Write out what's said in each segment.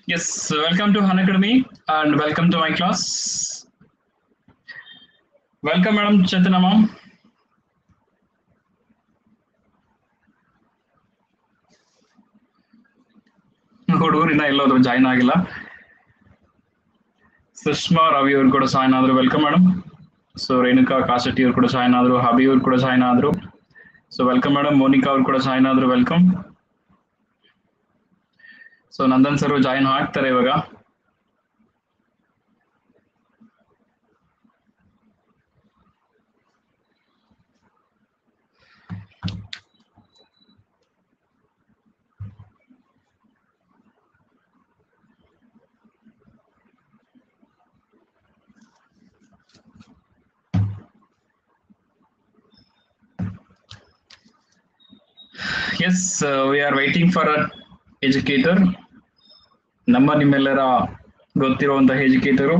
Yes, welcome to Han Academy and welcome to my class. Welcome, Madam Chetana ma'am. ಹುಡುಗರು ಇನ್ನ ಎಲ್ಲೋದ್ರು join ಆಗಿಲ್ಲ ಸುಷ್ಮಾ ರವಿ ಅವ್ರು ಕೂಡ ಜಾಯ್ನ್ ಆದ್ರು welcome madam so Renuka Kashetti ಅವ್ರು ಕೂಡ ಜಾಯ್ನ್ ಆದ್ರು ಹಬಿ ಅವ್ರು ಕೂಡ ಜಾಯ್ನ್ ಆದ್ರು ಸೊ ವೆಲ್ಕಮ್ ಮೇಡಮ್ ಮೋನಿಕಾ ಅವ್ರು ಕೂಡ ಜಾಯ್ನ್ ಆದ್ರು welcome so Nandan sir join ಆಗ್ತಾರೆ ಇವಾಗ yes we are waiting for a educator ನಮ್ಮ ನಿಮ್ಮೆಲ್ಲರ ಗೊತ್ತಿರುವಂತಹ ಎಜುಕೇಟರು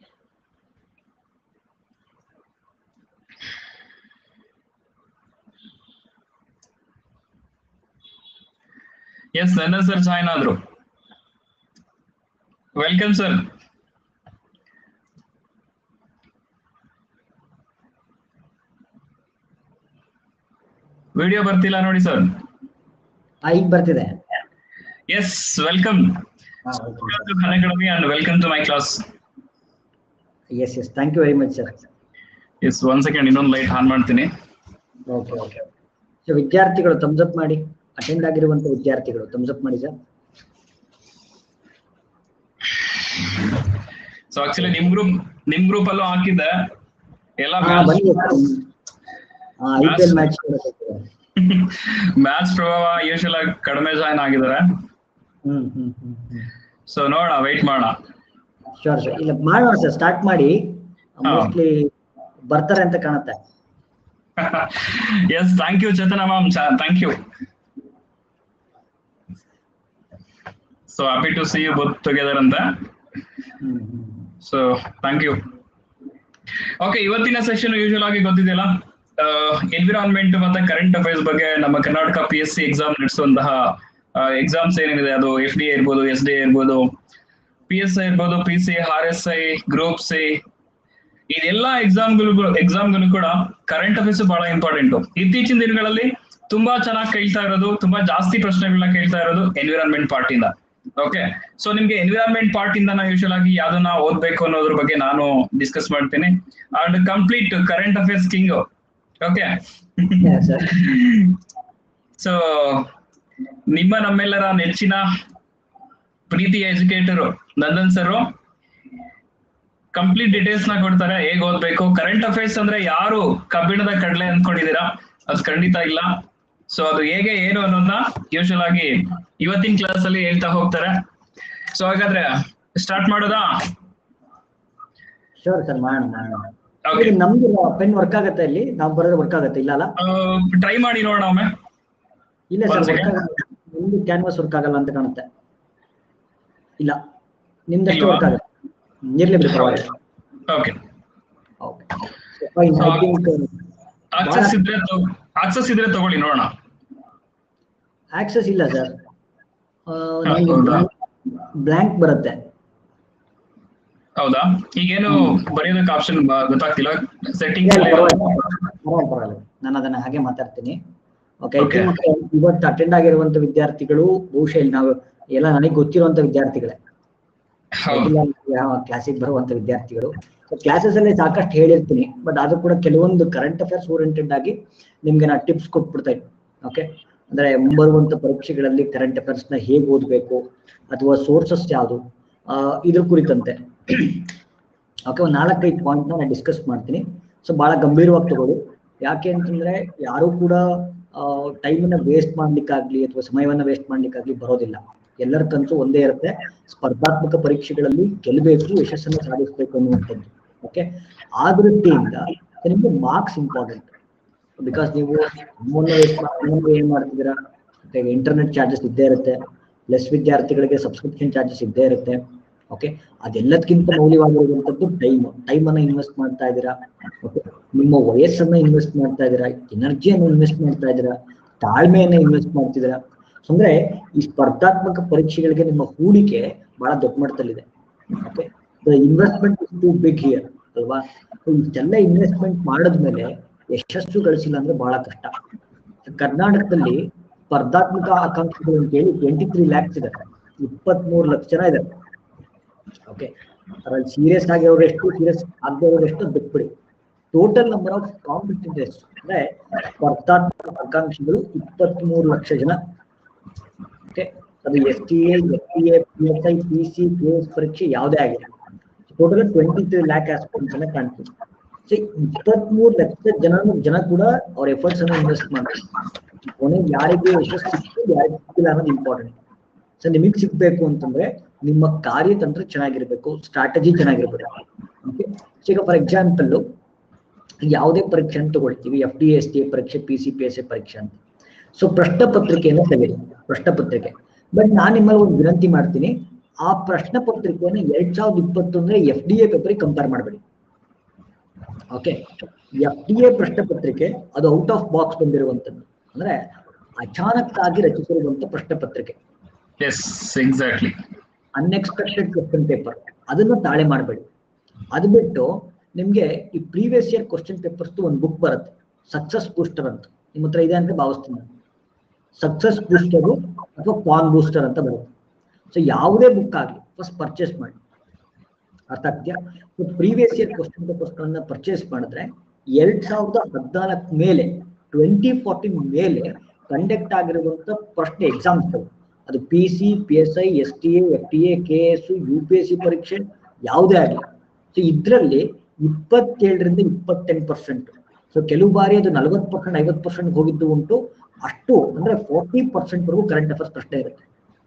ಎಸ್ ನನ್ನ ಸರ್ ಜಾಯ್ನ್ ಆದ್ರು ವೆಲ್ಕಮ್ ಸರ್ ವಿಡಿಯೋ ಬರ್ತಿಲ್ಲ ನೋಡಿ ಸರ್ ಆ, ಈಗ ಬರ್ತಿದೆ yes welcome academy and welcome to my class yes yes thank you very much sir yes one second ಇನ್ನೊಂದು ಲೈಟ್ ಆನ್ ಮಾಡ್ತೀನಿ ಓಕೆ ಓಕೆ ಸೊ ವಿದ್ಯಾರ್ಥಿಗಳು thumbs up ಮಾಡಿ ಅಟೆಂಡ್ ಆಗಿರುವಂತ ವಿದ್ಯಾರ್ಥಿಗಳು thumbs up ಮಾಡಿ ಸರ್ ಸೊ ಆಕ್ಚುಲಿ ನಿಮ್ group ನಿಮ್ group ಅಲ್ಲೂ ಹಾಕಿದ್ದೆ ಎಲ್ಲ ಬನ್ನಿ I P L match match ಪ್ರಭಾವ ಯೂಶಲ್ ಆಗಿ ಕಡಿಮೆ ಜಾಯ್ನ್ ಆಗಿದ್ದಾರೆ ಹ್ಮ್ ಹ್ಮ್ ಹ್ಮ್ ಹ್ಮ್ ಸೊ ನೋಡೋಣ ವೆಯ್ಟ್ ಮಾಡೋಣ ಶೋರ್ ಸರ್ ಇಲ್ಲ ಮಾಡೋಣ ಸರ್ ಸ್ಟಾರ್ಟ್ ಮಾಡಿ ಹಾ. ಮೋಸ್ಟ್ಲಿ ಬರ್ತಾರೆ ಅಂತ ಕಾಣುತ್ತೆ yes thank you Chetana ma'am thank you so happy to see you both together ಅಂತ ಹ್ಮ್ ಹ್ಮ್ ಸೊ ಥ್ಯಾಂಕ್ ಯು ಓಕೆ ಇವತ್ತಿನ ಸೆಷನ್ ಯೂಶುವಲ್ ಆಗಿ ಗೊತ್ತಿದೆಯಲ್ಲ ಎನ್ವಿರಾನ್ಮೆಂಟ್ ಮತ್ತೆ ಕರೆಂಟ್ ಅಫೇರ್ಸ್ ಬಗ್ಗೆ ನಮ್ಮ Karnataka P S C exam ನಡೆಸುವಂತಹ ಎಕ್ಸಾಮ್ಸ್ ಏನಿದೆ ಅದು ಎಫ್ ಡಿ ಇರ್ಬೋದು ಎಸ್ ಡಿ ಇರ್ಬೋದು ಪಿ ಎಸ್ ಐ ಇರ್ಬೋದು P C R S I group C ಇದೆಲ್ಲ ಎಕ್ಸಾಮ್ಗಳು ಎಕ್ಸಾಮ್ಗಳು ಕೂಡ ಕರೆಂಟ್ ಅಫೇರ್ಸ್ ಬಹಳ ಇಂಪಾರ್ಟೆಂಟ್ ಇತ್ತೀಚಿನ ದಿನಗಳಲ್ಲಿ ತುಂಬಾ ಚೆನ್ನಾಗಿ ಕೇಳ್ತಾ ಇರೋದು ತುಂಬಾ ಜಾಸ್ತಿ ಪ್ರಶ್ನೆಗಳನ್ನ ಕೇಳ್ತಾ ಇರೋದು ಎನ್ವಿರಾನ್ಮೆಂಟ್ ಪಾರ್ಟ್ ಇಂದ ಓಕೆ ಸೊ ನಿಮ್ಗೆ ಎನ್ವಿರಾನ್ಮೆಂಟ್ ಪಾರ್ಟ್ ಇಂದ ನಾವು ಯೂಶಲ್ ಆಗಿ ಯಾವ್ದನ್ನ ಓದ್ಬೇಕು ಅನ್ನೋದ್ರ ಬಗ್ಗೆ ನಾನು ಡಿಸ್ಕಸ್ ಮಾಡ್ತೀನಿ and complete current affairs king okay sir so ನಿಮ್ಮ ನಮ್ಮೆಲ್ಲರ ನೆಚ್ಚಿನ ಪ್ರೀತಿಯ educator Nandan sir complete details ನ ಕೊಡ್ತಾರೆ ಹೇಗ್ ಓದ್ಬೇಕು ಕರೆಂಟ್ ಅಫೇರ್ಸ್ ಅಂದ್ರೆ ಯಾರು ಕಬ್ಬಿಣದ ಕಡಲೆ ಅಂದ್ಕೊಂಡಿದೀರಾ ಅದು ಖಂಡಿತ ಇಲ್ಲ ಸೊ ಅದು ಹೇಗೆ ಏನು ಅನ್ನೋದನ್ನ ಯೂಶಲ್ ಆಗಿ ಇವತ್ತಿನ ಕ್ಲಾಸ್ ಅಲ್ಲಿ ಹೇಳ್ತಾ ಹೋಗ್ತಾರೆ ಸೊ ಹಾಗಾದ್ರೆ ಸ್ಟಾರ್ಟ್ ಮಾಡೋದಾ ಶೋರ್ ಸರ್ ಮಾಡೋಣ ಮಾಡೋಣ ಓಕೆ ಇದು ನಮ್ದು ಪೆನ್ ವರ್ಕ್ ಆಗತ್ತೆ ಇಲ್ಲಿ ನಾವು ಬರೋದು ವರ್ಕ್ ಆಗತ್ತೆ ಇಲ್ಲ ಅಲ್ಲ ಟ್ರೈ ಮಾಡಿ ನೋಡೋಣ ಒಮ್ಮೆ ಇಲ್ಲ One ಸರ್ second. ನಿಮ್ದು ಕ್ಯಾನ್ವಾಸ್ ವರ್ಕ್ ಆಗಲ್ಲ ಅಂತ ಕಾಣುತ್ತೆ ಇಲ್ಲ ನಿಮ್ದಷ್ಟು ಇಲ್ವಾ? ವರ್ಕ್ ಆಗುತ್ತೆ ಇರ್ಲಿ ಬಿಡಿ ಪರವಾಗಿಲ್ಲ okay okay fine I So, think access ಇದ್ರೆ ಆಕ್ಸೆಸ್ ಇದ್ರೆ ತಗೊಳ್ಳಿ ನೋಡೋಣ ಆಕ್ಸೆಸ್ ಇಲ್ಲ ಸರ್ ಹಾ, ಹೌದಾ? ಬ್ಲಾಂಕ್ ಬರುತ್ತೆ ಹೌದಾ ಈಗೇನು ಬರೆಯೋದಕ್ಕೆ ಆಪ್ಷನ್ ಗೊತ್ತಾಗ್ತಿಲ್ಲ ಸೆಟ್ಟಿಂಗ್ ಇಲ್ಲ, ಇಲ್ಲ, ಪರವಾಗಿಲ್ಲ ಪರವಾಗಿಲ್ಲ, ಪರವಾಗಿಲ್ಲ ನಾನು ಅದನ್ನ ಹಾಗೆ ಮಾತಾಡ್ತೀನಿ ಓಕೆ ಐ Okay. ಥಿಂಕ್ ಇವತ್ತು ಅಟೆಂಡ್ ಆಗಿರುವಂತ ವಿದ್ಯಾರ್ಥಿಗಳು ಬಹುಶಃ ಇಲ್ಲಿ ನಾವು ಎಲ್ಲ ನನಗೆ ಗೊತ್ತಿರುವಂತ ವಿದ್ಯಾರ್ಥಿಗಳೇ ಹೌದು ಕ್ಲಾಸಿಗೆ ಬರುವಂತ ವಿದ್ಯಾರ್ಥಿಗಳು ಕ್ಲಾಸಸ್ ಅಲ್ಲಿ ಸಾಕಷ್ಟು ಹೇಳಿರ್ತೀನಿ ಬಟ್ ಅದು ಕೂಡ ಕೆಲವೊಂದು ಕರೆಂಟ್ ಅಫೇರ್ಸ್ ಓರಿಯೆಂಟೆಡ್ ಆಗಿ ನಿಮ್ಗೆ ನಾ ಟಿಪ್ಸ್ ಕೊಟ್ಬಿಡ್ತಾ ಇದ್ದೀನಿ ಓಕೆ ಅಂದ್ರೆ ಮುಂಬರುವಂತ ಪರೀಕ್ಷೆಗಳಲ್ಲಿ ಕರೆಂಟ್ ಅಫೇರ್ಸ್ ನ ಹೇಗೆ ಓದ್ಬೇಕು ಅಥವಾ ಸೋರ್ಸಸ್ ಯಾವುದು ಆ, ಇದ್ರ ಕುರಿತಂತೆ ಓಕೆ ಒಂದು ನಾಲ್ಕೈದು ಪಾಯಿಂಟ್ ನಾನು ಡಿಸ್ಕಸ್ ಮಾಡ್ತೀನಿ ಸೊ ಬಹಳ ಗಂಭೀರವಾಗಿ ತಗೊಳ್ಳಿ ಯಾಕೆ ಅಂತಂದ್ರೆ ಯಾರು ಕೂಡ ಟೈಮನ್ನ ವೇಸ್ಟ್ ಮಾಡ್ಲಿಕ್ಕಾಗ್ಲಿ ಅಥವಾ ಸಮಯವನ್ನ ವೇಸ್ಟ್ ಮಾಡ್ಲಿಕ್ಕಾಗ್ಲಿ ಬರೋದಿಲ್ಲ ಎಲ್ಲರ ಕನಸು ಒಂದೇ ಇರುತ್ತೆ ಸ್ಪರ್ಧಾತ್ಮಕ ಪರೀಕ್ಷೆಗಳಲ್ಲಿ ಗೆಲ್ಲಬೇಕು ಯಶಸ್ಸನ್ನು ಸಾಧಿಸಬೇಕು ಅನ್ನುವಂಥದ್ದು ಓಕೆ ಆ ದೃಷ್ಟಿಯಿಂದ ನಿಮಗೆ ಮಾರ್ಕ್ಸ್ ಇಂಪಾರ್ಟೆಂಟ್ ಬಿಕಾಸ್ ನೀವು ಹಣವನ್ನು ವೇಸ್ಟ್ ಮಾಡಿ ಏನ್ ಮಾಡ್ತಿದ್ದೀರಾ ಇಂಟರ್ನೆಟ್ ಚಾರ್ಜಸ್ ಇದ್ದೇ ಇರುತ್ತೆ ಪ್ಲಸ್ ವಿದ್ಯಾರ್ಥಿಗಳಿಗೆ ಸಬ್ಸ್ಕ್ರಿಪ್ಷನ್ ಚಾರ್ಜಸ್ ಇದ್ದೇ ಇರುತ್ತೆ ಓಕೆ ಅದೆಲ್ಲದಕ್ಕಿಂತ ಮೌಲ್ಯವಾಗಿರುವಂತದ್ದು ಟೈಮ್ ಟೈಮ್ ಅನ್ನ ಇನ್ವೆಸ್ಟ್ ಮಾಡ್ತಾ ಇದ್ದೀರಾ ಓಕೆ ನಿಮ್ಮ ವಯಸ್ಸನ್ನ ಇನ್ವೆಸ್ಟ್ ಮಾಡ್ತಾ ಇದ್ದೀರಾ ಎನರ್ಜಿಯನ್ನು ಇನ್ವೆಸ್ಟ್ ಮಾಡ್ತಾ ಇದ್ದೀರಾ ತಾಳ್ಮೆಯನ್ನ ಇನ್ವೆಸ್ಟ್ ಮಾಡ್ತಿದ್ದೀರಾ ಅಂದ್ರೆ ಈ ಸ್ಪರ್ಧಾತ್ಮಕ ಪರೀಕ್ಷೆಗಳಿಗೆ ನಿಮ್ಮ ಹೂಡಿಕೆ ಬಹಳ ದೊಡ್ಡ ಮಟ್ಟದಲ್ಲಿದೆ okay investment is too big here ಅಲ್ವಾ So ಇಷ್ಟೆಲ್ಲ ಇನ್ವೆಸ್ಟ್ಮೆಂಟ್ ಮಾಡಿದ್ಮೇಲೆ ಯಶಸ್ಸು ಗಳಿಸಿಲ್ಲ ಅಂದ್ರೆ ಬಹಳ ಕಷ್ಟ ಕರ್ನಾಟಕದಲ್ಲಿ ಸ್ಪರ್ಧಾತ್ಮಕ ಆಕಾಂಕ್ಷಿಗಳು ಅಂತ ಹೇಳಿ ಟ್ವೆಂಟಿ ತ್ರೀ ಲ್ಯಾಕ್ಸ್ ಇದೆ ಇಪ್ಪತ್ತ್ ಮೂರು ಲಕ್ಷ ಜನ ಇದ್ದಾರೆ ಓಕೆ ಅದ್ರಲ್ಲಿ ಸೀರಿಯಸ್ ಆಗಿರೋರು ಎಷ್ಟು ಸೀರಿಯಸ್ ಆಗದೆ ಇರೋರು ಎಷ್ಟು ಅದ್ ಬಿಟ್ಬಿಡಿ ಟೋಟಲ್ ನಂಬರ್ ಆಫ್ ಕಾಂಪಿಟೆಂಟ್ಸ್ ಅಂದ್ರೆ ಸ್ಪರ್ಧಾತ್ಮಕ ಆಕಾಂಕ್ಷಿಗಳು ಇಪ್ಪತ್ತ್ ಮೂರು ಲಕ್ಷ ಜನ ಓಕೆ ಅದು S T A S T A P S I P C P S ಪರೀಕ್ಷೆ ಯಾವುದೇ ಆಗಿಲ್ಲ total twenty three lakh aspirants ಅನ್ನ ಕಾಣ್ತೀವಿ ಸೊ ಇಪ್ಪತ್ಮೂರು ಲಕ್ಷ ಜನ ಜನ ಕೂಡ ಅವ್ರ ಎಫರ್ಟ್ಸ್ ಅನ್ನ ಇನ್ವೆಸ್ಟ್ ಮಾಡ್ತಾರೆ ಕೊನೆಗೆ ಯಾರಿಗೆ ಯಶಸ್ಸು ಸಿಕ್ತು ಯಾರಿಗೆ ಸಿಕ್ಕಿಲ್ಲ ಅನ್ನೋದು ಇಂಪಾರ್ಟೆಂಟ್ ಸೊ ನಿಮಗೆ ಸಿಗ್ಬೇಕು ಅಂತಂದ್ರೆ ನಿಮ್ಮ ಕಾರ್ಯತಂತ್ರ ಚೆನ್ನಾಗಿರ್ಬೇಕು ಸ್ಟ್ರಾಟಜಿ ಚೆನ್ನಾಗಿರ್ಬೇಕು ಓಕೆ ಸೊ ಈಗ ಫಾರ್ ಎಕ್ಸಾಂಪಲ್ ಯಾವುದೇ ಪರೀಕ್ಷೆ ಅಂತ ತಗೊಳ್ತೀವಿ F D S T A ಪರೀಕ್ಷೆ P C P S A ಪರೀಕ್ಷೆ ಅಂತ ಸೊ ಪ್ರಶ್ನೆ ಪತ್ರಿಕೆಯನ್ನು ತೆಗೆದು ಪ್ರಶ್ನೆ ಪತ್ರಿಕೆ ಬಟ್ ನಾನು ನಿಮ್ಮಲ್ಲಿ ಒಂದು ವಿನಂತಿ ಮಾಡ್ತೀನಿ ಆ ಪ್ರಶ್ನೆ ಪತ್ರಿಕೆಯನ್ನು ಎರಡ್ ಸಾವಿರದ ಇಪ್ಪತ್ತು ಅಂದ್ರೆ F D A paper compare ಮಾಡಬೇಡಿ ಓಕೆ ಎಫ್ ಡಿ ಎ ಪ್ರಶ್ನೆ ಪತ್ರಿಕೆ ಅದು ಔಟ್ ಆಫ್ ಬಾಕ್ಸ್ ಬಂದಿರುವಂತದ್ದು ಅಂದ್ರೆ ಅಚಾನಕ್ ಆಗಿ ರಚಿಸಿರುವಂತ ಪ್ರಶ್ನೆ ಪತ್ರಿಕೆ yes exactly unexpected question paper ಅದನ್ನು ತಾಳೆ ಮಾಡಬೇಡಿ ಅದು ಬಿಟ್ಟು ನಿಮ್ಗೆ ಈ ಪ್ರೀವಿಯಸ್ ಇಯರ್ ಕ್ವಶನ್ ಪೇಪರ್ಸ್ ಒಂದು ಬುಕ್ ಬರುತ್ತೆ ಸಕ್ಸಸ್ ಬೂಸ್ಟರ್ ಅಂತ ನಿಮ್ಮ ಹತ್ರ ಇದೆ ಅಂತ ಭಾವಿಸ್ತೀನಿ ನಾನು ಸಕ್ಸಸ್ ಬೂಸ್ಟರ್ ಅಥವಾ ಪಾನ್ ಬೂಸ್ಟರ್ ಅಂತ ಬರುತ್ತೆ ಸೊ ಯಾವುದೇ ಬುಕ್ ಆಗಲಿ ಫಸ್ಟ್ ಪರ್ಚೇಸ್ ಮಾಡಿ ಅರ್ಥ ಆಗ್ತೀಯಾ ಪ್ರೀವಿಯಸ್ ಇಯರ್ ಕ್ವಶನ್ ಪೇಪರ್ಸ್ಗಳನ್ನ ಪರ್ಚೇಸ್ ಮಾಡಿದ್ರೆ ಎರಡ್ ಸಾವಿರದ ಹದಿನಾಲ್ಕು ಮೇಲೆ ಟ್ವೆಂಟಿ ಫಾರ್ಟಿನ್ ಮೇಲೆ ಕಂಡಕ್ಟ್ ಆಗಿರುವಂತ ಪ್ರಶ್ನೆ ಎಕ್ಸಾಮ್ಸ್ ಅದು P C P S I S T A F T A K S U P S C ಪರೀಕ್ಷೆ ಯಾವುದೇ ಆಗಲಿ ಸೊ ಇದರಲ್ಲಿ ಇಪ್ಪತ್ತೇಳರಿಂದ ಇಪ್ಪತ್ತೆಂಟು ಪರ್ಸೆಂಟ್ ಸೊ ಕೆಲವು ಬಾರಿ ಅದು ನಲವತ್ತು ಪರ್ಸೆಂಟ್ ಐವತ್ತು ಪರ್ಸೆಂಟ್ ಹೋಗಿದ್ದು ಉಂಟು ಅಷ್ಟು ಅಂದ್ರೆ ಫೋರ್ಟಿ ಪರ್ಸೆಂಟ್ ವರೆಗೂ ಕರೆಂಟ್ ಅಫೇರ್ಸ್ ಪ್ರಶ್ನೆ ಇರುತ್ತೆ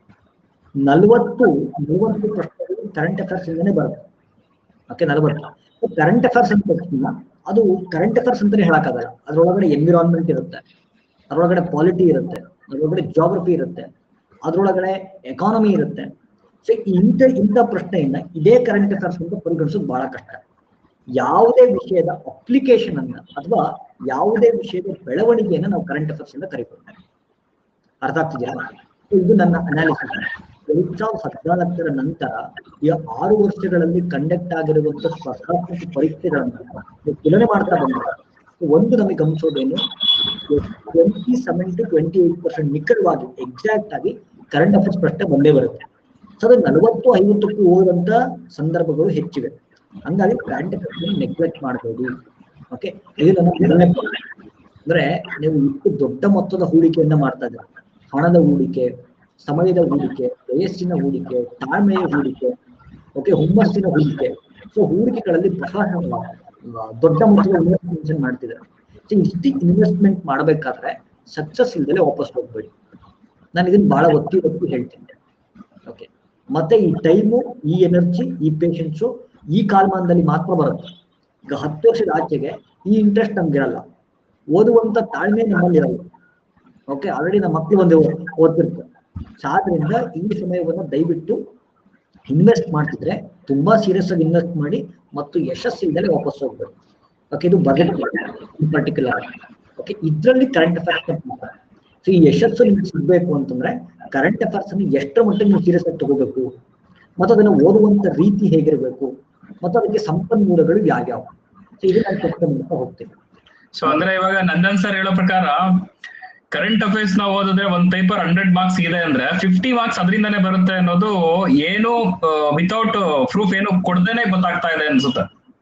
ನಲವತ್ತು ಮೂವತ್ತು ಪ್ರಶ್ನೆಗಳು ಕರೆಂಟ್ ಅಫೇರ್ಸ್ ಇಂದನೇ ಬರುತ್ತೆ ಓಕೆ ನಲವತ್ತು ಕರೆಂಟ್ ಅಫೇರ್ಸ್ ಅಂತ ತಕ್ಷಣ ಅದು ಕರೆಂಟ್ ಅಫೇರ್ಸ್ ಅಂತಾನೆ ಹೇಳಕ್ಕಾಗಲ್ಲ ಅದ್ರೊಳಗಡೆ ಎನ್ವಿರಾನ್ಮೆಂಟ್ ಇರುತ್ತೆ ಅದ್ರೊಳಗಡೆ ಪಾಲಿಟಿ ಇರುತ್ತೆ ಅದ್ರೊಳಗಡೆ ಜಾಗ್ರಫಿ ಇರುತ್ತೆ ಅದ್ರೊಳಗಡೆ ಎಕಾನಮಿ ಇರುತ್ತೆ ಸೊ ಇಂಥ ಇಂಥ ಪ್ರಶ್ನೆಯನ್ನ ಇದೇ ಕರೆಂಟ್ ಅಫೇರ್ಸ್ ಅಂತ ಪರಿಗಣಿಸೋದು ಬಹಳ ಕಷ್ಟ ಯಾವುದೇ ವಿಷಯದ ಅಪ್ಲಿಕೇಶನ್ ಅನ್ನ ಅಥವಾ ಯಾವುದೇ ವಿಷಯದ ಬೆಳವಣಿಗೆಯನ್ನ ನಾವು ಕರೆಂಟ್ ಅಫೇರ್ಸ್ ಇಂದ ಕರಿಬೋದು ಅರ್ಥ ಆಗ್ತಿದೆಯಾ So ಇದು ನನ್ನ ಅನಾಲಿಸಿಸ್ ಎರಡ್ ಸಾವಿರದ ಹದಿನಾಲ್ಕರ ನಂತರ ಈ ಆರು ವರ್ಷಗಳಲ್ಲಿ ಕಂಡಕ್ಟ್ ಆಗಿರುವಂತ ಸ್ಪರ್ಧಾತ್ಮಕ ಪರೀಕ್ಷೆಗಳನ್ನ ತುಲನೆ ಮಾಡ್ತಾ ಬಂದಾಗ ಒಂದು ನಮಗೆ ಗಮನಿಸೋದೇನು twenty seven to twenty eight percent ನಿಖರವಾಗಿ ಎಕ್ಸಾಕ್ಟ್ ಆಗಿ ಕರೆಂಟ್ ಅಫೇರ್ಸ್ ಪ್ರಶ್ನೆ ಬಂದೇ ಬರುತ್ತೆ ಸೊ ಅದು ನಲವತ್ತು ಐವತ್ತಕ್ಕೂ ಹೋದಂತ ಸಂದರ್ಭಗಳು ಹೆಚ್ಚಿವೆ ಹಂಗಾಗಿ ಕರೆಂಟ್ ಅಫೇರ್ಸ್ ನೆಗ್ಲೆಕ್ಟ್ ಮಾಡಬಹುದು ಓಕೆ ಇದು ನನ್ನ ಮೊದಲನೇ point. ಅಂದ್ರೆ ನೀವು ಇಷ್ಟು ದೊಡ್ಡ ಮೊತ್ತದ ಹೂಡಿಕೆಯನ್ನ ಮಾಡ್ತಾ ಇದ್ದೀರಾ ಹಣದ ಹೂಡಿಕೆ ಸಮಯದ ಹೂಡಿಕೆ ವಯಸ್ಸಿನ ಹೂಡಿಕೆ ತಾಳ್ಮೆಯ ಹೂಡಿಕೆ ಓಕೆ ಹುಮ್ಮಸ್ಸಿನ ಹೂಡಿಕೆ ಸೊ ಹೂಡಿಕೆಗಳಲ್ಲಿ ಬಹಳ ಆ, ದೊಡ್ಡ ಮೊತ್ತದ ಇನ್ವೆಸ್ಟ್ಮೆಂಟ್ ಮಾಡ್ತಿದ್ದಾರೆ ಸೊ ಇಷ್ಟು ಇನ್ವೆಸ್ಟ್ಮೆಂಟ್ ಮಾಡಬೇಕಾದ್ರೆ ಸಕ್ಸಸ್ ಇಲ್ದಲೆ ವಾಪಸ್ ಹೋಗ್ಬೇಡಿ ನಾನು ಇದನ್ನ ಬಹಳ ಒತ್ತಿ ಒತ್ತಿ ಹೇಳ್ತೀನಿ ಓಕೆ ಮತ್ತೆ ಈ ಟೈಮು ಈ ಎನರ್ಜಿ ಈ ಪೇಷನ್ಸು ಈ ಕಾಲಮಾನದಲ್ಲಿ ಮಾತ್ರ ಬರುತ್ತೆ ಈಗ ಹತ್ತು ವರ್ಷದ ಆಚೆಗೆ ಈ ಇಂಟ್ರೆಸ್ಟ್ ನಮ್ಗಿರಲ್ಲ ಓದುವಂತ ತಾಳ್ಮೆ ನಮ್ಮಲ್ಲಿ ಇರಲ್ಲ ಓಕೆ ಆಲ್ರೆಡಿ ನಮ್ಮ ಮಕ್ಕಳು ಒಂದು ಓದ್ತಿರ್ತಾರೆ ಸೊ ಆದ್ರಿಂದ ಈ ಸಮಯವನ್ನು ದಯವಿಟ್ಟು ಇನ್ವೆಸ್ಟ್ ಮಾಡ್ತಿದ್ರೆ ತುಂಬಾ ಸೀರಿಯಸ್ ಆಗಿ ಇನ್ವೆಸ್ಟ್ ಮಾಡಿ ಮತ್ತು ಯಶಸ್ಸಿಲ್ದಲೆ ವಾಪಸ್ ಹೋಗ್ಬೇಕು ಓಕೆ ಇದು ಬಜೆಟ್ ಇನ್ ಪರ್ಟಿಕ್ಯುಲರ್ ಓಕೆ ಇದ್ರಲ್ಲಿ ಕರೆಂಟ್ ಅಫೇರ್ಸ್ ಸೊ ಈ ಯಶಸ್ಸು ನಿಮ್ಗೆ ಸಿಗ್ಬೇಕು ಅಂತಂದ್ರೆ ಕರೆಂಟ್ ಅಫೇರ್ಸ್ ಅನ್ನು ಎಷ್ಟರ ಮಟ್ಟಿಗೆ ನೀವು ಸೀರಿಯಸ್ ಆಗಿ ತಗೋಬೇಕು ಮತ್ತು ಅದನ್ನು ಓದುವಂತ ರೀತಿ ಹೇಗಿರಬೇಕು ಮತ್ತು ಅದಕ್ಕೆ ಸಂಪನ್ಮೂಲಗಳು ಯಾವ್ಯಾವ ಸೊ ಇದು ನಾನು ಚರ್ಚೆ ಮಾಡ್ತಾ ಹೋಗ್ತೀನಿ ಸೊ ಅಂದ್ರೆ ಇವಾಗ ನಂದನ್ ಸರ್ ಹೇಳೋ ಪ್ರಕಾರ ಕರೆಂಟ್ ಅಫೇರ್ಸ್ ನಾವು ಓದಿದ್ರೆ ಒಂದ್ ಪೇಪರ್ ಹಂಡ್ರೆಡ್ ಮಾರ್ಕ್ಸ್ ಇದೆ ಅಂದ್ರೆ ಫಿಫ್ಟಿ ಮಾರ್ಕ್ಸ್ ಅದರಿಂದಾನೇ ಬರುತ್ತೆ ಅನ್ನೋದು ಏನು ವಿತೌಟ್ ಪ್ರೂಫ್ ಏನು ಕೊಡ್ದೇನೆ ಗೊತ್ತಾಗ್ತಾ ಇದೆ ಅನ್ಸುತ್ತೆ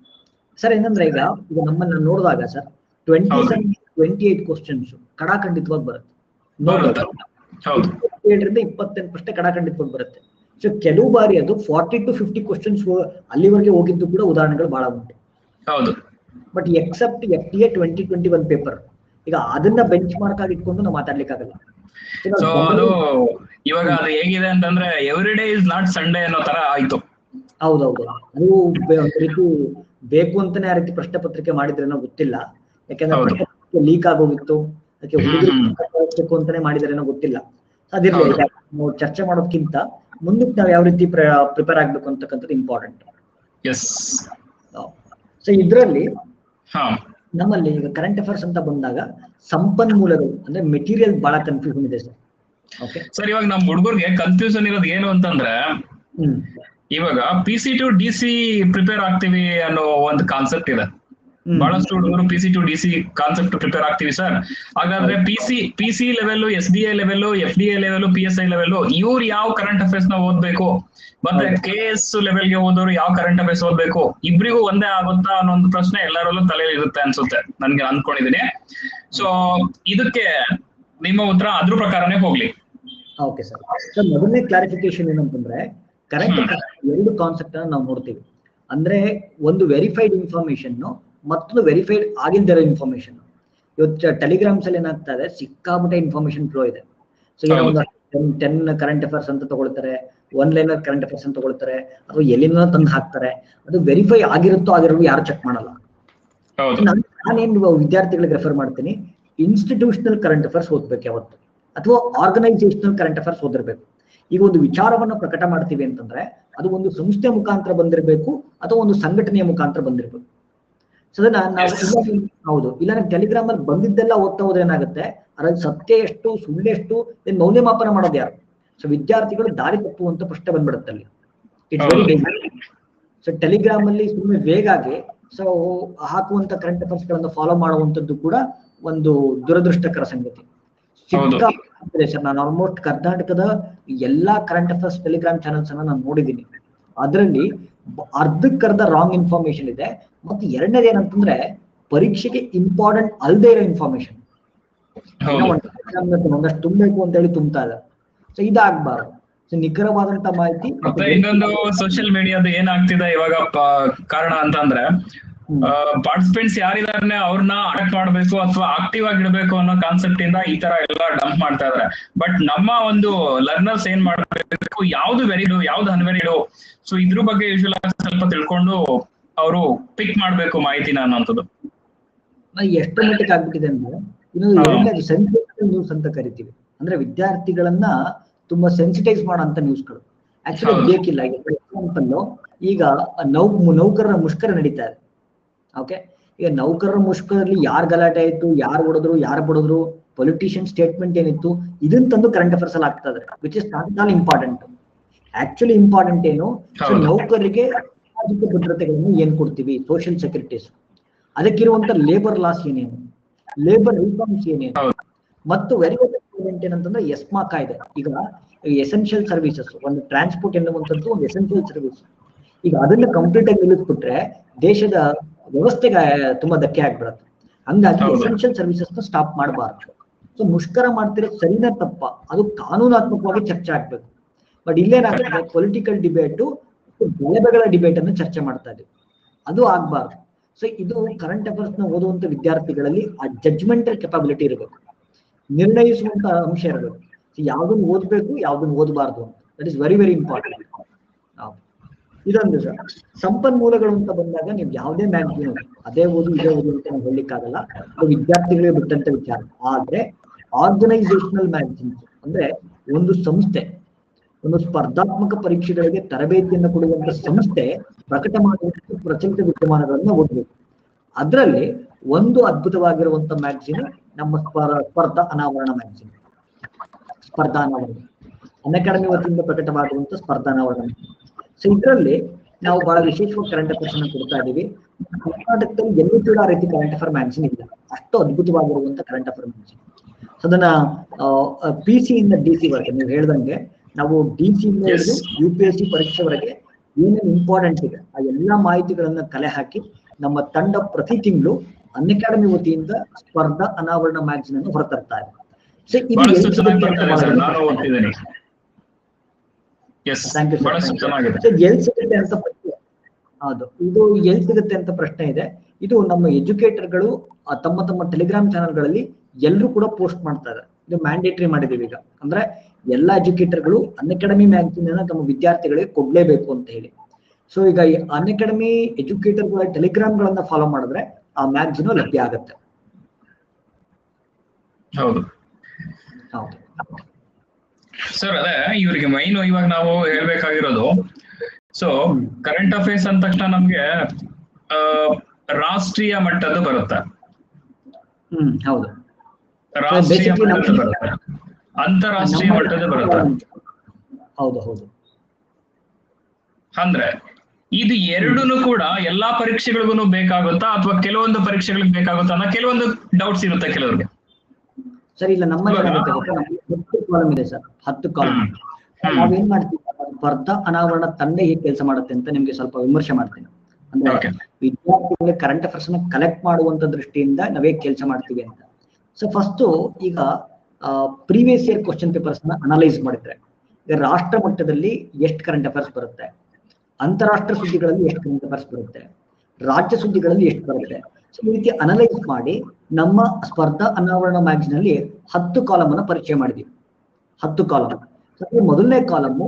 ಸರ್ ಏನಂದ್ರೆ ಈಗ ಈಗ ನಮ್ಮನ್ನ ನೋಡಿದಾಗ ಸರ್ ಟ್ವೆಂಟಿ ಹೌದು. ಸೆವೆನ್ ಟ್ವೆಂಟಿ ಏಟ್ ಕ್ವಶನ್ಸ್ ಕಡಾಖಂಡಿತವಾಗಿ ಬರುತ್ತೆ ಬರುತ್ತೆ ಹೌದು ಏಳರಿಂದ ಇಪ್ಪತ್ತೆಂಟು ಪ್ರಶ್ನೆ ಕಡಾಖಂಡಿತವಾಗಿ ಬರುತ್ತೆ ಸೊ ಕೆಲವು ಬಾರಿ ಅದು ಫಾರ್ಟಿ ಟು ಫಿಫ್ಟಿ ಕ್ವಶನ್ಸ್ ಅಲ್ಲಿವರೆಗೆ ಹೋಗಿದ್ದು ಕೂಡ ಉದಾಹರಣೆಗಳು ಬಹಳ ಉಂಟು ಹೌದು but except F T A twenty twenty one paper ಈಗ ಅದನ್ನ ಬೆಂಚ್ ಮಾರ್ಕ್ ಆಗಿ ಇಟ್ಕೊಂಡು ನಾವು ಮಾತಾಡ್ಲಿಕ್ಕಾಗಲ್ಲ So ನಾವು ಸೊ ಅದು ಇವಾಗ ಅದು ಹೇಗಿದೆ ಅಂತಂದ್ರೆ every day is not Sunday ಅನ್ನೋ ತರ ಆಯ್ತು ಹೌದೌದು ಅದು ಬೆ- ಒಂದ್ ರೀತಿ ಬೇಕು ಅಂತಾನೆ ಆ ರೀತಿ ಪ್ರಶ್ನೆ ಪತ್ರಿಕೆ ಮಾಡಿದ್ರೇನೋ ಗೊತ್ತಿಲ್ಲ ಯಾಕಂದ್ರೆ ಹೌದು. ಪ್ರಶ್ನೆ ಪತ್ರಿಕೆ ಲೀಕ್ ಆಗೋಗಿತ್ತು ಅದಕ್ಕೆ ಹ್ಮ್, ಹುಡುಗರು ಹ್ಮ್. ಬೇಕು ಅಂತಾನೆ ಮಾಡಿದ್ರೇನೋ ಗೊತ್ತಿಲ್ಲ ಅದಿರ್ಲಿ ಹೌದು. ಈಗ ನಾವು ಚರ್ಚೆ ಮಾಡೋದಕ್ಕಿಂತ ಮುಂದಕ್ಕೆ ನಾವು ಯಾವ ರೀತಿ ಪ್ರಿಪೇರ್ ಆಗ್ಬೇಕು ಅಂತಕ್ಕಂಥದ್ದು ಇಂಪಾರ್ಟೆಂಟ್ ಎಸ್ ಸೊ ಇದ್ರಲ್ಲಿ ಹಾ ನಮ್ಮಲ್ಲಿ ಈಗ ಕರೆಂಟ್ ಅಫೇರ್ಸ್ ಅಂತ ಬಂದಾಗ ಸಂಪನ್ಮೂಲಗಳು ಅಂದ್ರೆ ಮೆಟೀರಿಯಲ್ ಬಹಳ ಕನ್ಫ್ಯೂಷನ್ ಇದೆ ಸರ್ ಓಕೆ ಸರ್ ಇವಾಗ ನಮ್ ಹುಡುಗರ್ಗೆ ಕನ್ಫ್ಯೂಷನ್ ಇರೋದು ಏನು ಅಂತಂದ್ರೆ ಹ್ಮ್ ಇವಾಗ P C to D C prepare ಆಗ್ತೀವಿ ಅನ್ನೋ ಒಂದು ಕಾನ್ಸೆಪ್ಟ್ ಇದೆ ಹ್ಮ್. ಬಹಳಷ್ಟು ಹುಡುಗರು P C to D C concept prepare ಆಗ್ತೀವಿ ಸರ್ ಹಾಗಾದ್ರೆ P C P C level S D A level F D A level P S I level ಇವ್ರು ಯಾವ ಕರೆಂಟ್ ಅಫೇರ್ಸ್ ನ ಓದ್ಬೇಕು ಮತ್ತೆ ಕೆ ಎಸ್ ಲೆವೆಲ್ ಗೆ ಓದೋರು ಯಾವ ಕರೆಂಟ್ ಅಫೇರ್ಸ್ ಓದ್ಬೇಕು ಇಬ್ರಿಗೂ ಒಂದೇ ಆಗುತ್ತಾ ಅನ್ನೋ ಒಂದು ಪ್ರಶ್ನೆ ಎಲ್ಲರಲ್ಲೂ ತಲೆಯಲ್ಲಿ ಇರುತ್ತೆ ಅನ್ಸುತ್ತೆ ನನ್ಗೆ ಅನ್ಕೊಂಡಿದೀನಿ ಸೊ ಇದಕ್ಕೆ ನಿಮ್ಮ ಉತ್ತರ ಅದ್ರ ಪ್ರಕಾರನೇ ಹೋಗ್ಲಿ ಓಕೆ ಸರ್ ಸರ್ ಮೊದಲನೇ ಕ್ಲಾರಿಫಿಕೇಶನ್ ಏನಂತಂದ್ರೆ ಕರೆಕ್ಟ್ ಎರಡು ಕಾನ್ಸೆಪ್ಟ್ ಅನ್ನ ನಾವು ನೋಡ್ತೀವಿ ಅಂದ್ರೆ ಒಂದು ವೆರಿಫೈಡ್ ಇನ್ಫಾರ್ಮೇಶನ್ ಮತ್ತೊಂದು ವೆರಿಫೈಡ್ ಆಗಿಲ್ದಿರೋ ಇನ್ಫಾರ್ಮೇಶನ್ ಇವತ್ತು ಟೆಲಿಗ್ರಾಮ್ಸ್ ಅಲ್ಲಿ ಏನಾಗ್ತಾ ಇದೆ ಸಿಕ್ಕಾಪಟ್ಟೆ ಇನ್ಫಾರ್ಮೇಶನ್ ಫ್ಲೋ ಇದೆ ಸೊ ಏನೋ ಒಂದು ಟೆನ್ ಕರೆಂಟ್ ಅಫೇರ್ಸ್ ಅಂತ ತಗೊಳ್ತಾರೆ ಒನ್ ಲೈನರ್ ಕರೆಂಟ್ ಅಫೇರ್ಸ್ ಅಂತ ತಗೊಳ್ತಾರೆ ಅಥವಾ ಎಲ್ಲಿಂದ ತಂದು ಹಾಕ್ತಾರೆ ಅದು ವೆರಿಫೈ ಆಗಿರುತ್ತೋ ಆಗಿರೋ ಯಾರು ಚೆಕ್ ಮಾಡಲ್ಲ ಹೌದು ನಾನ್- ನಾನೇನು ವಿದ್ಯಾರ್ಥಿಗಳಿಗೆ ರೆಫರ್ ಮಾಡ್ತೀನಿ ಇನ್ಸ್ಟಿಟ್ಯೂಷನಲ್ ಕರೆಂಟ್ ಅಫೇರ್ಸ್ ಓದ್ಬೇಕು ಯಾವತ್ತು ಅಥವಾ ಆರ್ಗನೈಸೇಷನಲ್ ಕರೆಂಟ್ ಅಫೇರ್ಸ್ ಓದಿರ್ಬೇಕು ಈಗ ಒಂದು ವಿಚಾರವನ್ನ ಪ್ರಕಟ ಮಾಡ್ತೀವಿ ಅಂತಂದ್ರೆ ಅದು ಒಂದು ಸಂಸ್ಥೆ ಮುಖಾಂತರ ಬಂದಿರಬೇಕು ಅಥವಾ ಒಂದು ಸಂಘಟನೆಯ ಮುಖಾಂತರ ಬಂದಿರಬೇಕು ಸೊ ಅದನ್ನ ನಾವು Yes. ಇಲ್ಲ ಹೌದು ಇಲ್ಲ ಟೆಲಿಗ್ರಾಮ್ ಅಲ್ಲಿ ಬಂದಿದ್ದೆಲ್ಲ ಓದ್ತಾ ಹೋದ್ರೆ ಏನಾಗುತ್ತೆ ಅದ್ರಲ್ಲಿ ಸತ್ಯ ಎಷ್ಟು ಸುಳ್ಳು ಎಷ್ಟು ಇದನ್ನ ಮೌಲ್ಯಮಾಪನ ಮಾಡೋದು ಯಾರು ಸೊ ವಿದ್ಯಾರ್ಥಿಗಳು ದಾರಿ ತಪ್ಪುವಂತ ಪ್ರಶ್ನೆ ಬಂದ್ಬಿಡುತ್ತೆ ಅಲ್ಲಿ ಇಟ್ಸ್ ವೆರಿ ಹೌದು. ಸೊ ಟೆಲಿಗ್ರಾಮ್ ಅಲ್ಲಿ ಸುಮ್ಮನೆ ವೇಗಾಗಿ ಸೊ ಹಾಕುವಂತ ಕರೆಂಟ್ ಅಫೇರ್ಸ್ ಗಳನ್ನ ಫಾಲೋ ಮಾಡುವಂತದ್ದು ಕೂಡ ಒಂದು ದುರದೃಷ್ಟಕರ ಸಂಗತಿ ಹೌದು. ಸಿಕ್ಕಾಪಟ್ಟೆ ಸರ್ ನಾನು ಆಲ್ಮೋಸ್ಟ್ ಕರ್ನಾಟಕದ ಎಲ್ಲಾ ಕರೆಂಟ್ ಅಫೇರ್ಸ್ ಟೆಲಿಗ್ರಾಮ್ ಚಾನೆಲ್ಸ್ ಅನ್ನ ನಾನು ನೋಡಿದ್ದೀನಿ ಅದರಲ್ಲಿ ಅರ್ಧಕ್ಕರ್ಧ ರಾಂಗ್ ಇನ್ಫಾರ್ಮೇಶನ್ ಇದೆ ಮತ್ತೆ ಎರಡನೇದು ಏನಂತಂದ್ರೆ ಪರೀಕ್ಷೆಗೆ ಇಂಪಾರ್ಟೆಂಟ್ ಅಲ್ದೇ ಇರೋ ಇನ್ಫಾರ್ಮೇಶನ್ ಹೌದು ಒಂದಷ್ಟು ತುಂಬಬೇಕು ಅಂತ ಹೇಳಿ ತುಂಬ್ತಾ ಇದೆ ಸೊ ಇದಾಗಬಾರ್ದು ಸೊ ನಿಖರವಾದಂತ ಮಾಹಿತಿ ಮತ್ತೆ ಇನ್ನೊಂದು ಸೋಷಿಯಲ್ ಮೀಡಿಯಾದ ಏನಾಗ್ತಿದೆ ಇವಾಗ ಪ- ಕಾರಣ ಅಂತಂದ್ರೆ ಹ್ಮ್. ಪಾರ್ಟಿಸಿಪೆಂಟ್ಸ್ ಯಾರಿದಾರೆ ಅವ್ರನ್ನ ಅಟೆಕ್ಟ್ ಮಾಡ್ಬೇಕು ಅಥವಾ ಆಕ್ಟಿವ್ ಆಗಿ ಇಡಬೇಕು ಅನ್ನೋ ಕಾನ್ಸೆಪ್ಟ್ ಇಂದ ಈ ತರ ಎಲ್ಲ ಡಂಪ್ ಮಾಡ್ತಾ ಇದಾರೆ ಬಟ್ ನಮ್ಮ ಒಂದು ಲರ್ನರ್ಸ್ ಏನ್ ಮಾಡ್ಬೇಕು ಯಾವ್ದು ವೆರಿಡು ಯಾವ್ದು ಅನ್ವೆರಿಡು ಸೊ ಇದ್ರ ಬಗ್ಗೆ ಯೂಶುವಲ್ ಆಗಿ ಸ್ವಲ್ಪ ತಿಳ್ಕೊಂಡು ಅವರು ಪಿಕ್ ಮಾಡ್ಬೇಕು ಮಾಹಿತಿನ ಅನ್ನೋಂಥದ್ದು ಅದು ಎಷ್ಟು ಮಟ್ಟಿಗೆ ಆಗ್ಬಿಟ್ಟಿದೆ ಅಂದ್ರೆ ಇನ್ನೊಂದು ಹಾ. ಎರಡನೇದು ಸೆನ್ಸಿಟೈವ್ ನ್ಯೂಸ್ ಅಂತ ಕರಿತೀವಿ ಅಂದ್ರೆ ವಿದ್ಯಾರ್ಥಿಗಳನ್ನ ತುಂಬಾ ಸೆನ್ಸಿಟೈಸ್ ಮಾಡೋಂತ ನ್ಯೂಸ್ಗಳು ಆಕ್ಚುಲಿ ಹೌದು. ಬೇಕಿಲ್ಲ ಈಗ ಎಕ್ಸಾಂಪಲ್ ಈಗ ನೌ ನೌಕರರ ಮುಷ್ಕರ ನಡೀತಾ ಇದೆ ಓಕೆ ಈಗ ನೌಕರರ ಮುಷ್ಕರಲ್ಲಿ ಯಾರ್ ಗಲಾಟೆ ಆಯ್ತು ಯಾರು ಹೊಡೆದ್ರು ಯಾರು ಬಡದ್ರು ಪೊಲಿಟಿಷಿಯನ್ ಸ್ಟೇಟ್ಮೆಂಟ್ ಏನಿತ್ತು ಇದನ್ನ ತಂದು ಕರೆಂಟ್ ಅಫೇರ್ಸ್ ಅಲ್ಲಿ ಆಗ್ತಾ ಇದೆ which is not all important actually important ಏನು So, ಹೌದು. ನೌಕರರಿಗೆ ಸಾಮಾಜಿಕ ಭದ್ರತೆಗಳನ್ನು ಏನ್ ಕೊಡ್ತೀವಿ ಸೋಷಿಯಲ್ ಸೆಕ್ಯೂರಿಟೀಸ್ ಅದಕ್ಕಿರುವಂತ ಲೇಬರ್ ಲಾಸ್ ಏನೇನು ಲೇಬರ್ ರಿಫಾರ್ಮ್ಸ್ ಏನೇನು ಹೌದು ಮತ್ತು ವೆರಿ ಇಂಪಾರ್ಟೆಂಟ್ ಏನಂತಂದ್ರೆ ಎಸ್ಮಾ ಕಾಯ್ದೆ ಈಗ ಎಸೆನ್ಷಿಯಲ್ ಸರ್ವಿಸಸ್ ಒಂದು ಟ್ರಾನ್ಸ್ಪೋರ್ಟ್ ಎನ್ನುವಂಥದ್ದು ಒಂದು ಎಸೆನ್ಷಿಯಲ್ ಸರ್ವಿಸ್ ಈಗ ಅದನ್ನ ಕಂಪ್ಲೀಟ್ ಆಗಿ ನಿಲ್ಲಿಸ್ಬಿಟ್ರೆ ದೇಶದ ವ್ಯವಸ್ಥೆಗೆ ತುಂಬಾ ಧಕ್ಕೆ ಆಗ್ಬಿಡತ್ತೆ ಹಂಗಾಗಿ ಹೌದು. ಎಸೆನ್ಷಿಯಲ್ ಸರ್ವಿಸಸ್ ನ ಸ್ಟಾಪ್ ಮಾಡಬಾರ್ದು ಸೊ ಮುಷ್ಕರ ಮಾಡ್ತಿರೋದು ಸರಿನಾ ತಪ್ಪ ಅದು ಕಾನೂನಾತ್ಮಕವಾಗಿ ಚರ್ಚೆ ಆಗ್ಬೇಕು ಬಟ್ ಇಲ್ಲೇನಾಗುತ್ತೆ ಪೊಲಿಟಿಕಲ್ ಡಿಬೇಟು ಬೆಳೆಗಳ ಡಿಬೇಟ್ ಅನ್ನು ಚರ್ಚೆ ಮಾಡ್ತಾ ಇದ್ದೀವಿ ಅದು ಆಗ್ಬಾರ್ದು ಸೊ ಇದು ಕರೆಂಟ್ ಅಫೇರ್ಸ್ ನ ಓದುವಂತ ವಿದ್ಯಾರ್ಥಿಗಳಲ್ಲಿ ಆ ಜಡ್ಜ್ಮೆಂಟಲ್ ಕೆಪಾಬಿಲಿಟಿ ಇರಬೇಕು ನಿರ್ಣಯಿಸುವಂತ ಅಂಶ ಇರಬೇಕು So, ಯಾವ್ದನ್ನ ಓದ್ಬೇಕು ಯಾವ್ದನ್ನ ಓದಬಾರ್ದು ಅಂತ that is very very important ಇದೊಂದು ಸರ್ ಸಂಪನ್ಮೂಲಗಳು ಅಂತ ಬಂದಾಗ ನೀವು ಯಾವುದೇ ಮ್ಯಾಗ್ಝಿನ್ ಅದೇ ಓದು ಇದೇ ಓದು ಅಂತ ನಾವು ಹೇಳಲಿಕ್ಕಾಗಲ್ಲ ಅದು ವಿದ್ಯಾರ್ಥಿಗಳಿಗೆ ಬಿಟ್ಟಂತ ವಿಚಾರ ಆದ್ರೆ ಆರ್ಗನೈಸೇಷನಲ್ ಮ್ಯಾಗ್ಝಿನ್ಸ್ ಅಂದ್ರೆ ಒಂದು ಸಂಸ್ಥೆ ಒಂದು ಸ್ಪರ್ಧಾತ್ಮಕ ಪರೀಕ್ಷೆಗಳಿಗೆ ತರಬೇತಿಯನ್ನು ಕೊಡುವಂತ ಸಂಸ್ಥೆ ಪ್ರಕಟ ಮಾಡುವಂತ ಪ್ರಚಲಿತ ವಿದ್ಯಮಾನಗಳನ್ನ ಓದಬೇಕು ಅದರಲ್ಲಿ ಒಂದು ಅದ್ಭುತವಾಗಿರುವಂತ ಮ್ಯಾಗ್ಝಿನ್ ನಮ್ಮ ಸ್ಪರ್ ಸ್ಪರ್ಧಾ ಅನಾವರಣ ಮ್ಯಾಗ್ಝಿನ್ ಸ್ಪರ್ಧಾ ಅನಾವರಣ ಅನ್ಅಕಾಡೆಮಿ ವತಿಯಿಂದ ಪ್ರಕಟವಾಗುವಂತ ಸ್ಪರ್ಧಾ ಅನಾವರಣ ಸೊ ಇದರಲ್ಲಿ ನಾವು ಬಹಳ ವಿಶೇಷವಾಗಿ ಕರೆಂಟ್ ಅಫೇರ್ಸ್ ಅನ್ನು ಕೊಡ್ತಾ ಇದೀವಿ ಕರ್ನಾಟಕದಲ್ಲಿ ಎಲ್ಲೂ ಕೂಡ ಆ ರೀತಿ ಕರೆಂಟ್ ಅಫೇರ್ ಮ್ಯಾಗ್ಝಿನ್ ಇಲ್ಲ ಅಷ್ಟು ಅದ್ಭುತವಾಗಿರುವಂತ ಕರೆಂಟ್ ಅಫೇರ್ ಮ್ಯಾಗ್ಝಿನ್ ಸೊ ಅದನ್ನ ಪಿ ಸಿ ಇಂದ ಡಿ ಸಿ ವರೆಗೆ ನೀವು ಹೇಳ್ದಂಗೆ ನಾವು ಡಿ ಸಿ ಇಂದ Yes. ಹಿಡಿದು ಯು ಪಿ ಎಸ್ ಸಿ ಪರೀಕ್ಷೆವರೆಗೆ ಏನೇನು ಇಂಪಾರ್ಟೆಂಟ್ ಇದೆ ಆ ಎಲ್ಲಾ ಮಾಹಿತಿಗಳನ್ನ ಕಲೆ ಹಾಕಿ ನಮ್ಮ ತಂಡ ಪ್ರತಿ ತಿಂಗಳು ಅನ್ಅಕಾಡೆಮಿ ವತಿಯಿಂದ ಸ್ಪರ್ಧಾ ಅನಾವರಣ ಮ್ಯಾಗ್ಝಿನ್ ಅನ್ನು ಹೊರತರ್ತಾ ಇದೆ ಸೊ ಇದು ಬಹಳಷ್ಟು ಎಲ್ಲಿ ಚೆನ್ನಾಗಿ ಸಿಗುತ್ತೆ ಅಂತ ಬರ್ತಾ ಇದೆ ಸರ್ ಬಹಳ ನಾನು ಓದ್ತಿದ್ದೀನಿ ಎಸ್ ಥ್ಯಾಂಕ್ ಯು ಬಹಳಷ್ಟು ಚೆನ್ನಾಗಿದೆ ಸೊ ಎಲ್ಲಿ ಸಿಗುತ್ತೆ ಅಂತ ಪ್ರಶ್ನೆ ಹೌದು ಇದು ಎಲ್ಲಿ ಸಿಗುತ್ತೆ ಅಂತ ಪ್ರಶ್ನೆ ಇದೆ ಇದು ನಮ್ಮ ಎಜುಕೇಟರ್ಗಳು ತಮ್ಮ ತಮ್ಮ ಟೆಲಿಗ್ರಾಮ್ ಚಾನೆಲ್ಗಳಲ್ಲಿ ಎಲ್ಲರೂ ಕೂಡ ಪೋಸ್ಟ್ ಮಾಡ್ತಾರೆ ಇದು ಮ್ಯಾಂಡೇಟರಿ ಮಾಡಿದೀವಿ ಈಗ ಅಂದ್ರೆ ಎಲ್ಲಾ ಎಜುಕೇಟರ್ಗಳು ಅನ್ಅಕಾಡೆಮಿ ಮ್ಯಾಗ್ಝಿನ್ ಅನ್ನ ತಮ್ಮ ವಿದ್ಯಾರ್ಥಿಗಳಿಗೆ ಕೊಡ್ಲೇಬೇಕು ಅಂತ ಹೇಳಿ ಸೊ ಈಗ ಅನ್ಅಕಾಡೆಮಿ ಎಜುಕೇಟರ್ಗಳ ಟೆಲಿಗ್ರಾಮ್ ಗಳನ್ನ ಫಾಲೋ ಮಾಡಿದ್ರೆ ಆ ಮ್ಯಾಗ್ಝಿನ್ ಲಭ್ಯ ಆಗುತ್ತೆ ಹೌದು ಹೌದು ಸರ್ ಅದೇ ಇವ್ರಿಗೆ ಮೈನ್ ಇವಾಗ ನಾವು ಹೇಳ್ಬೇಕಾಗಿರೋದು ಸೊ ಕರೆಂಟ್ ಅಫೇರ್ಸ್ ಅಂದ ತಕ್ಷಣ ನಮ್ಗೆ ಆ, ರಾಷ್ಟ್ರೀಯ ಮಟ್ಟದ್ದು ಬರುತ್ತೆ ಹ್ಮ್ ಹೌದು ರಾಷ್ಟ್ರೀಯ basically ಮಟ್ಟದ್ದು ನಮ್ಗೆ- ಬರುತ್ತೆ ಅಂತಾರಾಷ್ಟ್ರೀಯ ನಮ್ಮ- ಮಟ್ಟದ ಬರುತ್ತೆ ಹೌದು ಹೌದು ಅಂದ್ರೆ ಇದು ಎರಡೂನು ಕೂಡ ಎಲ್ಲಾ ಪರೀಕ್ಷೆಗಳಿಗೂ ಬೇಕಾಗುತ್ತಾ ಅಥವಾ ಕೆಲವೊಂದು ಪರೀಕ್ಷೆಗಳಿಗೆ ಬೇಕಾಗುತ್ತಾ ಅನ್ನೋ ಕೆಲವೊಂದು ಡೌಟ್ಸ್ ಇರುತ್ತೆ ಕೆಲವರಿಗೆ ಸರ್ ಇಲ್ಲ ನಮ್ಮಲ್ಲಿ ಇವಾಗ- ಏನಾಗುತ್ತೆ ಗೊತ್ತಾ? ನಮ್ಮಲ್ಲಿ ಹತ್ತು ಕಾಲಮ್ ಇದೆ ಸರ್ ಹತ್ತು ಕಾಲಮ್ ಹ್ಮ್. ಹ್ಮ್. ನಾವೇನ್ ಮಾಡ್ತೀವಿ ಸ್ಪರ್ಧಾ ಅನಾವರಣ ತಂಡ ಹೇಗೆ ಕೆಲಸ ಮಾಡುತ್ತೆ ಅಂತ ನಿಮ್ಗೆ ಸ್ವಲ್ಪ ವಿಮರ್ಶೆ ಮಾಡ್ತೀನಿ ಅಂದ್ರೆ Okay. ವಿದ್ಯಾರ್ಥಿಗಳಿಗೆ ಕರೆಂಟ್ ಅಫೇರ್ಸ್ ನ ಕಲೆಕ್ಟ್ ಮಾಡುವಂತ ದೃಷ್ಟಿಯಿಂದ ನಾವೇ ಕೆಲಸ ಮಾಡ್ತೀವಿ ಅಂತ ಸೊ ಫಸ್ಟ್ ಈಗ ಪ್ರೀವಿಯಸ್ ಇಯರ್ ಕ್ವಶನ್ ಪೇಪರ್ಸ್ ನ ಅನಲೈಸ್ ಮಾಡಿದ್ರೆ ಈಗ ರಾಷ್ಟ್ರ ಮಟ್ಟದಲ್ಲಿ ಎಷ್ಟು ಕರೆಂಟ್ ಅಫೇರ್ಸ್ ಬರುತ್ತೆ ಅಂತಾರಾಷ್ಟ್ರ ಸುದ್ದಿಗಳಲ್ಲಿ ಎಷ್ಟು ಕರೆಂಟ್ ಅಫೇರ್ಸ್ ಬರುತ್ತೆ ರಾಜ್ಯ ಸುದ್ದಿಗಳಲ್ಲಿ ಎಷ್ಟು ಬರುತ್ತೆ ಸೊ ಈ ರೀತಿ ಅನಲೈಸ್ ಮಾಡಿ ನಮ್ಮ ಸ್ಪರ್ಧಾ ಅನಾವರಣ ಮ್ಯಾಗ್ಝಿನ್ ಅಲ್ಲಿ ಹತ್ತು ಕಾಲಮ್ ಅನ್ನ ಪರಿಚಯ ಮಾಡಿದ್ವಿ ಹತ್ತು ಕಾಲಮ್ ಮೊದಲನೇ ಕಾಲಮ್ಮು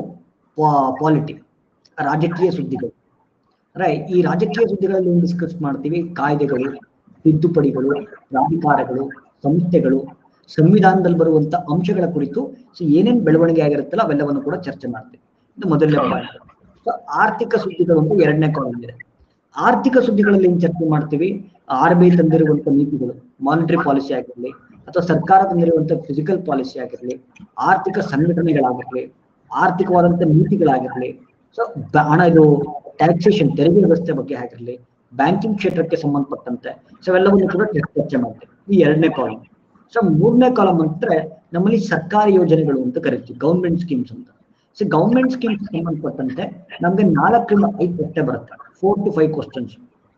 ಪಾಲಿಟಿ ರಾಜಕೀಯ ಸುದ್ದಿಗಳು ರೈಟ್ ಈ ರಾಜಕೀಯ ಸುದ್ದಿಗಳಲ್ಲಿ ಏನ್ ಡಿಸ್ಕಸ್ ಮಾಡ್ತೀವಿ ಕಾಯ್ದೆಗಳು ತಿದ್ದುಪಡಿಗಳು ಪ್ರಾಧಿಕಾರಗಳು ಸಂಸ್ಥೆಗಳು ಸಂವಿಧಾನದಲ್ಲಿ ಬರುವಂತ ಅಂಶಗಳ ಕುರಿತು ಸೊ ಏನೇನ್ ಬೆಳವಣಿಗೆ ಆಗಿರುತ್ತಲ್ಲ ಅವೆಲ್ಲವನ್ನು ಕೂಡ ಚರ್ಚೆ ಮಾಡ್ತೀವಿ ಇದು ಮೊದಲನೇ ಪಾಯಿಂಟ್ ಸೊ ಆರ್ಥಿಕ ಸುದ್ದಿಗಳು ಅಂತ ಎರಡನೇ ಕಾಲಮ್ ಇದೆ ಆರ್ಥಿಕ ಸುದ್ದಿಗಳಲ್ಲಿ ಏನ್ ಚರ್ಚೆ ಮಾಡ್ತೀವಿ ಆರ್ ಬಿ ಐ ತಂದಿರುವಂತ ನೀತಿಗಳು ಮಾನಿಟರಿ ಪಾಲಿಸಿ ಆಗಿರಲಿ ಅಥವಾ ಸರ್ಕಾರ ತಂದಿರುವಂತ ಫಿಸಿಕಲ್ ಪಾಲಿಸಿ ಆಗಿರಲಿ ಆರ್ಥಿಕ ಸಂಘಟನೆಗಳಾಗಿರ್ಲಿ ಆರ್ಥಿಕವಾದಂತ ನೀತಿಗಳಾಗಿರ್ಲಿ ಸೊ ಹಣ ಇದು ಟ್ಯಾಕ್ಸೇಷನ್ ತೆರಿಗೆ ವ್ಯವಸ್ಥೆ ಬಗ್ಗೆ ಆಗಿರಲಿ ಬ್ಯಾಂಕಿಂಗ್ ಕ್ಷೇತ್ರಕ್ಕೆ ಸಂಬಂಧಪಟ್ಟಂತೆ ಸೊ ಅವೆಲ್ಲವನ್ನು ಕೂಡ ಚರ್ಚೆ ಮಾಡ್ತೀವಿ ಈ ಎರಡನೇ ಕಾಲಮ್ ಸೊ ಮೂರನೇ ಕಾಲಮ್ ಅಂದ್ರೆ ನಮ್ಮಲ್ಲಿ ಸರ್ಕಾರಿ ಯೋಜನೆಗಳು ಅಂತ ಕರಿತೀವಿ ಗೌರ್ಮೆಂಟ್ ಸ್ಕೀಮ್ಸ್ ಅಂತ ಸೊ ಗೌರ್ಮೆಂಟ್ ಸ್ಕೀಮ್ಸ್ ಸಂಬಂಧಪಟ್ಟಂತೆ ನಮ್ಗೆ ನಾಲ್ಕರಿಂದ ಐದು ಪ್ರಶ್ನೆ ಬರುತ್ತೆ ಫೋರ್ ಟು ಫೈವ್ ಕ್ವಶನ್ಸ್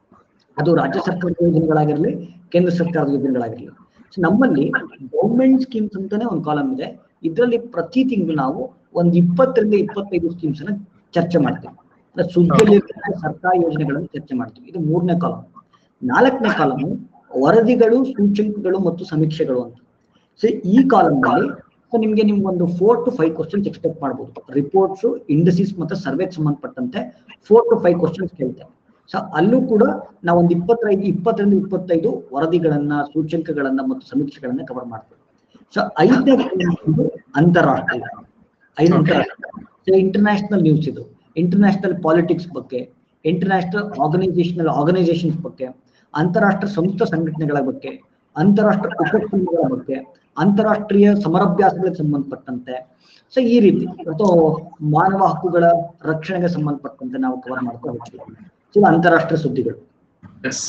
ಅದು ರಾಜ್ಯ ಸರ್ಕಾರದ ಯೋಜನೆಗಳಾಗಿರ್ಲಿ ಕೇಂದ್ರ ಸರ್ಕಾರದ ಯೋಜನೆಗಳಾಗಿರ್ಲಿ ಸೊ ನಮ್ಮಲ್ಲಿ ಗೌರ್ಮೆಂಟ್ ಸ್ಕೀಮ್ಸ್ ಅಂತಾನೆ ಒಂದು ಕಾಲಮ್ ಇದೆ ಇದರಲ್ಲಿ ಪ್ರತಿ ತಿಂಗಳು ನಾವು ಒಂದು ಇಪ್ಪತ್ತರಿಂದ ಇಪ್ಪತ್ತೈದು ಸ್ಕೀಮ್ಸ್ ಅನ್ನ ಚರ್ಚೆ ಮಾಡ್ತೀವಿ ಅಂದ್ರೆ ಸುದ್ದಿಯಲ್ಲಿ ಸರ್ಕಾರಿ ಯೋಜನೆಗಳನ್ನು ಚರ್ಚೆ ಮಾಡ್ತೀವಿ ಇದು ಮೂರನೇ ಕಾಲಮ್ ನಾಲ್ಕನೇ ಕಾಲಮ್ ವರದಿಗಳು ಸೂಚಕಗಳು ಮತ್ತು ಸಮೀಕ್ಷೆಗಳು ಅಂತ ಸೊ ಈ ಕಾಲಮ್ ನಲ್ಲಿ ಸೊ ನಿಮ್ಗೆ ನಿಮ್ಗೊಂದು four to five questions expect ಮಾಡ್ಬೋದು ರಿಪೋರ್ಟ್ಸ್ ಇಂಡಸಿಸ್ ಮತ್ತೆ ಸರ್ವೆಗೆ ಸಂಬಂಧಪಟ್ಟಂತೆ ಫೋರ್ ಟು ಫೈವ್ ಕ್ವಶನ್ಸ್ ಕೇಳ್ತೇವೆ ಸೊ ಅಲ್ಲೂ ಕೂಡ ನಾವು ಒಂದು ಇಪ್ಪತ್ತೈದು ಇಪ್ಪತ್ತರಿಂದ ಇಪ್ಪತ್ತೈದು ವರದಿಗಳನ್ನ ಸೂಚಕಗಳನ್ನ ಮತ್ತು ಸಮೀಕ್ಷೆಗಳನ್ನ ಕವರ್ ಮಾಡ್ತೇವೆ ಸೊ ಐದನೇ ಒಂದು ಅಂತಾರಾಷ್ಟ್ರೀಯ ಐದು ಅಂತಾರಾಷ್ಟ್ರೀಯ ಇಂಟರ್ನ್ಯಾಷನಲ್ ನ್ಯೂಸ್ ಇದು ಇಂಟರ್ನ್ಯಾಷನಲ್ ಪಾಲಿಟಿಕ್ಸ್ ಬಗ್ಗೆ ಇಂಟರ್ನ್ಯಾಷನಲ್ ಆರ್ಗನೈಸೇಷನಲ್ ಆರ್ಗನೈಸೇಷನ್ಸ್ ಬಗ್ಗೆ ಅಂತಾರಾಷ್ಟ್ರ ಸಂಸ್ಥೆ ಸಂಘಟನೆಗಳ ಬಗ್ಗೆ ಅಂತಾರಾಷ್ಟ್ರ ಉಪಕ್ರಮಗಳ ಬಗ್ಗೆ ಅಂತಾರಾಷ್ಟ್ರೀಯ ಸಮರಾಭ್ಯಾಸಗಳಿಗೆ ಸಂಬಂಧಪಟ್ಟಂತೆ ಸೊ ಈ ರೀತಿ ಅಥವಾ ಮಾನವ ಹಕ್ಕುಗಳ ರಕ್ಷಣೆಗೆ ಸಂಬಂಧಪಟ್ಟಂತೆ ನಾವು ಕವರ್ ಮಾಡ್ತಾ ಹೋಗ್ತೀವಿ ಸೊ ಇದು ಅಂತಾರಾಷ್ಟ್ರೀಯ ಸುದ್ದಿಗಳು ಎಸ್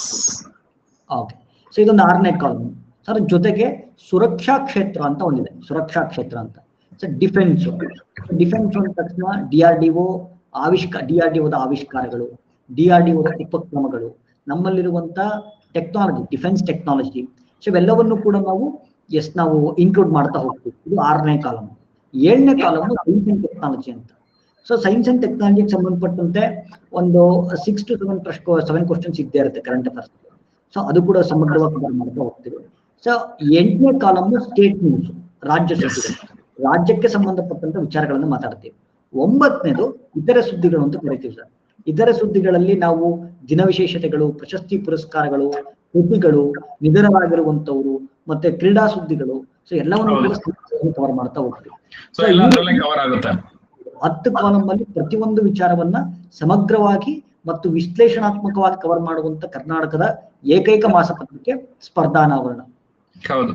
ಓಕೆ ಸೊ ಇದೊಂದು ಆರನೇ ಕಾಲಮ್ ಸರ್ ಜೊತೆಗೆ ಸುರಕ್ಷಾ ಕ್ಷೇತ್ರ ಅಂತ ಒಂದಿದೆ ಸುರಕ್ಷಾ ಕ್ಷೇತ್ರ ಅಂತ ಸೊ ಡಿಫೆನ್ಸ್ ಡಿಫೆನ್ಸ್ ಅಂದ ತಕ್ಷಣ ಡಿ ಆರ್ ಡಿ ಒ ಆವಿಷ್ಕಾರ ಡಿ ಆರ್ ಡಿ ಒದ ಆವಿಷ್ಕಾರಗಳು ಡಿ ಆರ್ ಡಿ ಒದ ಉಪಕ್ರಮಗಳು ನಮ್ಮಲ್ಲಿರುವಂತ ಟೆಕ್ನಾಲಜಿ ಡಿಫೆನ್ಸ್ ಟೆಕ್ನಾಲಜಿ ಸೊ ಇವೆಲ್ಲವನ್ನು ಕೂಡ ನಾವು ಎಸ್ ನಾವು ಇನ್ಕ್ಲೂಡ್ ಮಾಡ್ತಾ ಹೋಗ್ತೀವಿ ಇದು ಆರನೇ ಕಾಲಮ್ ಏಳನೇ ಕಾಲಮ್ ಸೈನ್ಸ್ ಅಂಡ್ ಟೆಕ್ನಾಲಜಿ ಅಂತ ಸೊ ಸೈನ್ಸ್ ಅಂಡ್ ಟೆಕ್ನಾಲಜಿಗೆ ಸಂಬಂಧಪಟ್ಟಂತೆ ಒಂದು ಸಿಕ್ಸ್ ಟು ಸೆವೆನ್ ಪ್ರಶ್ನೆ ಸೆವೆನ್ ಕ್ವಶನ್ಸ್ ಇದ್ದೇ ಇರುತ್ತೆ ಕರೆಂಟ್ ಅಫೇರ್ಸ್ ಸೊ ಅದು ಕೂಡ ಸಮಗ್ರವಾಗಿ cover ಮಾಡ್ತಾ ಹೋಗ್ತೀವಿ ಸೊ ಎಂಟನೇ ಕಾಲಮ್ ಸ್ಟೇಟ್ ನ್ಯೂಸ್ ರಾಜ್ಯ ಸುದ್ದಿಗಳು ರಾಜ್ಯಕ್ಕೆ ಸಂಬಂಧಪಟ್ಟಂತ ವಿಚಾರಗಳನ್ನು ಮಾತಾಡ್ತೀವಿ ಒಂಬತ್ತನೇದು ಇತರೆ ಸುದ್ದಿಗಳು ಅಂತ ಕರಿತೀವಿ ಸರ್ ಇತರೆ ಸುದ್ದಿಗಳಲ್ಲಿ ನಾವು ದಿನ ವಿಶೇಷತೆಗಳು ಪ್ರಶಸ್ತಿ ಪುರಸ್ಕಾರಗಳು ಕೃತಿಗಳು ನಿಧನರಾಗಿರುವಂತವರು ಮತ್ತೆ ಕ್ರೀಡಾ ಸುದ್ದಿಗಳು ಸೊ ಎಲ್ಲವನ್ನು ಕೂಡ ಕವರ್ ಮಾಡ್ತಾ ಹೋಗ್ತೀವಿ ಸೊ ಎಲ್ಲ ಅದ್ರಲ್ಲೇ ಕವರ್ ಆಗುತ್ತೆ ಹತ್ತು ಕಾಲಂ ಅಲ್ಲಿ ಪ್ರತಿಯೊಂದು ವಿಚಾರವನ್ನ ಸಮಗ್ರವಾಗಿ ಮತ್ತು ವಿಶ್ಲೇಷಣಾತ್ಮಕವಾಗಿ ಕವರ್ ಮಾಡುವಂತ ಕರ್ನಾಟಕದ ಏಕೈಕ ಮಾಸಪತ್ರಿಕೆ ಸ್ಪರ್ಧಾನಾವರಣ ಹೌದು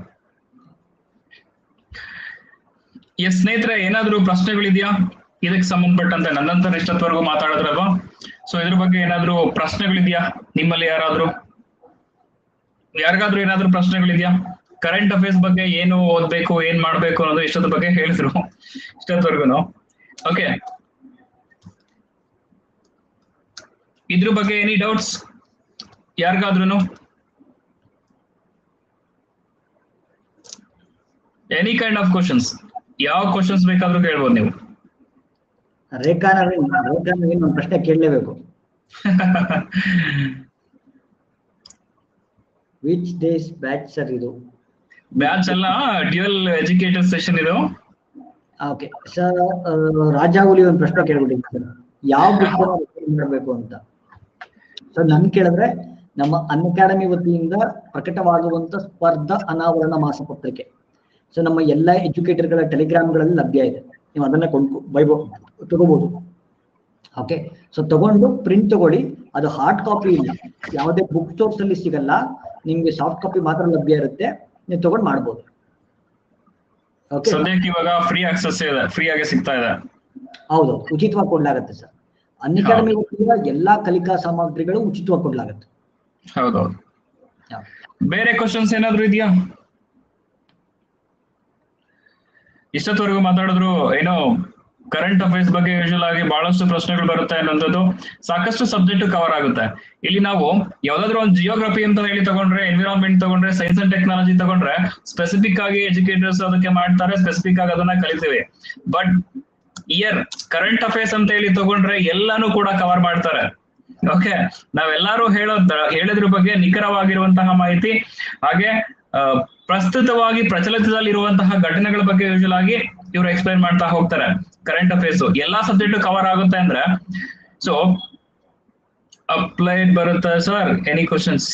ಎಸ್ ಸ್ನೇಹಿತರೆ ಏನಾದ್ರೂ ಪ್ರಶ್ನೆಗಳಿದೆಯಾ ಇದಕ್ಕೆ ಸಂಬಂಧಪಟ್ಟಂತೆ ನನ್ನಂತರ ಇಷ್ಟತ್ವರೆಗೂ ಮಾತಾಡಿದ್ರಲ್ವಾ ಸೊ ಇದ್ರ ಬಗ್ಗೆ ಏನಾದ್ರೂ ಪ್ರಶ್ನೆಗಳಿದೆಯಾ ನಿಮ್ಮಲ್ಲಿ ಯಾರಾದ್ರೂ ಯಾರಿಗಾದ್ರೂ ಏನಾದ್ರೂ ಪ್ರಶ್ನೆಗಳಿದೆಯಾ ಕರೆಂಟ್ ಅಫೇರ್ಸ್ ಬಗ್ಗೆ ಏನು ಓದ್ಬೇಕು ಏನ್ ಮಾಡ್ಬೇಕು ಅನ್ನೋದು ಇಷ್ಟದ ಬಗ್ಗೆ ಹೇಳಿದ್ರು ಇಷ್ಟೊತ್ತವರೆಗೂ ಓಕೆ ಇದ್ರ ಬಗ್ಗೆ ಎನಿ ಡೌಟ್ಸ್ ಯಾರಿಗಾದ್ರೂ ಎನಿ ಕೈಂಡ್ ಆಫ್ ಕ್ವಶನ್ಸ್ ಯಾವ ಕ್ವಶನ್ಸ್ ಬೇಕಾದ್ರೂ ಕೇಳ್ಬೋದು ನೀವು ರೇಖಾ ನವೀನ್ ರೇಖಾ ನವೀನ್ ಒಂದು ಪ್ರಶ್ನೆ ಕೇಳಲೇಬೇಕು ವಿಚ್ ಡೇಸ್ ಬ್ಯಾಚ್ ಸರ್ ಇದು ಬ್ಯಾಚ್ ಅಲ್ಲ ಡ್ಯೂಯಲ್ ಎಜುಕೇಟರ್ ಸೆಷನ್ ಇದು ಓಕೆ ಸರ್ ರಾಜಾಹುಲಿ ಒಂದು ಪ್ರಶ್ನೆ ಕೇಳ್ಬಿಟ್ಟಿದ್ದೀನಿ ಸರ್ ಯಾವ ಬುಕ್ ಮಾಡಬೇಕು ಅಂತ ಸರ್ ನನ್ ಕೇಳಿದ್ರೆ ನಮ್ಮ ಅನ್ ಅಕಾಡೆಮಿ ವತಿಯಿಂದ ಪ್ರಕಟವಾಗುವಂತ ಸ್ಪರ್ಧಾ ಅನಾವರಣ ಮಾಸಪತ್ರಿಕೆ ಸೊ ನಮ್ಮ ಎಲ್ಲ ಎಜುಕೇಟರ್ಗಳ ಟೆಲಿಗ್ರಾಮ್ಗಳಲ್ಲಿ ಲಭ್ಯ ಇದೆ ನೀವು ಅದನ್ನ ಕೊಂಡ್ಕೊ ಬೈಬೋ ತಗೋಬಹುದು ಓಕೆ ಸೊ ತಗೊಂಡು ಪ್ರಿಂಟ್ ತಗೊಳ್ಳಿ ಅದು ಹಾರ್ಡ್ ಕಾಪಿ ಇಲ್ಲ ಯಾವುದೇ ಬುಕ್ ಸ್ಟೋರ್ಸ್ ಅಲ್ಲಿ ಸಿಗಲ್ಲ ನಿಮ್ಗೆ ಸಾಫ್ಟ್ ಕಾಪಿ ಮಾತ್ರ ಲಭ್ಯ ಇರುತ್ತೆ ನೀವು ತಗೊಂಡು ಮಾಡ್ಬೋದು ಓಕೆ ಸದ್ಯಕ್ಕೆ ಇವಾಗ ಫ್ರೀ ಆಕ್ಸೆಸ್ ಇದೆ ಫ್ರೀ ಆಗಿ ಸಿಗ್ತಾ ಇದೆ ಹೌದು ಉಚಿತವಾಗಿ ಕೊಡ್ಲಾಗತ್ತೆ ಸರ್ ಅನ್ಅಕಾಡೆಮಿ ವತಿಯಿಂದ ಎಲ್ಲಾ ಕಲಿಕಾ ಸಾಮಗ್ರಿಗಳು ಉಚಿತವಾಗಿ ಕೊಡ್ಲಾಗತ್ತೆ ಹೌದೌದು Yeah. ಬೇರೆ ಕ್ವಶನ್ಸ್ ಏನಾದ್ರು ಇದೆಯಾ ಇಷ್ಟೊತ್ತವರೆಗೂ ಮಾತಾಡಿದ್ರು ಏನೋ ಕರೆಂಟ್ ಅಫೇರ್ಸ್ ಬಗ್ಗೆ ಯೂಶುವಲ್ ಆಗಿ ಬಹಳಷ್ಟು ಪ್ರಶ್ನೆಗಳು ಬರುತ್ತೆ ಅನ್ನೋಂಥದ್ದು ಸಾಕಷ್ಟು ಸಬ್ಜೆಕ್ಟ್ ಕವರ್ ಆಗುತ್ತೆ ಇಲ್ಲಿ ನಾವು ಯಾವ್ದಾದ್ರು ಒಂದು ಜಿಯೋಗ್ರಫಿ ಅಂತ ಹೇಳಿ ತಗೊಂಡ್ರೆ ಎನ್ವಿರಾನ್ಮೆಂಟ್ ತಗೊಂಡ್ರೆ ಸೈನ್ಸ್ ಅಂಡ್ ಟೆಕ್ನಾಲಜಿ ತಗೊಂಡ್ರೆ ಸ್ಪೆಸಿಫಿಕ್ ಆಗಿ ಎಜುಕೇಟರ್ಸ್ ಅದಕ್ಕೆ ಮಾಡ್ತಾರೆ ಸ್ಪೆಸಿಫಿಕ್ ಆಗಿ ಅದನ್ನ ಕಲಿತೀವಿ ಬಟ್ ಇಯರ್ ಕರೆಂಟ್ ಅಫೇರ್ಸ್ ಅಂತ ಹೇಳಿ ತಗೊಂಡ್ರೆ ಎಲ್ಲಾನು ಕೂಡ ಕವರ್ ಮಾಡ್ತಾರೆ ಓಕೆ ನಾವೆಲ್ಲರೂ ಹೇಳೋದ ಹೇಳೋದ್ರ ಬಗ್ಗೆ ನಿಖರವಾಗಿರುವಂತಹ ಮಾಹಿತಿ ಹಾಗೆ ಆ, ಪ್ರಸ್ತುತವಾಗಿ ಪ್ರಚಲಿತದಲ್ಲಿರುವಂತಹ ಘಟನೆಗಳ ಬಗ್ಗೆ ಯೂಶುವಲ್ ಆಗಿ ಇವರು ಎಕ್ಸ್ಪ್ಲೈನ್ ಮಾಡ್ತಾ ಹೋಗ್ತಾರೆ ಕರೆಂಟ್ ಅಫೇರ್ಸ್ ಎಲ್ಲಾ ಸಬ್ಜೆಕ್ಟ್ ಕವರ್ ಆಗುತ್ತೆ ಅಂದ್ರೆ ಸೊ ಅಪ್ಲೈಡ್ ಬರುತ್ತೆ ಸರ್ ಎನಿ ಕ್ವಶನ್ಸ್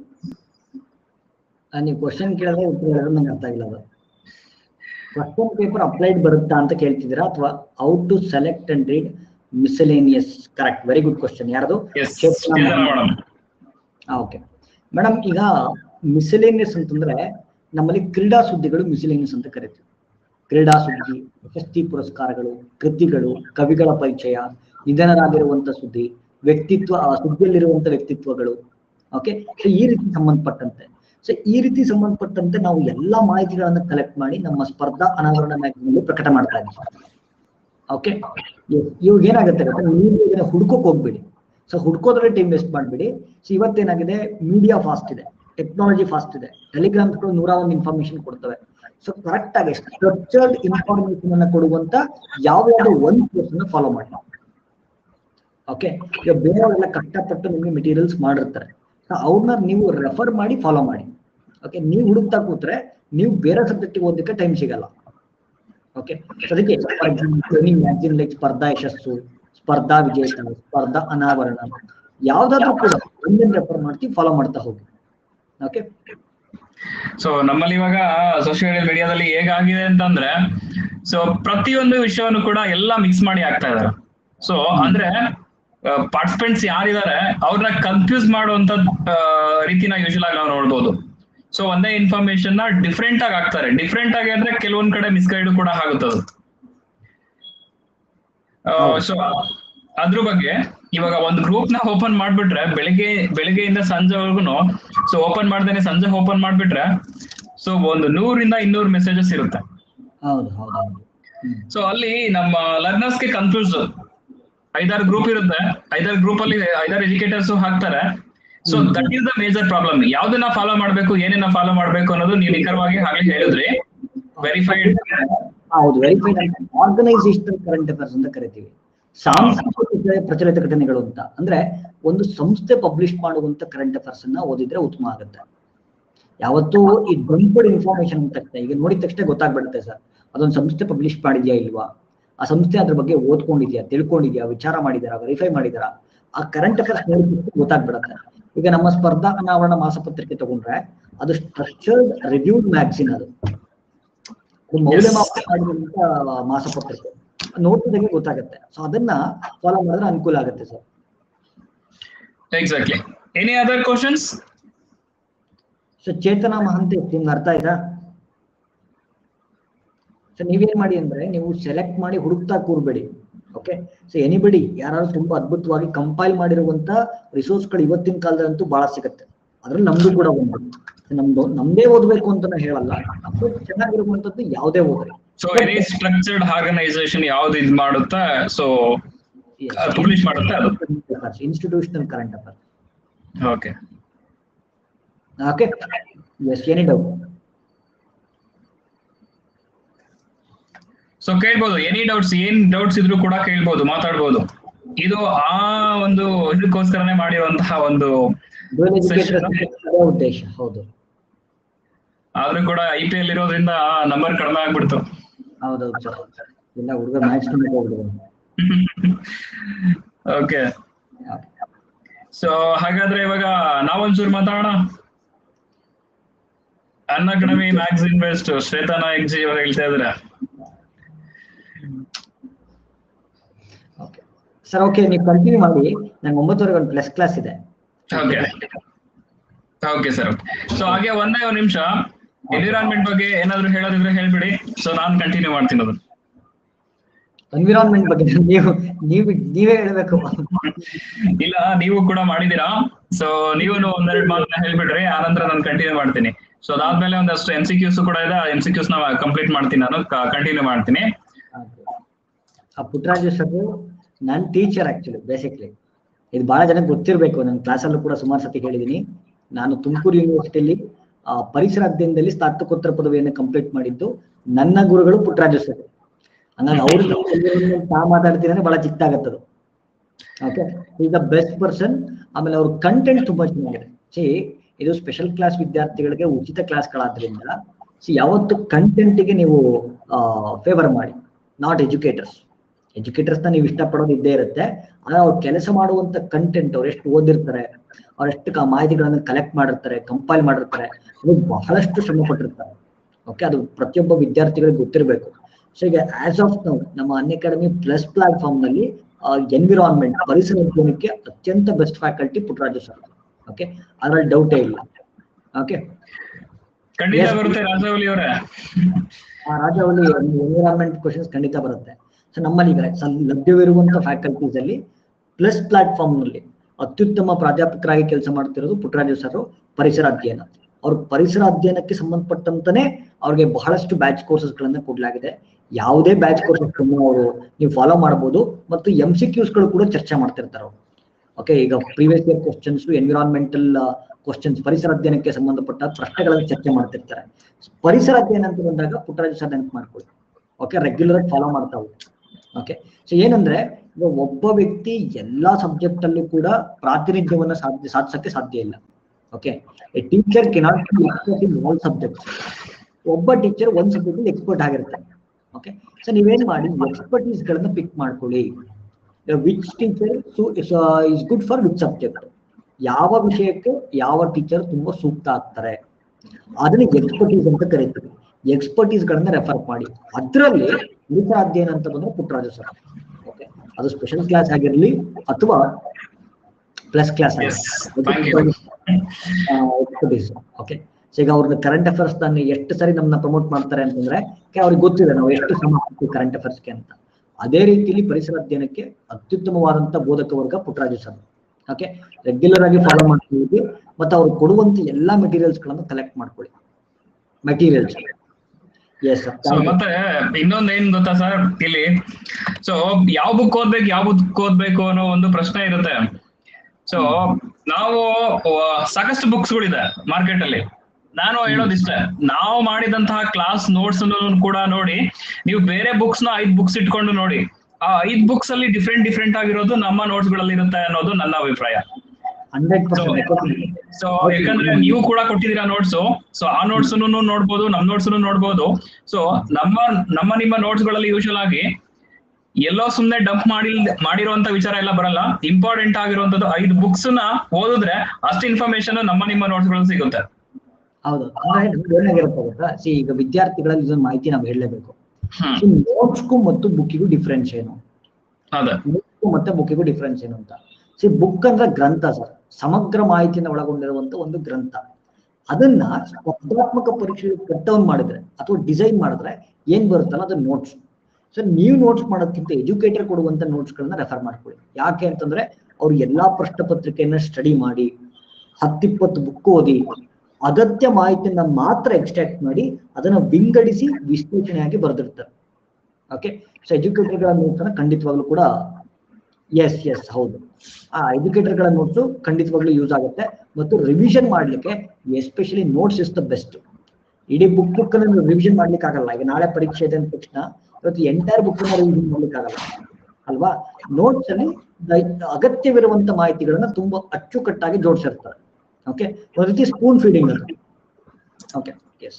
ಆ, ನೀವು ಕ್ವಶನ್ ಕೇಳಿದ್ರೆ ಉತ್ತರ ಹೇಳಿದ್ರೆ ನಂಗೆ ಅರ್ಥ ಆಗಿಲ್ಲ ಅದು ಕ್ವಶನ್ ಪೇಪರ್ ಅಪ್ಲೈಡ್ ಬರುತ್ತಾ ಅಂತ ಕೇಳ್ತಿದ್ದೀರಾ ಅಥವಾ how to select and read miscellaneous correct very good question ಯಾರ್ದು yes Chetana madam okay madam ಈಗ ಮಿಸಲೇನಿಯಸ್ ಅಂತಂದ್ರೆ ನಮ್ಮಲ್ಲಿ ಕ್ರೀಡಾ ಸುದ್ದಿಗಳು ಮಿಸಲೇನಿಯಸ್ ಅಂತ ಕರಿತೀವಿ ಕ್ರೀಡಾ ಸುದ್ದಿ ಪ್ರಶಸ್ತಿ ಪುರಸ್ಕಾರಗಳು ಕೃತಿಗಳು ಕವಿಗಳ ಪರಿಚಯ ನಿಧನರಾಗಿರುವಂತ ಸುದ್ದಿ ವ್ಯಕ್ತಿತ್ವ ಆ ಸುದ್ದಿಯಲ್ಲಿರುವಂತ ವ್ಯಕ್ತಿತ್ವಗಳು ಓಕೆ ಸೊ ಈ ರೀತಿ ಸಂಬಂಧಪಟ್ಟಂತೆ ಸೊ ಈ ರೀತಿ ಸಂಬಂಧಪಟ್ಟಂತೆ ನಾವು ಎಲ್ಲಾ ಮಾಹಿತಿಗಳನ್ನ ಕಲೆಕ್ಟ್ ಮಾಡಿ ನಮ್ಮ ಸ್ಪರ್ಧಾ ಅನಾವರಣ ಮ್ಯಾಗಜಿನ್ ಪ್ರಕಟ ಮಾಡ್ತಾ ಇದ್ದೀವಿ ಓಕೆ ಇವಾಗ ಏನಾಗುತ್ತೆ ಗೊತ್ತಾ ನೀವು ಇದನ್ನ ಹುಡ್ಕೋಕ್ ಹೋಗ್ಬೇಡಿ ಸೊ ಹುಡ್ಕೋದ್ರೆ ಟೈಮ್ ವೇಸ್ಟ್ ಮಾಡ್ಬೇಡಿ ಸೊ ಇವತ್ತೇನಾಗಿದೆ ಮೀಡಿಯಾ ಫಾಸ್ಟ್ ಇದೆ ಟೆಕ್ನಾಲಜಿ ಫಾಸ್ಟ್ ಇದೆ ಟೆಲಿಗ್ರಾಮ್ಸ್ಗಳು ನೂರ ಒಂದು ಇನ್ಫಾರ್ಮೇಶನ್ ಕೊಡ್ತವೆ ಸೊ ಕರೆಕ್ಟ್ ಆಗಿ ಸ್ಟ್ರಕ್ಚರ್ಡ್ ಇನ್ಫಾರ್ಮೇಶನ್ ಅನ್ನ ಕೊಡುವಂತ ಯಾವ್ಯಾವ ಒಂದು ಕೋರ್ಸ್ ಅನ್ನ ಫಾಲೋ ಮಾಡಿ ಓಕೆ ಈಗ ಬೇರೆಯವರೆಲ್ಲ ಕಷ್ಟಪಟ್ಟು ನಿಮಗೆ ಮೆಟೀರಿಯಲ್ಸ್ ಮಾಡಿರ್ತಾರೆ ಸೊ ಅವ್ರನ್ನ ನೀವು ರೆಫರ್ ಮಾಡಿ ಫಾಲೋ ಮಾಡಿ ಓಕೆ ನೀವು ಹುಡುಕ್ತಾ ಕೂತ್ರೆ ನೀವು ಬೇರೆ ಸಬ್ಜೆಕ್ಟ್ ಓದಕ್ಕೆ ಟೈಮ್ ಸಿಗಲ್ಲ ಓಕೆ ಅದಕ್ಕೆ ಟ್ರೈನಿಂಗ್ ಮ್ಯಾಗ್ಜಿನ್ ಲೈಕ್ ಸ್ಪರ್ಧಾ ಯಶಸ್ಸು ಸ್ಪರ್ಧಾ ವಿಜೇತ ಸ್ಪರ್ಧಾ ಅನಾವರಣ ಯಾವ್ದಾದ್ರು ಕೂಡ ಒಂದನ್ನು ರೆಫರ್ ಮಾಡ್ತೀವಿ ಫಾಲೋ ಮಾಡ್ತಾ ಹೋಗಿ ಓಕೆ ಸೊ ನಮ್ಮಲ್ಲಿ ಇವಾಗ ಸೋಷಿಯಲ್ ಮೀಡಿಯಾದಲ್ಲಿ ಹೇಗಾಗಿದೆ ಅಂತಂದ್ರೆ ಸೊ ಪ್ರತಿಯೊಂದು ವಿಷಯವನ್ನು ಕೂಡ ಎಲ್ಲ ಮಿಕ್ಸ್ ಮಾಡಿ ಹಾಕ್ತಾ ಇದಾರೆ ಸೊ ಅಂದ್ರೆ ಪಾರ್ಟಿಸಿಪೆಂಟ್ಸ್ ಯಾರಿದ್ದಾರೆ ಅವ್ರನ್ನ ಕನ್ಫ್ಯೂಸ್ ಮಾಡುವಂತ ರೀತಿನ ಯೂಶಲ್ ಆಗಿ ನಾವು ನೋಡ್ಬೋದು ಸೊ ಒಂದೇ ಇನ್ಫಾರ್ಮೇಶನ್ ನ ಡಿಫ್ರೆಂಟ್ ಆಗಿ ಹಾಕ್ತಾರೆ ಡಿಫ್ರೆಂಟ್ ಆಗಿ ಅಂದ್ರೆ ಕೆಲವೊಂದ್ ಕಡೆ ಮಿಸ್ಗೈಡ್ ಕೂಡ ಆಗುತ್ತದು ಸೊ ಅದ್ರ ಬಗ್ಗೆ ಇವಾಗ ಒಂದು ಗ್ರೂಪ್ ನ ಓಪನ್ ಮಾಡ್ಬಿಟ್ರೆ ಬೆಳಿಗ್ಗೆ ಬೆಳಿಗ್ಗೆಯಿಂದ ಸಂಜೆವರೆಗೂ ಸೊ ಓಪನ್ ಮಾಡ್ದೇನೆ ಸಂಜೆ ಓಪನ್ ಮಾಡ್ಬಿಟ್ರೆ ಸೊ ಒಂದು ನೂರಿಂದ ಇನ್ನೂರು ಮೆಸೇಜಸ್ ಇರುತ್ತೆ ಹೌದು ಹೌದು ಹೌದು ಹ್ಮ್. ಸೊ ಅಲ್ಲಿ ನಮ್ಮ ಲರ್ನರ್ಸ್ ಗೆ ಕನ್ಫ್ಯೂಸ್ ಐದಾರು ಗ್ರೂಪ್ ಇರುತ್ತೆ ಐದಾರು ಗ್ರೂಪ್ ಅಲ್ಲಿ ಐದಾರು ಎಜುಕೇಟರ್ಸ್ ಹಾಕ್ತಾರೆ ಸೊ ಹ್ಮ್. That is the major problem ಯಾವ್ದನ್ನ ಫಾಲೋ ಮಾಡ್ಬೇಕು ಏನೇನ ಫಾಲೋ ಮಾಡ್ಬೇಕು ಅನ್ನೋದು ನೀವು ನಿಖರವಾಗಿ ಹಾಗೆ ಹೇಳಿದ್ರಿ ವೆರಿಫೈಡ್ ಹೌದು ವೆರಿಫೈಡ್ ಆರ್ಗನೈಸೇಷನಲ್ ಕರೆಂಟ್ ಅಫೇರ್ಸ್ ಅಂತ ಕರಿತೀವಿ ಸಾಂಸ್ಕೃತಿಕ ಪ್ರಚಲಿತ ಘಟನೆಗಳು ಅಂತ ಅಂದ್ರೆ ಒಂದು ಸಂಸ್ಥೆ ಪಬ್ಲಿಷ್ ಮಾಡುವಂತ ಕರೆಂಟ್ ಅಫೇರ್ಸ್ ಅನ್ನ ಓದಿದ್ರೆ ಉತ್ತಮ ಆಗುತ್ತೆ ಯಾವತ್ತೂ ಈ ಡಂಪಡ್ ಇನ್ಫಾರ್ಮೇಶನ್ ಅಂತ ತಕ್ಷಣ ಈಗ ನೋಡಿದ ತಕ್ಷಣ ಗೊತ್ತಾಗ್ಬಿಡುತ್ತೆ ಸರ್ ಅದೊಂದು ಸಂಸ್ಥೆ ಪಬ್ಲಿಷ್ ಮಾಡಿದ್ಯಾ ಇಲ್ವಾ ಆ ಸಂಸ್ಥೆ ಅದ್ರ ಬಗ್ಗೆ ಓದ್ಕೊಂಡಿದ್ಯಾ ತಿಳ್ಕೊಂಡಿದ್ಯಾ ವಿಚಾರ ಮಾಡಿದಾರಾ ವೆರಿಫೈ ಮಾಡಿದಾರಾ ಆ ಕರೆಂಟ್ ಅಫೇರ್ಸ್ ನೋಡಿದ ಗೊತ್ತಾಗ್ಬಿಡುತ್ತೆ ಈಗ ನಮ್ಮ ಸ್ಪರ್ಧಾ ಅನಾವರಣ ಮಾಸಪತ್ರಿಕೆ ತಗೊಂಡ್ರೆ ಅದು ಸ್ಟ್ರಕ್ಚರ್ಡ್ ರಿವ್ಯೂಡ್ ಮ್ಯಾಗ್ಸಿನ್ ಅದು ಅದು ಮೌಲ್ಯಮಾಪನ ಮಾಡಿದಂತ ಮಾಸಪತ್ರಿಕೆ ನೋಡಿದಾಗೆ ಗೊತ್ತಾಗುತ್ತೆ ಸೊ ಅದನ್ನ ಫಾಲೋ ಮಾಡಿದ್ರೆ ಅನುಕೂಲ ಆಗುತ್ತೆ sir exactly any other questions so Chetana Mahanti ನಿಮ್ಗೆ ಅರ್ಥ ಆಯ್ತಾ ಸೊ ನೀವೇನ್ ಮಾಡಿ ಅಂದ್ರೆ ನೀವು ಸೆಲೆಕ್ಟ್ ಮಾಡಿ ಹುಡುಕ್ತಾ ಕೂರ್ಬೇಡಿ ಓಕೆ ಸೊ ಎನಿಬಡಿ ಯಾರಾದ್ರೂ ತುಂಬಾ ಅದ್ಭುತವಾಗಿ ಕಂಪೈಲ್ ಮಾಡಿರುವಂತ ರಿಸೋರ್ಸ್ಗಳು ಇವತ್ತಿನ ಕಾಲದಲ್ಲಂತೂ ಬಹಳ ಸಿಗುತ್ತೆ ಅದ್ರಲ್ಲಿ ನಮ್ದು ಕೂಡ ಒಂದು ನಮ್ದು ನಮ್ದೇ ಓದ್ಬೇಕು ಅಂತ ನಾನು ಹೇಳಲ್ಲ ಅದು ಚೆನ್ನಾಗಿರುವಂತದ್ದು ಯಾವುದೇ ಓದ್ರಿ ಸೊ ಎನಿ ಸ್ಟ್ರಕ್ಚರ್ಡ್ ಆರ್ಗನೈಸೇಷನ್ ಯಾವ್ದು ಇದ್ ಮಾಡುತ್ತಾ ಸೊ ಪಬ್ಲಿಷ್ ಮಾಡುತ್ತೆ ಅದು institutional current affairs okay okay yes any doubt so ಕೇಳ್ಬೋದು ಎನಿ ಡೌಟ್ಸ್ ಏನ್ ಡೌಟ್ಸ್ ಇದ್ರು ಕೂಡ ಕೇಳ್ಬೋದು ಮಾತಾಡ್ಬೋದು ಇದು ಆ ಒಂದು ಇದಕ್ಕೋಸ್ಕರನೇ ಮಾಡಿರುವಂತಹ ಒಂದು ಎಜುಕೇಟರ್ ಉದ್ದೇಶ ಹೌದು ಆದ್ರೂ ಕೂಡ ಐ ಪಿ ಎಲ್ ಇರೋದ್ರಿಂದ ನಂಬರ್ ಕಡಿಮೆ ಆಗ್ಬಿಡ್ತು ಹೌದೌದು ಸರ್ ಇಲ್ಲ ಹುಡುಗ ಮ್ಯಾಚ್ ಹೋಗ್ಬಿಡುದು ಓಕೆ ಸೊ ಹಾಗಾದ್ರೆ ಇವಾಗ ನಾವೊಂಚೂರು ಮಾತಾಡೋಣ Unacademy magazine best Shweta Nayak ji ಅವರು ಹೇಳ್ತಾ ಇದಾರೆ ಓಕೆ ಸರ್ ಓಕೆ ನೀವು ಕಂಟಿನ್ಯೂ ಮಾಡಿ ನಂಗೆ ಒಂಬತ್ತುವರೆಗೆ ಒಂದು ಪ್ಲಸ್ ಕ್ಲಾಸ್ ಇದೆ ಓಕೆ ಓಕೆ ಸರ್ ಸೊ ಹಾಗೆ ಒಂದೇ ಒಂದು ನಿಮಿಷ ಎನ್ವಿರಾನ್ಮೆಂಟ್ ಬಗ್ಗೆ ಏನಾದ್ರು ಹೇಳೋದಿದ್ರೆ ಹೇಳ್ಬಿಡಿ ಸೊ ನಾನ್ ಕಂಟಿನ್ಯೂ ಮಾಡ್ತೀನಿ ಅದನ್ನ ಎನ್ವಿರಾನ್ಮೆಂಟ್ ಬಗ್ಗೆ ನೀವು ನೀವು ನೀವೇ ಹೇಳ್ಬೇಕು ಇಲ್ಲ ನೀವು ಕೂಡ ಮಾಡಿದೀರಾ ಸೊ ನೀವು ಒಂದೆರಡು ಮಾತನ್ನ ಹೇಳ್ಬಿಡ್ರಿ ಆನಂತರ ನಾನು ಕಂಟಿನ್ಯೂ ಮಾಡ್ತೀನಿ ಸೊ ಅದಾದ್ಮೇಲೆ ಒಂದಷ್ಟು ಎಂ ಸಿ ಕ್ಯೂಸ್ ಕೂಡ ಇದೆ ಎಂ ಸಿ ಕ್ಯೂಸ್ ನ ಕಂಪ್ಲೀಟ್ ಮಾಡ್ತೀನಿ ನಾನು ಕಂಟಿನ್ಯೂ ಮಾಡ್ತೀನಿ ಆ ಪುಟ್ಟರಾಜು ಸರ್ ನನ್ನ ಟೀಚರ್ ಆಕ್ಚುಲಿ ಬೇಸಿಕ್ಲಿ ಇದು ಬಹಳ ಜನಕ್ಕೆ ಗೊತ್ತಿರಬೇಕು ನನ್ನ ಕ್ಲಾಸಲ್ಲೂ ಕೂಡ ಸುಮಾರು ಸತಿ ಹೇಳಿದ್ದೀನಿ ನಾನು ತುಮಕೂರು ಯೂನಿವರ್ಸಿಟಿಯಲ್ಲಿ ಆ, ಪರಿಸರ ಅಧ್ಯಯನದಲ್ಲಿ ಸ್ನಾತಕೋತ್ತರ ಪದವಿಯನ್ನು ಕಂಪ್ಲೀಟ್ ಮಾಡಿದ್ದು ನನ್ನ ಗುರುಗಳು ಪುಟ್ಟರಾಜು ಸರ್ ಹಂಗಾಗಿ ಅವ್ರ ತಾ ಮಾತಾಡ್ತೀನಿ ಅಂದ್ರೆ ಬಹಳ ಚಿತ್ತಾಗತ್ತದು okay is the best person ಆಮೇಲೆ ಅವ್ರ ಕಂಟೆಂಟ್ ತುಂಬಾ ಚೆನ್ನಾಗಿದೆ ಸಿ ಇದು ಸ್ಪೆಷಲ್ ಕ್ಲಾಸ್ ವಿದ್ಯಾರ್ಥಿಗಳಿಗೆ ಉಚಿತ ಕ್ಲಾಸ್ಗಳಾದ್ರಿಂದ ಸಿ ಯಾವತ್ತು ಕಂಟೆಂಟ್ಗೆ ನೀವು ಫೇವರ್ ಮಾಡಿ ನಾಟ್ ಎಜುಕೇಟರ್ಸ್ ಎಜುಕೇಟರ್ಸ್ ನ ನೀವು ಇಷ್ಟಪಡೋದು ಇದ್ದೇ ಇರುತ್ತೆ ಆದ್ರೆ ಅವ್ರು ಕೆಲಸ ಮಾಡುವಂತ ಕಂಟೆಂಟ್ ಅವ್ರು ಎಷ್ಟು ಓದಿರ್ತಾರೆ ಅವ್ರು ಎಷ್ಟು ಕ- ಮಾಹಿತಿಗಳನ್ನ ಕಲೆಕ್ಟ್ ಮಾಡಿರ್ತಾರೆ ಕಂಪೈಲ್ ಮಾಡಿರ್ತಾರೆ ಅದು ಬಹಳಷ್ಟು ಶ್ರಮ ಪಟ್ಟಿರ್ತಾರೆ ಓಕೆ ಅದು ಪ್ರತಿಯೊಬ್ಬ ವಿದ್ಯಾರ್ಥಿಗಳಿಗೆ ಗೊತ್ತಿರಬೇಕು ಸೊ ಈಗ ಆಸ್ ಆಫ್ ನೌ ನಮ್ಮ ಅನ್ ಅಕಾಡೆಮಿ ಪ್ಲಸ್ ಪ್ಲಾಟ್ಫಾರ್ಮ್ ನಲ್ಲಿ ಎನ್ವಿರಾನ್ಮೆಂಟ್ ಪರಿಸರ ಅಧ್ಯಯನಕ್ಕೆ ಅತ್ಯಂತ best faculty Puttaraju sir okay ಅದ್ರಲ್ಲಿ ಡೌಟೇ ಇಲ್ಲ ಓಕೆ ಖಂಡಿತ Yes. ಬರುತ್ತೆ ರಾಜವಲಿ ಅವರೇ ಆ ರಾಜವಲ್ಲಿ ಎನ್ವಿರಾನ್ಮೆಂಟ್ ಕ್ವಶನ್ಸ್ ಖಂಡಿತ ಬರುತ್ತೆ ಸೊ ನಮ್ಮಲ್ಲಿ ಈಗ ಸಲ್- ಲಭ್ಯವಿರುವಂತ ಫ್ಯಾಕಲ್ಟೀಸ್ ಅಲ್ಲಿ ಪ್ಲಸ್ ಪ್ಲಾಟ್ಫಾರ್ಮ್ ನಲ್ಲಿ ಅತ್ಯುತ್ತಮ ಪ್ರಾಧ್ಯಾಪಕರಾಗಿ ಕೆಲಸ ಮಾಡ್ತಿರೋದು ಪುಟ್ಟರಾಜು ಸರ್ ಪರಿಸರ ಅಧ್ಯಯನ ಅವ್ರ ಪರಿಸರ ಅಧ್ಯಯನಕ್ಕೆ ಸಂಬಂಧಪಟ್ಟಂತಾನೆ ಅವ್ರಿಗೆ ಬಹಳಷ್ಟು ಬ್ಯಾಚ್ ಕೋರ್ಸಸ್ ಗಳನ್ನ ಕೊಡ್ಲಾಗಿದೆ ಯಾವುದೇ ಬ್ಯಾಚ್ ಕೋರ್ಸಸ್ ಅವರು ನೀವು ಫಾಲೋ ಮಾಡಬಹುದು ಮತ್ತು ಎಂ ಸಿ ಕ್ಯೂಸ್ ಗಳು ಕೂಡ ಚರ್ಚೆ ಮಾಡ್ತಿರ್ತಾರೆ ಅವ್ರು ಓಕೆ ಈಗ previous year questions environmental questions ಪರಿಸರ ಅಧ್ಯಯನಕ್ಕೆ ಸಂಬಂಧಪಟ್ಟ ಪ್ರಶ್ನೆಗಳನ್ನು ಚರ್ಚೆ ಮಾಡ್ತಿರ್ತಾರೆ ಪರಿಸರ ಅಧ್ಯಯನ ಅಂತ ಬಂದಾಗ ಪುಟ್ಟರಾಜು ಸರ್ ನೆನಪು ಮಾಡ್ಕೊಳ್ಳಿ ಓಕೆ ರೆಗ್ಯುಲರ್ ಆಗಿ ಫಾಲೋ ಮಾಡ್ತಾ ಹೋಗಿ ಓಕೆ ಸೊ ಏನಂದ್ರೆ ಈಗ ಒಬ್ಬ ವ್ಯಕ್ತಿ ಎಲ್ಲಾ ಸಬ್ಜೆಕ್ಟ್ ಅಲ್ಲೂ ಕೂಡ ಪ್ರಾತಿನಿಧ್ಯವನ್ನ ಸಾಧ್ಯ ಸಾಧಿಸಕ್ಕೆ ಸಾಧ್ಯ ಇಲ್ಲ okay a teacher cannot expert in all subjects ಒಬ್ಬ ಟೀಚರ್ ಒಂದ್ ಸಬ್ಜೆಕ್ಟ್ ಎಕ್ಸ್ಪರ್ಟ್ ಆಗಿರ್ತಾರೆ ಓಕೆ ಸೊ ನೀವೇನ್ ಮಾಡಿ ಎಕ್ಸ್ಪರ್ಟೀಸ್ ಗಳನ್ನ ಪಿಕ್ ಮಾಡ್ಕೊಳ್ಳಿ which teacher is good for which subject ಯಾವ ವಿಷಯಕ್ಕೆ ಯಾವ ಟೀಚರ್ ತುಂಬಾ ಸೂಕ್ತ ಆಗ್ತಾರೆ ಅದನ್ನ ಎಕ್ಸ್ಪರ್ಟೀಸ್ ಅಂತ ಕರೀತೀವಿ ಎಕ್ಸ್ಪರ್ಟೀಸ್ ಗಳನ್ನ ರೆಫರ್ ಮಾಡಿ ಅದರಲ್ಲಿ ಪರಿಸರ ಅಧ್ಯಯನ ಅಂತ ಬಂದ್ರೆ ಪುಟ್ಟರಾಜು ಸರ್ ಓಕೆ ಅದು ಸ್ಪೆಷಲ್ ಕ್ಲಾಸ್ ಆಗಿರ್ಲಿ ಅಥವಾ plus class Yes, thank you. Expertise okay so ಈಗ ಅವ್ರದ್ದು ಕರೆಂಟ್ ಅಫೇರ್ಸ್ ನಾನು ಎಷ್ಟು ಸರಿ ನಮ್ಮನ್ನ ಪ್ರಮೋಟ್ ಮಾಡ್ತಾರೆ ಅಂತಂದ್ರೆ ಕೆ ಅವ್ರಿಗೆ ಗೊತ್ತಿದೆ ನಾವು ಎಷ್ಟು ಶ್ರಮ ಹಾಕ್ತೀವಿ ಕರೆಂಟ್ ಅಫೇರ್ಸ್ಗೆ ಅಂತ ಅದೇ ರೀತಿಯಲ್ಲಿ ಪರಿಸರ ಅಧ್ಯಯನಕ್ಕೆ ಅತ್ಯುತ್ತಮವಾದಂತ ಬೋಧಕ ವರ್ಗ ಪುಟ್ಟರಾಜು ಸರ್ ಓಕೆ ರೆಗ್ಯುಲರ್ ಆಗಿ ಫಾಲೋ ಮಾಡ್ತೀವಿ ಮತ್ತೆ ಅವ್ರು ಕೊಡುವಂತ ಎಲ್ಲಾ ಮೆಟೀರಿಯಲ್ಸ್ ಗಳನ್ನ ಕಲೆಕ್ಟ್ ಮಾಡ್ಕೊಳ್ಳಿ ಮೆಟೀರಿಯಲ್ಸ್ ಎಸ್ ಸೊ ಮತ್ತೆ ಇನ್ನೊಂದ್ ಏನ್ ಗೊತ್ತಾ ಸರ್ ಇಲ್ಲಿ ಸೊ ಯಾವ ಬುಕ್ ಓದ್ಬೇಕು ಯಾವ ಬುಕ್ ಓದ್ಬೇಕು ಅನ್ನೋ ಒಂದು ಪ್ರಶ್ನೆ ಇರುತ್ತೆ ಸೊ ನಾವು ಆ, ಸಾಕಷ್ಟು ಬುಕ್ಸ್ ಗಳಿದೆ ಮಾರ್ಕೆಟ್ ಅಲ್ಲಿ ನಾನು ಹೇಳೋದಿಷ್ಟೇ ನಾವು ಮಾಡಿದಂತಹ ಕ್ಲಾಸ್ ನೋಟ್ಸ್ ಕೂಡ ನೋಡಿ ನೀವು ಬೇರೆ ಬುಕ್ಸ್ ನ ಐದ್ ಬುಕ್ಸ್ ಇಟ್ಕೊಂಡು ನೋಡಿ ಆ ಐದ್ ಬುಕ್ಸ್ ಅಲ್ಲಿ ಡಿಫ್ರೆಂಟ್ ಡಿಫ್ರೆಂಟ್ ಆಗಿರೋದು ನಮ್ಮ ನೋಟ್ಸ್ ಗಳಲ್ಲಿ ಇರುತ್ತೆ ಅನ್ನೋದು ನನ್ನ ಅಭಿಪ್ರಾಯ ಹಂಡ್ರೆಡ್ ಪರ್ಸೆಂಟ್ ಸೊ ಯಾಕಂದ್ರೆ ನೀವು ಕೂಡ ಕೊಟ್ಟಿದ್ದೀರಾ ನೋಟ್ಸ್ ಸೊ ಆ ನೋಟ್ಸ್ ನೋಡ್ಬೋದು ನಮ್ ನೋಟ್ಸ್ ನೋಡ್ಬೋದು ಸೊ ನಮ್ಮ ನಮ್ಮ ನಿಮ್ಮ ನೋಟ್ಸ್ ಗಳಲ್ಲಿ ಯೂಶಲ್ ಆಗಿ ಎಲ್ಲೋ ಸುಮ್ನೆ ಡಂಪ್ ಮಾಡಿ ಮಾಡಿರುವಂತ ವಿಚಾರ ಎಲ್ಲ ಬರಲ್ಲ ಇಂಪಾರ್ಟೆಂಟ್ ಆಗಿರುವಂತದ್ದು ಐದು ಬುಕ್ಸ್ ನ ಓದಿದ್ರೆ ಅಷ್ಟು ಇನ್ಫಾರ್ಮೇಶನ್ ನಮ್ಮ ನಿಮ್ಮ ನೋಟ್ಸ್ ಗಳಲ್ಲಿ ಸಿಗುತ್ತೆ ಹೌದು ಅಂದ್ರೆ ನಮ್ಗೆ ಏನಾಗಿರುತ್ತೆ ಗೊತ್ತಾ ಸಿ ಈಗ ವಿದ್ಯಾರ್ಥಿಗಳಲ್ಲಿ ಇದೊಂದು ಮಾಹಿತಿ ನಾವು ಹೇಳಲೇಬೇಕು ಹ್ಮ್ ನೋಟ್ಸ್ಗೂ ಮತ್ತು ಬುಕ್ಕಿಗೂ ಡಿಫ್ರೆನ್ಸ್ ಏನು ಅದೇ ನೋಟ್ಸ್ಗೂ ಮತ್ತೆ ಬುಕ್ಕಿಗೂ ಡಿಫ್ರೆನ್ಸ್ ಏನು ಅಂತ ಸಿ ಬುಕ್ ಅಂದ್ರೆ ಗ್ರಂಥ ಸರ್ ಸಮಗ್ರ ಮಾಹಿತಿಯನ್ನು ಒಳಗೊಂಡಿರುವಂತ ಒಂದು ಗ್ರಂಥ ಅದನ್ನ ಸ್ಪರ್ಧಾತ್ಮಕ ಪರೀಕ್ಷೆ ಕಟ್ಟವನ್ ಮಾಡಿದ್ರೆ ಅಥವಾ ಡಿಸೈನ್ ಮಾಡಿದ್ರೆ ಏನ್ ಬರುತ್ತಲ್ಲ ಅದು ನೋಟ್ಸ್ ಸೊ ನೀವು ನೋಟ್ಸ್ ಮಾಡೋದಕ್ಕಿಂತ ಎಜುಕೇಟರ್ ಕೊಡುವಂತ ನೋಟ್ಸ್ ಗಳನ್ನ ರೆಫರ್ ಮಾಡ್ಕೊಳ್ಳಿ ಯಾಕೆ ಅಂತಂದ್ರೆ ಅವ್ರು ಎಲ್ಲಾ ಪ್ರಶ್ನೆ ಪತ್ರಿಕೆಯನ್ನ ಸ್ಟಡಿ ಮಾಡಿ ಹತ್ತಿಪ್ಪತ್ತು ಬುಕ್ ಓದಿ ಅಗತ್ಯ ಮಾಹಿತಿಯನ್ನ ಮಾತ್ರ ಎಕ್ಸ್ಟ್ರಾಕ್ಟ್ ಮಾಡಿ ಅದನ್ನ ವಿಂಗಡಿಸಿ ವಿಶ್ಲೇಷಣೆಯಾಗಿ ಬರೆದಿರ್ತಾರೆ ಓಕೆ ಸೊ ಎಜುಕೇಟರ್ಗಳ ನೋಟ್ಸ್ ಖಂಡಿತವಾಗ್ಲೂ ಕೂಡ ಎಸ್ ಎಸ್ ಹೌದು ಆ ಎಜುಕೇಟರ್ಗಳ ನೋಟ್ಸ್ ಖಂಡಿತವಾಗ್ಲೂ ಯೂಸ್ ಆಗುತ್ತೆ ಮತ್ತು ರಿವಿಷನ್ ಮಾಡ್ಲಿಕ್ಕೆ especially notes is the best ಇಡೀ ಬುಕ್ ಬುಕ್ ರಿವಿಷನ್ ಮಾಡ್ಲಿಕ್ಕೆ ಆಗಲ್ಲ ಈಗ ನಾಳೆ ಪರೀಕ್ಷೆ ಇದೆ ಅಂದ ತಕ್ಷಣ ಇವತ್ತು ಎಂಟೈರ್ ಬುಕ್ ರಿವಿಷನ್ ಮಾಡ್ಲಿಕ್ಕೆ ಆಗಲ್ಲ ಅಲ್ವಾ ನೋಟ್ಸ್ ಅಲ್ಲಿ ದ- ಅಗತ್ಯವಿರುವಂತ ಮಾಹಿತಿಗಳನ್ನ ತುಂಬಾ ಅಚ್ಚುಕಟ್ಟಾಗಿ ಜೋಡಿಸಿರ್ತಾರೆ ಓಕೆ ಒಂದು ರೀತಿ spoon feeding okay yes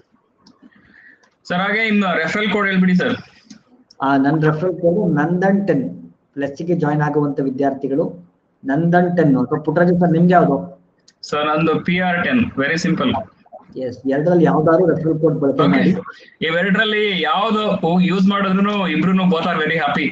sir ಹಾಗೆ ಇನ್ನು ರೆಫರಲ್ ಕೋಡ್ ಹೇಳ್ಬಿಡಿ ಸರ್ ಆ ನನ್ನ ರೆಫರಲ್ ಕೋಡ್ ನಂದನ್ ಟೆನ್ ಪ್ಲಸ್ಗೆ ಜಾಯ್ನ್ ಆಗುವಂತ ವಿದ್ಯಾರ್ಥಿಗಳು ನಂದನ್ ಟೆನ್ ಅಥವಾ ಪುಟ್ಟರಾಜು ಸರ್ ನಿಮ್ಗೆ ಯಾವ್ದು ಸರ್ ನಂದು P R ten very simple yes ಎರಡರಲ್ಲಿ ಯಾವ್ದಾದ್ರು ರೆಫರಲ್ ಕೋಡ್ ಬಳಕೆ ಓಕೆ ಮಾಡಿ ಇವೆರಡರಲ್ಲಿ ಯಾವ್ದು ಯೂಸ್ ಮಾಡಿದ್ರು ಇಬ್ರು both are very happy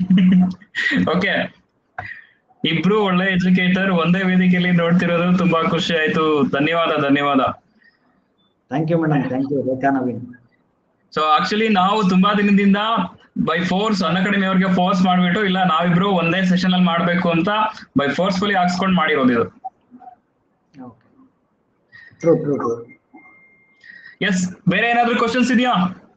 okay ಇಬ್ರು ಒಳ್ಳೆ ಎಜುಕೇಟರ್ ಒಂದೇ ವೇದಿಕೆಯಲ್ಲಿ ನೋಡ್ತಿರೋದು ತುಂಬಾ ಖುಷಿ ಆಯ್ತು ಧನ್ಯವಾದ ಧನ್ಯವಾದ thank you madam thank you Rekha Naveen so actually ನಾವು ತುಂಬಾ ದಿನದಿಂದ ಬೈ ಫೋರ್ಸ್ ಅನ್ ಅಕಾಡೆಮಿ ಅವ್ರಿಗೆ ಫೋರ್ಸ್ ಮಾಡ್ಬಿಟ್ಟು ಇಲ್ಲ ನಾವಿಬ್ರು ಒಂದೇ ಸೆಷನ್ ಅಲ್ಲಿ ಮಾಡ್ಬೇಕು ಅಂತ ಬೈ ಫೋರ್ಸ್ಫುಲಿ ಹಾಕ್ಸ್ಕೊಂಡ್ ಮಾಡಿರೋದು ಇದು okay true true true yes ಬೇರೆ ಏನಾದ್ರು ಕ್ವಶನ್ಸ್ ಇದೆಯಾ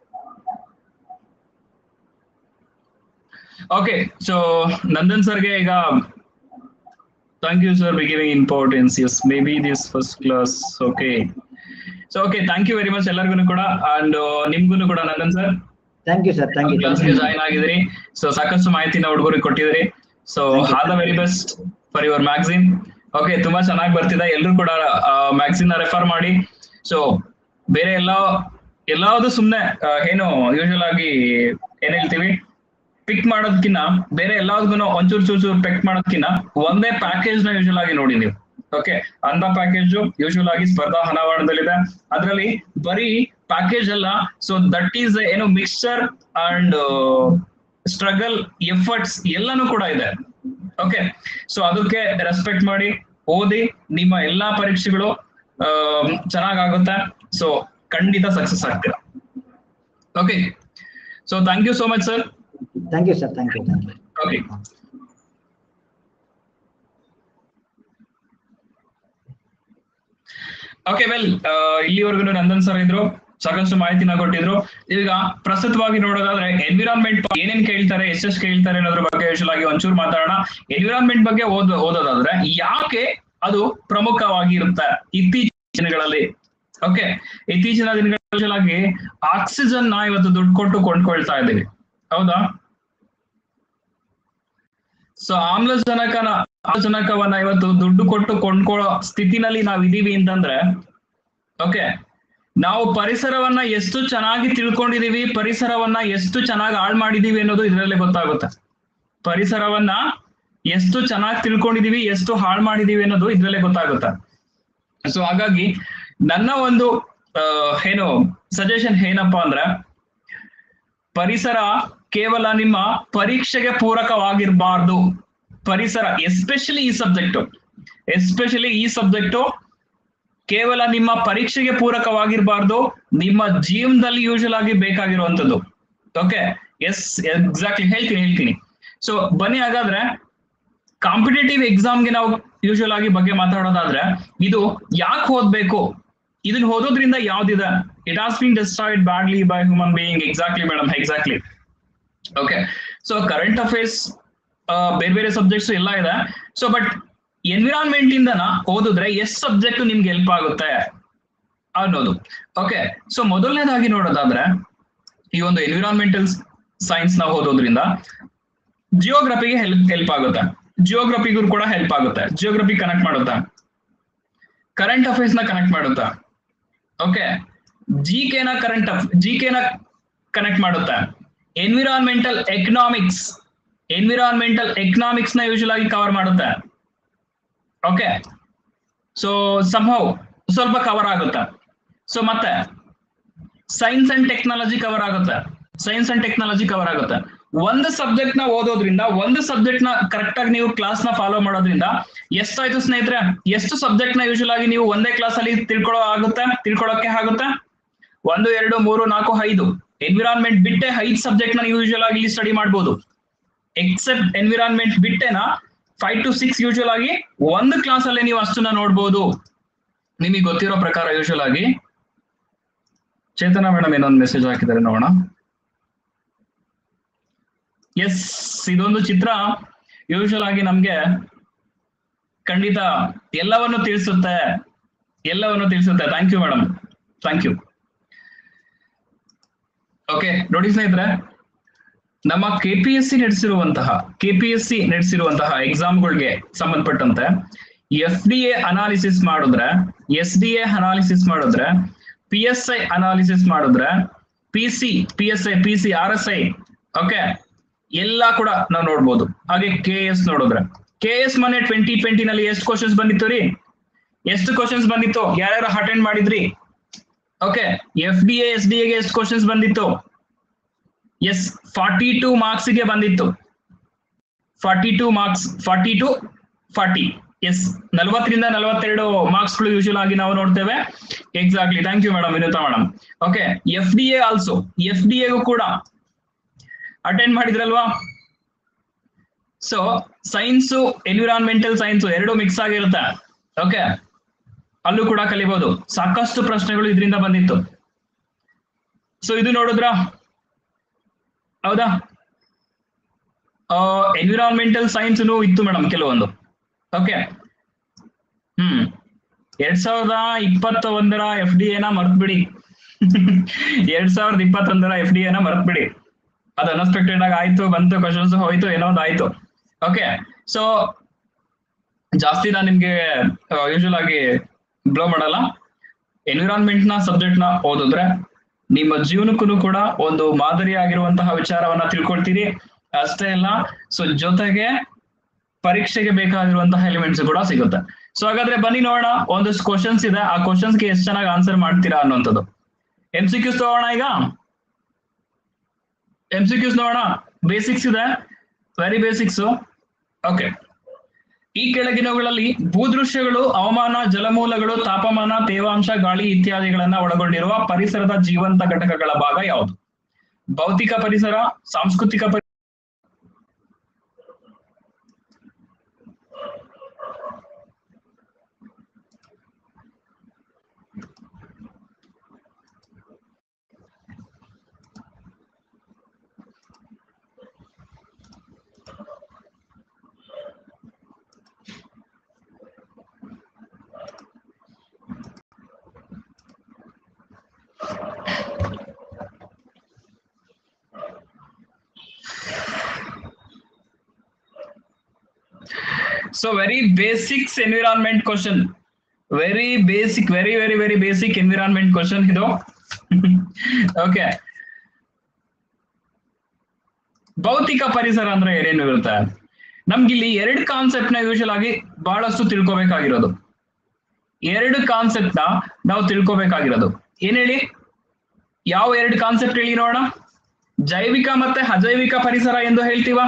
ಓಕೆ ಸೊ ನಂದನ್ ಸರ್ಗೆ ಈಗ thank you sir be giving importance yes may be this first class okay so okay thank you very much ಎಲ್ಲರಿಗೂ ಕೂಡ ಅಂಡ್ ನಿಮ್ಗೂ ಕೂಡ Nandan sir thank you sir thank you ಕ್ಲಾಸ್ಗೆ ಜಾಯ್ನ್ ಆಗಿದ್ರಿ ಸೊ ಸಾಕಷ್ಟು ಮಾಹಿತಿನ ಹುಡುಗರಿಗೆ ಕೊಟ್ಟಿದ್ರಿ so Thank you. All the very best for your magazine okay ತುಂಬಾ ಚೆನ್ನಾಗಿ ಬರ್ತಿದೆ ಎಲ್ಲರೂ ಕೂಡ ಮ್ಯಾಗ್ಝಿನ್ ನ ರೆಫರ್ ಮಾಡಿ ಸೊ ಬೇರೆ ಎಲ್ಲ ಎಲ್ಲಾವುದು ಸುಮ್ನೆ ಆ, ಏನು ಯೂಶುವಲ್ ಆಗಿ ಏನ್ ಹೇಳ್ತೀವಿ ಪಿಕ್ ಮಾಡೋದಕ್ಕಿಂತ ಬೇರೆ ಎಲ್ಲಾದ್ಗೂ ಒಂಚೂರು ಚೂರು ಚೂರು ಪಿಕ್ ಮಾಡೋದಕ್ಕಿಂತ ಒಂದೇ ಪ್ಯಾಕೇಜ್ ನ ಯೂಶುವಲ್ ಆಗಿ ನೋಡಿ ನೀವು ಓಕೆ ಅಂತ ಪ್ಯಾಕೇಜ್ ಯೂಶುವಲ್ ಆಗಿ ಸ್ಪರ್ಧಾ ಹಣವಾಣದಲ್ಲಿದೆ ಅದರಲ್ಲಿ ಬರೀ ಪ್ಯಾಕೇಜ್ ಅಲ್ಲ ಸೊ ದಟ್ ಈಸ್ ಏನು ಮಿಕ್ಸ್ಚರ್ ಅಂಡ್ ಸ್ಟ್ರಗಲ್ ಎಫರ್ಟ್ಸ್ ಎಲ್ಲಾನು ಕೂಡ ಇದೆ ಓಕೆ ಸೊ ಅದಕ್ಕೆ ರೆಸ್ಪೆಕ್ಟ್ ಮಾಡಿ ಓದಿ ನಿಮ್ಮ ಎಲ್ಲಾ ಪರೀಕ್ಷೆಗಳು ಚೆನ್ನಾಗಾಗುತ್ತೆ ಸೊ ಖಂಡಿತ ಸಕ್ಸಸ್ ಆಗ್ತೀರಾ okay so thank you so much sir thank you sir thank you thank you okay okay well ಇಲ್ಲಿವರೆಗೂ ನಂದನ್ ಸರ್ ಇದ್ರು ಸಾಕಷ್ಟು ಮಾಹಿತಿನ ಕೊಟ್ಟಿದ್ರು ಈಗ ಪ್ರಸ್ತುತವಾಗಿ ನೋಡೋದಾದ್ರೆ ಎನ್ವಿರಾನ್ಮೆಂಟ್ ಏನೇನ್ ಕೇಳ್ತಾರೆ ಎಷ್ಟೆಷ್ಟು ಕೇಳ್ತಾರೆ ಅನ್ನೋದ್ರ ಬಗ್ಗೆ ಯೂಶಲ್ ಆಗಿ ಒಂಚೂರು ಮಾತಾಡೋಣ ಎನ್ವಿರಾನ್ಮೆಂಟ್ ಬಗ್ಗೆ ಓದ್ ಓದೋದಾದ್ರೆ ಯಾಕೆ ಅದು ಪ್ರಮುಖವಾಗಿ ಇರುತ್ತೆ ಇತ್ತೀಚಿನ ದಿನಗಳಲ್ಲಿ ಓಕೆ ಇತ್ತೀಚಿನ ದಿನಗಳಲ್ಲಿ ಆಕ್ಸಿಜನ್ ನ ಇವತ್ತು ದುಡ್ಡು ಕೊಟ್ಟು ಕೊಂಡ್ಕೊಳ್ತಾ ಇದ್ದೀವಿ ಹೌದಾ ಸೊ ಆಮ್ಲಜನಕನ ಆಮ್ಲಜನಕವನ್ನ ಇವತ್ತು ದುಡ್ಡು ಕೊಟ್ಟು ಕೊಂಡ್ಕೊಳ್ಳೋ ಸ್ಥಿತಿನಲ್ಲಿ ನಾವ್ ಇದೀವಿ ಅಂತಂದ್ರೆ ಓಕೆ ನಾವು ಪರಿಸರವನ್ನ ಎಷ್ಟು ಚೆನ್ನಾಗಿ ತಿಳ್ಕೊಂಡಿದೀವಿ ಪರಿಸರವನ್ನ ಎಷ್ಟು ಚೆನ್ನಾಗಿ ಹಾಳು ಮಾಡಿದೀವಿ ಅನ್ನೋದು ಇದರಲ್ಲಿ ಗೊತ್ತಾಗುತ್ತೆ ಪರಿಸರವನ್ನ ಎಷ್ಟು ಚೆನ್ನಾಗಿ ತಿಳ್ಕೊಂಡಿದೀವಿ ಎಷ್ಟು ಹಾಳು ಮಾಡಿದೀವಿ ಅನ್ನೋದು ಇದ್ರಲ್ಲೇ ಗೊತ್ತಾಗುತ್ತೆ ಸೊ ಹಾಗಾಗಿ ನನ್ನ ಒಂದು ಆ, ಏನು ಸಜೆಷನ್ ಏನಪ್ಪಾ ಅಂದ್ರೆ ಪರಿಸರ ಕೇವಲ ನಿಮ್ಮ ಪರೀಕ್ಷೆಗೆ ಪೂರಕವಾಗಿರಬಾರ್ದು ಪರಿಸರ ಎಸ್ಪೆಷಲಿ ಈ ಸಬ್ಜೆಕ್ಟ್ ಎಸ್ಪೆಷಲಿ ಈ ಸಬ್ಜೆಕ್ಟ್ ಕೇವಲ ನಿಮ್ಮ ಪರೀಕ್ಷೆಗೆ ಪೂರಕವಾಗಿರಬಾರ್ದು ನಿಮ್ಮ ಜೀವನದಲ್ಲಿ ಯೂಶಲ್ ಆಗಿ ಬೇಕಾಗಿರುವಂತದ್ದು ಓಕೆ ಎಸ್ ಎಕ್ಸಾಕ್ಟ್ಲಿ ಹೇಳ್ತೀನಿ ಹೇಳ್ತೀನಿ ಸೊ ಬನ್ನಿ ಹಾಗಾದ್ರೆ ಕಾಂಪಿಟೇಟಿವ್ ಎಕ್ಸಾಮ್ಗೆ ನಾವು ಯೂಶುವಲ್ ಆಗಿ ಬಗ್ಗೆ ಮಾತಾಡೋದಾದ್ರೆ ಇದು ಯಾಕೆ ಓದ್ಬೇಕು ಇದನ್ನ ಓದೋದ್ರಿಂದ ಯಾವ್ದಿದೆ it has been destroyed badly by human being exactly madam exactly okay so current affairs ಬೇರೆ ಬೇರೆ ಸಬ್ಜೆಕ್ಟ್ಸ್ ಎಲ್ಲ ಇದೆ ಸೊ ಬಟ್ ಎನ್ವಿರಾನ್ಮೆಂಟ್ ಇಂದನ ಓದಿದ್ರೆ ಎಷ್ಟು ಸಬ್ಜೆಕ್ಟ್ ನಿಮ್ಗೆ ಹೆಲ್ಪ್ ಆಗುತ್ತೆ ಅನ್ನೋದು ಓಕೆ ಸೊ ಮೊದಲನೇದಾಗಿ ನೋಡೋದಾದ್ರೆ ಈ ಒಂದು ಎನ್ವಿರಾನ್ಮೆಂಟಲ್ ಸೈನ್ಸ್ ನ ಓದೋದ್ರಿಂದ ಜಿಯೋಗ್ರಫಿಗೆ ಹೆಲ್ಪ್ ಹೆಲ್ಪ್ ಆಗುತ್ತೆ ಜಿಯೋಗ್ರಫಿಗೂ ಕೂಡ ಹೆಲ್ಪ್ ಆಗುತ್ತೆ ಜಿಯೋಗ್ರಫಿ ಕನೆಕ್ಟ್ ಮಾಡುತ್ತೆ ಕರೆಂಟ್ ಅಫೇರ್ಸ್ ನ ಕನೆಕ್ಟ್ ಮಾಡುತ್ತೆ ಓಕೆ ಜಿ ಕೆ ನ ಕರೆಂಟ್ ಜಿ ಕೆ ನ ಕನೆಕ್ಟ್ ಮಾಡುತ್ತೆ ಎನ್ವಿರಾನ್ಮೆಂಟಲ್ ಎಕನಾಮಿಕ್ಸ್ ಎನ್ವಿರಾನ್ಮೆಂಟಲ್ ಎಕನಾಮಿಕ್ಸ್ ನ ಯೂಶುವಲ್ ಆಗಿ ಕವರ್ ಮಾಡುತ್ತೆ ಓಕೆ ಸೊ ಸಂಹೌ ಸ್ವಲ್ಪ ಕವರ್ ಆಗುತ್ತೆ ಸೊ ಮತ್ತೆ ಸೈನ್ಸ್ ಅಂಡ್ ಟೆಕ್ನಾಲಜಿ ಕವರ್ ಆಗುತ್ತೆ ಸೈನ್ಸ್ ಅಂಡ್ ಟೆಕ್ನಾಲಜಿ ಕವರ್ ಆಗುತ್ತೆ ಒಂದು ಸಬ್ಜೆಕ್ಟ್ ನ ಓದೋದ್ರಿಂದ ಒಂದು ಸಬ್ಜೆಕ್ಟ್ ನ ಕರೆಕ್ಟ್ ಆಗಿ ನೀವು ಕ್ಲಾಸ್ ನ ಫಾಲೋ ಮಾಡೋದ್ರಿಂದ ಎಷ್ಟಾಯ್ತು ಸ್ನೇಹಿತರೆ ಎಷ್ಟು ಸಬ್ಜೆಕ್ಟ್ ನ ಯೂಶುವಲ್ ಆಗಿ ನೀವು ಒಂದೇ ಕ್ಲಾಸ್ ಅಲ್ಲಿ ತಿಳ್ಕೊಳ್ಳೋ ಆಗುತ್ತೆ ತಿಳ್ಕೊಳ್ಳೋಕೆ ಆಗುತ್ತೆ ಒಂದು ಎರಡು ಮೂರು ನಾಲ್ಕು ಐದು ಎನ್ವಿರಾನ್ಮೆಂಟ್ ಬಿಟ್ಟೆ ಐದು ಸಬ್ಜೆಕ್ಟ್ ನ ನೀವು ಯೂಶುವಲ್ ಆಗಿ ಇಲ್ಲಿ ಸ್ಟಡಿ ಮಾಡ್ಬೋದು ಎಕ್ಸೆಪ್ಟ್ ಎನ್ವಿರಾನ್ಮೆಂಟ್ ಬಿಟ್ಟೆನ ಫೈವ್ ಟು ಸಿಕ್ಸ್ ಯೂಶುವಲ್ ಆಗಿ ಒಂದು ಕ್ಲಾಸ್ ಅಲ್ಲಿ ನೀವು ಅಷ್ಟನ್ನ ನೋಡ್ಬೋದು ನಿಮಗೆ ಗೊತ್ತಿರೋ ಪ್ರಕಾರ ಯೂಶುವಲ್ ಆಗಿ ಚೇತನ ಮೇಡಮ್ ಏನೊಂದು ಮೆಸೇಜ್ ಹಾಕಿದ್ದಾರೆ ನೋಡೋಣ ಎಸ್ ಇದೊಂದು ಚಿತ್ರ ಯೂಶುವಲ್ ಆಗಿ ನಮ್ಗೆ ಖಂಡಿತ ಎಲ್ಲವನ್ನು ತಿಳಿಸುತ್ತೆ ಎಲ್ಲವನ್ನು ತಿಳಿಸುತ್ತೆ thank you madam thank you okay ನೋಡಿ ಸ್ನೇಹಿತರೆ ನಮ್ಮ ಕೆ ಪಿ ಎಸ್ ಸಿ ನಡೆಸಿರುವಂತಹ ಕೆ ಪಿ ಎಸ್ ಸಿ ನಡೆಸಿರುವಂತಹ ಎಕ್ಸಾಮ್ಗಳಿಗೆ ಸಂಬಂಧಪಟ್ಟಂತೆ ಎಫ್ ಡಿ ಎ ಅನಾಲಿಸಿಸ್ ಮಾಡಿದ್ರೆ ಎಸ್ ಡಿ ಎ ಅನಾಲಿಸಿಸ್ ಮಾಡಿದ್ರೆ ಪಿ ಎಸ್ ಐ ಅನಾಲಿಸಿಸ್ ಮಾಡಿದ್ರೆ P C P S I P C R S I okay ಎಲ್ಲ ಕೂಡ ನಾವು ನೋಡ್ಬೋದು ಹಾಗೆ ಕೆ ಎಸ್ ನೋಡಿದ್ರೆ ಕೆ ಎಸ್ ಮೊನ್ನೆ ಟ್ವೆಂಟಿ ಟ್ವೆಂಟಿ ನಲ್ಲಿ ಎಷ್ಟು ಕ್ವಶನ್ಸ್ ಬಂದಿತ್ತು ರೀ ಎಷ್ಟು ಕ್ವಶನ್ಸ್ ಬಂದಿತ್ತು ಯಾರ್ಯಾರು ಅಟೆಂಡ್ ಮಾಡಿದ್ರಿ okay F D S D ಎಗೆ ಎಷ್ಟು ಕ್ವಶನ್ಸ್ ಬಂದಿತ್ತು ಎಸ್ ಫಾರ್ಟಿ ಟೂ ಮಾರ್ಕ್ಸ್ ಗೆ ಬಂದಿತ್ತು forty two marks forty two forty yes ನಲವತ್ತರಿಂದ ನಲವತ್ತೆರಡು ಮಾರ್ಕ್ಸ್ ಗಳು ಯೂಶುವಲ್ ಆಗಿ ನಾವು ನೋಡ್ತೇವೆ exactly thank you madam Vinutha madam okay F D A also F D ಎಗೂ ಕೂಡ ಅಟೆಂಡ್ ಮಾಡಿದ್ರಲ್ವಾ ಸೊ ಸೈನ್ಸು ಎನ್ವಿರಾನ್ಮೆಂಟಲ್ ಸೈನ್ಸ್ ಎರಡು ಮಿಕ್ಸ್ ಆಗಿರುತ್ತೆ ಓಕೆ ಅಲ್ಲೂ ಕೂಡ ಕಲಿಬಹುದು ಸಾಕಷ್ಟು ಪ್ರಶ್ನೆಗಳು ಇದರಿಂದ ಬಂದಿತ್ತು ಸೊ ಇದು ನೋಡಿದ್ರ ಹೌದಾ ಎನ್ವಿರಾನ್ಮೆಂಟಲ್ ಸೈನ್ಸ್ ಇತ್ತು ಮೇಡಮ್ ಕೆಲವೊಂದು ಓಕೆ ಹ್ಮ್ ಎರಡ್ ಸಾವಿರದ ಇಪ್ಪತ್ತ ಒಂದರ ಎಫ್ ಡಿ ಎನ ಮರ್ತ್ಬಿಡಿ ಎರಡ್ ಸಾವಿರದ ಇಪ್ಪತ್ತೊಂದರ ಎಫ್ ಡಿ ಎನ ಮರ್ತ್ಬಿಡಿ ಅದು ಅನ್ಎಕ್ಸ್ಪೆಕ್ಟೆಡ್ ಆಗಿ ಆಯ್ತು ಬಂತು ಕ್ವಶನ್ಸ್ ಹೋಯ್ತು ಏನೋ ಒಂದು ಆಯ್ತು ಓಕೆ ಸೊ ಜಾಸ್ತಿ ನಾನು ನಿಮ್ಗೆ ಯೂಶುವಲ್ ಆಗಿ ಬ್ಲೋ ಮಾಡಲ್ಲ ಎನ್ವಿರಾನ್ಮೆಂಟ್ ನ ಸಬ್ಜೆಕ್ಟ್ ನ ಓದಿದ್ರೆ ನಿಮ್ಮ ಜೀವನಕ್ಕೂ ಕೂಡ ಒಂದು ಮಾದರಿಯಾಗಿರುವಂತಹ ವಿಚಾರವನ್ನ ತಿಳ್ಕೊಳ್ತೀರಿ ಅಷ್ಟೇ ಅಲ್ಲ ಸೊ ಜೊತೆಗೆ ಪರೀಕ್ಷೆಗೆ ಬೇಕಾಗಿರುವಂತಹ ಎಲಿಮೆಂಟ್ಸ್ ಕೂಡ ಸಿಗುತ್ತೆ ಸೊ ಹಾಗಾದ್ರೆ ಬನ್ನಿ ನೋಡೋಣ ಒಂದಷ್ಟು ಕ್ವಶನ್ಸ್ ಇದೆ ಆ ಕ್ವಶನ್ಸ್ ಗೆ ಎಷ್ಟು ಚೆನ್ನಾಗಿ ಆನ್ಸರ್ ಮಾಡ್ತೀರಾ ಅನ್ನುವಂಥದ್ದು ಎಂ ಸಿ ಕ್ಯೂಸ್ ತಗೋಣ ಈಗ ಎಂ ಸಿ ಕ್ಯೂಸ್ ನೋಡೋಣ ಬೇಸಿಕ್ಸ್ ಇದೆ ವೆರಿ ಬೇಸಿಕ್ಸ್ ಓಕೆ ಈ ಕೆಳಗಿನವುಗಳಲ್ಲಿ ಭೂದೃಶ್ಯಗಳು ಹವಾಮಾನ ಜಲಮೂಲಗಳು ತಾಪಮಾನ ತೇವಾಂಶ ಗಾಳಿ ಇತ್ಯಾದಿಗಳನ್ನ ಒಳಗೊಂಡಿರುವ ಪರಿಸರದ ಜೀವಂತ ಘಟಕಗಳ ಭಾಗ ಯಾವುದು ಭೌತಿಕ ಪರಿಸರ ಸಾಂಸ್ಕೃತಿಕ ಪರಿ So very basics environment question. Very basic, very, very, very basic environment question ಇದು ಓಕೆ ಭೌತಿಕ ಪರಿಸರ ಅಂದ್ರೆ ಏನೇನು ಇರುತ್ತೆ ನಮ್ಗಿಲ್ಲಿ ಎರಡು ಕಾನ್ಸೆಪ್ಟ್ ನ ಯೂಶಲ್ ಆಗಿ ಬಹಳಷ್ಟು ತಿಳ್ಕೊಬೇಕಾಗಿರೋದು ಎರಡು ಕಾನ್ಸೆಪ್ಟ್ ನ ನಾವು ತಿಳ್ಕೊಬೇಕಾಗಿರೋದು ಏನ್ ಹೇಳಿ ಯಾವ ಎರಡು ಕಾನ್ಸೆಪ್ಟ್ ಹೇಳಿ ನೋಡೋಣ ಜೈವಿಕ ಮತ್ತೆ ಅಜೈವಿಕ ಪರಿಸರ ಎಂದು ಹೇಳ್ತೀವ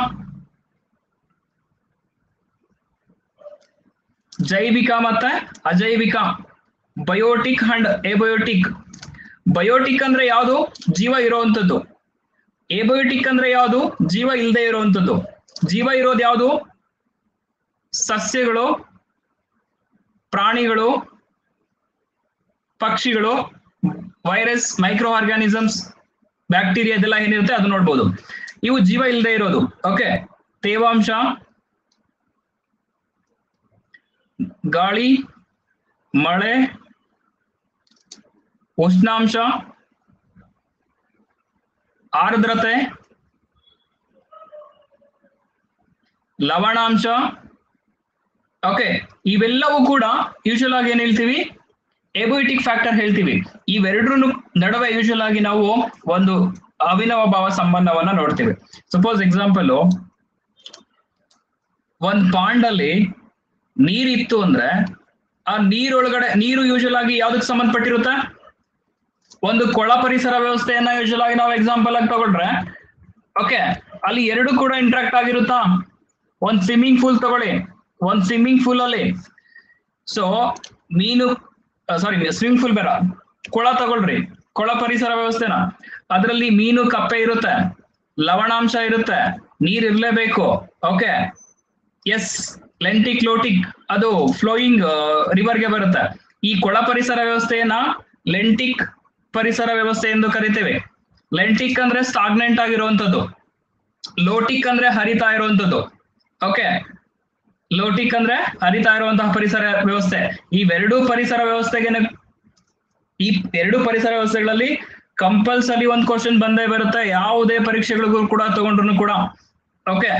ಜೈವಿಕ ಮತ್ತೆ ಅಜೈವಿಕ ಬಯೋಟಿಕ್ ಅಂಡ್ ಎಬಯೋಟಿಕ್ ಬಯೋಟಿಕ್ ಅಂದ್ರೆ ಯಾವುದು ಜೀವ ಇರುವಂತದ್ದು ಎಬಯೋಟಿಕ್ ಅಂದ್ರೆ ಯಾವುದು ಜೀವ ಇಲ್ಲದೆ ಇರುವಂತದ್ದು ಜೀವ ಇರೋದು ಯಾವುದು ಸಸ್ಯಗಳು ಪ್ರಾಣಿಗಳು ಪಕ್ಷಿಗಳು ವೈರಸ್ ಮೈಕ್ರೋ ಆರ್ಗಾನಿಸಮ್ಸ್ ಬ್ಯಾಕ್ಟೀರಿಯಾ ಇದೆಲ್ಲ ಏನಿರುತ್ತೆ ಅದು ನೋಡ್ಬೋದು ಇವು ಜೀವ ಇಲ್ಲದೆ ಇರೋದು ಓಕೆ ತೇವಾಂಶ ಗಾಳಿ ಮಳೆ ಉಷ್ಣಾಂಶ ಆರ್ದ್ರತೆ ಲವಣಾಂಶ ಓಕೆ ಇವೆಲ್ಲವೂ ಕೂಡ ಯೂಶುವಲ್ ಆಗಿ ಏನ್ ಹೇಳ್ತೀವಿ ಎಬೋಯಿಟಿಕ್ ಫ್ಯಾಕ್ಟರ್ ಹೇಳ್ತೀವಿ ಇವೆರಡರ ನಡುವೆ ಯೂಶುವಲ್ ಆಗಿ ನಾವು ಒಂದು ಅವಿನವ ಭಾವ ಸಂಬಂಧವನ್ನ ನೋಡ್ತೀವಿ ಸಪೋಸ್ ಎಕ್ಸಾಂಪಲ್ ಒಂದ್ ಪಾಂಡ್ ಅಲ್ಲಿ ನೀರಿತ್ತು ಅಂದ್ರೆ ಆ ನೀರೊಳಗಡೆ ನೀರು ಯೂಶುವಲ್ ಆಗಿ ಯಾವ್ದಕ್ಕೆ ಸಂಬಂಧಪಟ್ಟಿರುತ್ತೆ ಒಂದು ಕೊಳ ಪರಿಸರ ವ್ಯವಸ್ಥೆಯನ್ನ ಯೂಶುವಲ್ ಆಗಿ ನಾವು ಎಕ್ಸಾಂಪಲ್ ಆಗಿ ತಗೊಂಡ್ರೆ ಓಕೆ ಅಲ್ಲಿ ಎರಡು ಕೂಡ ಇಂಟ್ರಾಕ್ಟ್ ಆಗಿರುತ್ತಾ ಒಂದ್ ಸ್ವಿಮ್ಮಿಂಗ್ ಪೂಲ್ ತಗೊಳ್ಳಿ ಒಂದ್ ಸ್ವಿಮ್ಮಿಂಗ್ ಪೂಲ್ ಅಲ್ಲಿ ಸೊ ಮೀನು ಸಾರಿ ಸ್ವಿಮ್ಮಿಂಗ್ ಪೂಲ್ ಬೇಡ ಕೊಳ ತಗೊಳ್ರಿ ಕೊಳ ಪರಿಸರ ವ್ಯವಸ್ಥೆನ ಅದರಲ್ಲಿ ಮೀನು ಕಪ್ಪೆ ಇರುತ್ತೆ ಲವಣಾಂಶ ಇರುತ್ತೆ ನೀರ್ ಇರ್ಲೇಬೇಕು ಓಕೆ ಎಸ್ ಲೆಂಟಿಕ್ ಲೋಟಿಕ್ ಅದು ಫ್ಲೋಯಿಂಗ್ ರಿವರ್ಗೆ ಬರುತ್ತೆ ಈ ಕೊಳ ಪರಿಸರ ವ್ಯವಸ್ಥೆಯನ್ನ ಲೆಂಟಿಕ್ ಪರಿಸರ ವ್ಯವಸ್ಥೆ ಎಂದು ಕರಿತೇವೆ ಲೆಂಟಿಕ್ ಅಂದ್ರೆ ಸ್ಟಾಗ್ನೆಂಟ್ ಆಗಿರುವಂತದ್ದು ಲೋಟಿಕ್ ಅಂದ್ರೆ ಹರಿತಾ ಇರುವಂತದ್ದು ಓಕೆ ಲೋಟಿಕ್ ಅಂದ್ರೆ ಹರಿತಾ ಇರುವಂತಹ ಪರಿಸರ ವ್ಯವಸ್ಥೆ ಇವೆರಡೂ ಪರಿಸರ ವ್ಯವಸ್ಥೆಗೆ ಈ ಎರಡು ಪರಿಸರ ವ್ಯವಸ್ಥೆಗಳಲ್ಲಿ ಕಂಪಲ್ಸರಿ ಒಂದ್ ಕ್ವಶನ್ ಬಂದೇ ಬರುತ್ತೆ ಯಾವುದೇ ಪರೀಕ್ಷೆಗಳಿಗೂ ಕೂಡ ತಗೊಂಡ್ರು ಕೂಡ ಓಕೆ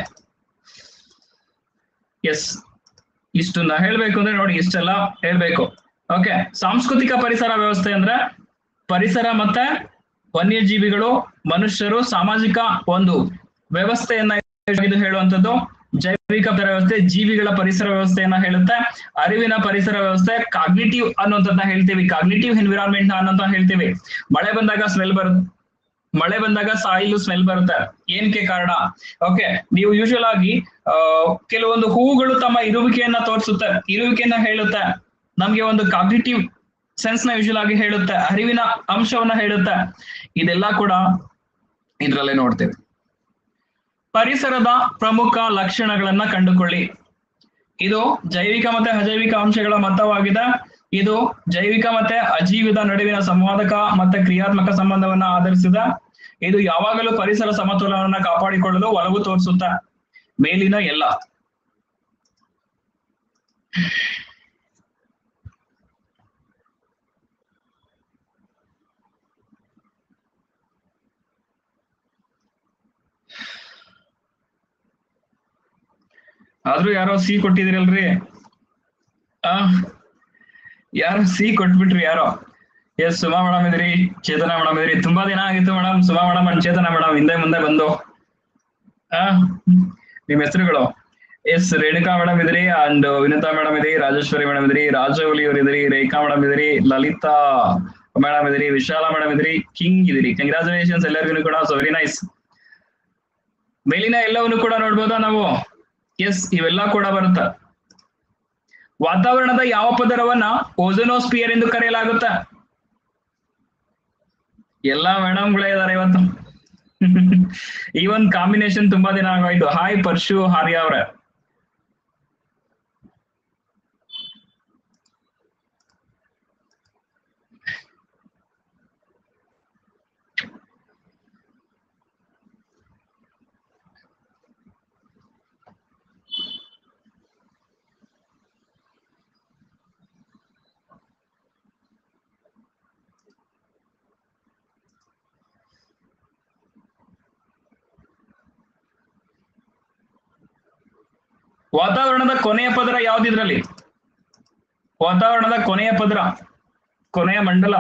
ಎಸ್ ಇಷ್ಟು ನಾ ಹೇಳ್ಬೇಕು ಅಂದ್ರೆ ನೋಡಿ ಇಷ್ಟೆಲ್ಲ ಹೇಳ್ಬೇಕು ಓಕೆ ಸಾಂಸ್ಕೃತಿಕ ಪರಿಸರ ವ್ಯವಸ್ಥೆ ಅಂದ್ರೆ ಪರಿಸರ ಮತ್ತೆ ವನ್ಯಜೀವಿಗಳು ಮನುಷ್ಯರು ಸಾಮಾಜಿಕ ಒಂದು ವ್ಯವಸ್ಥೆಯನ್ನ ಇದು ಹೇಳುವಂತದ್ದು ಜೈವಿಕ ಪರಿಸರ ವ್ಯವಸ್ಥೆ ಜೀವಿಗಳ ಪರಿಸರ ವ್ಯವಸ್ಥೆಯನ್ನ ಹೇಳುತ್ತೆ ಅರಿವಿನ ಪರಿಸರ ವ್ಯವಸ್ಥೆ ಕಾಗ್ನಿಟಿವ್ ಅನ್ನುವಂಥದ್ದನ್ನ ಹೇಳ್ತೀವಿ ಕಾಗ್ನಿಟಿವ್ ಎನ್ವಿರಾನ್ಮೆಂಟ್ ಅನ್ನೋಂತ ಹೇಳ್ತೀವಿ ಮಳೆ ಬಂದಾಗ ಸ್ಮೆಲ್ ಬರುತ್ತೆ ಮಳೆ ಬಂದಾಗ ಸಾಯಿಲ್ ಸ್ಮೆಲ್ ಬರುತ್ತೆ ಏನಕ್ಕೆ ಕಾರಣ ಓಕೆ ನೀವು ಯೂಶುವಲ್ ಆಗಿ ಆ, ಕೆಲವೊಂದು ಹೂವುಗಳು ತಮ್ಮ ಇರುವಿಕೆಯನ್ನ ತೋರಿಸುತ್ತೆ ಇರುವಿಕೆಯನ್ನ ಹೇಳುತ್ತೆ ನಮ್ಗೆ ಒಂದು ಕಾಗ್ನಿಟಿವ್ ಸೆನ್ಸ್ ನ ಯೂಶುವಲ್ ಆಗಿ ಹೇಳುತ್ತೆ ಅರಿವಿನ ಅಂಶವನ್ನ ಹೇಳುತ್ತೆ ಇದೆಲ್ಲ ಕೂಡ ಇದ್ರಲ್ಲೇ ನೋಡ್ತೇವೆ ಪರಿಸರದ ಪ್ರಮುಖ ಲಕ್ಷಣಗಳನ್ನ ಕಂಡುಕೊಳ್ಳಿ ಇದು ಜೈವಿಕ ಮತ್ತೆ ಅಜೈವಿಕ ಅಂಶಗಳ ಮೊತ್ತವಾಗಿದೆ ಇದು ಜೈವಿಕ ಮತ್ತೆ ಅಜೀವಿತ ನಡುವಿನ ಸಂವಾದಕ ಮತ್ತೆ ಕ್ರಿಯಾತ್ಮಕ ಸಂಬಂಧವನ್ನ ಆಧರಿಸಿದ ಇದು ಯಾವಾಗಲೂ ಪರಿಸರ ಸಮತೋಲನವನ್ನ ಕಾಪಾಡಿಕೊಳ್ಳಲು ಒಲವು ತೋರಿಸುತ್ತೆ ಮೇಲಿನ ಎಲ್ಲ ಆದ್ರೂ ಯಾರೋ ಸಿ ಕೊಟ್ಟಿದಿರಲ್ರಿ ಆ ಯಾರೋ ಸಿ ಕೊಟ್ಬಿಟ್ರಿ ಯಾರೋ ಎಸ್ ಸುಮಾ ಮೇಡಮ್ ಇದ್ರಿ ಚೇತನ ಮೇಡಮ್ ಇದ್ರಿ ತುಂಬಾ ದಿನ ಆಗಿತ್ತು madam Suma madam and Chetana madam ಹಿಂದೆ ಮುಂದೆ ಬಂದು ಆ ನಿಮ್ ಹೆಸರುಗಳು ಎಸ್ ರೇಣುಕಾ ಮೇಡಮ್ ಇದ್ರಿ ಅಂಡ್ ವಿನುತಾ ಮೇಡಮ್ ಇದ್ರಿ ರಾಜೇಶ್ವರಿ ಮೇಡಮ್ ಇದ್ರಿ ರಾಜವಲಿ ಅವ್ರು ಇದ್ರಿ ರೇಖಾ ಮೇಡಮ್ ಇದ್ರಿ ಲಲಿತಾ ಮೇಡಮ್ ಇದ್ರಿ ವಿಶಾಲ ಮೇಡಮ್ ಇದ್ರಿ ಕಿಂಗ್ ಇದ್ರಿ ಕಂಗ್ರಾಚುಲೇಷನ್ಸ್ ಎಲ್ಲರಿಗೂ ಕೂಡ ಸೊ ವೆರಿ ನೈಸ್ ಮೇಲಿನ ಎಲ್ಲವನ್ನು ಕೂಡ ನೋಡ್ಬೋದಾ ನಾವು ಎಸ್ ಇವೆಲ್ಲ ಕೂಡ ಬರುತ್ತೆ ವಾತಾವರಣದ ಯಾವ ಪದರವನ್ನ ಓಝೋನೋಸ್ಪಿಯರ್ ಎಂದು ಕರೆಯಲಾಗುತ್ತೆ ಎಲ್ಲಾ ಮೇಡಮ್ಗಳೇ ಇದಾರೆ ಇವತ್ತು ಈ ಒಂದು ಕಾಂಬಿನೇಷನ್ ತುಂಬಾ ದಿನ ಆಗೋಯ್ತು ಹಾಯ್ ಪರ್ಶು ಹಾರ್ಯ ಅವ್ರೆ ವಾತಾವರಣದ ಕೊನೆಯ ಪದರ ಯಾವ್ದಿದ್ರಲ್ಲಿ ವಾತಾವರಣದ ಕೊನೆಯ ಪದರ ಕೊನೆಯ ಮಂಡಲ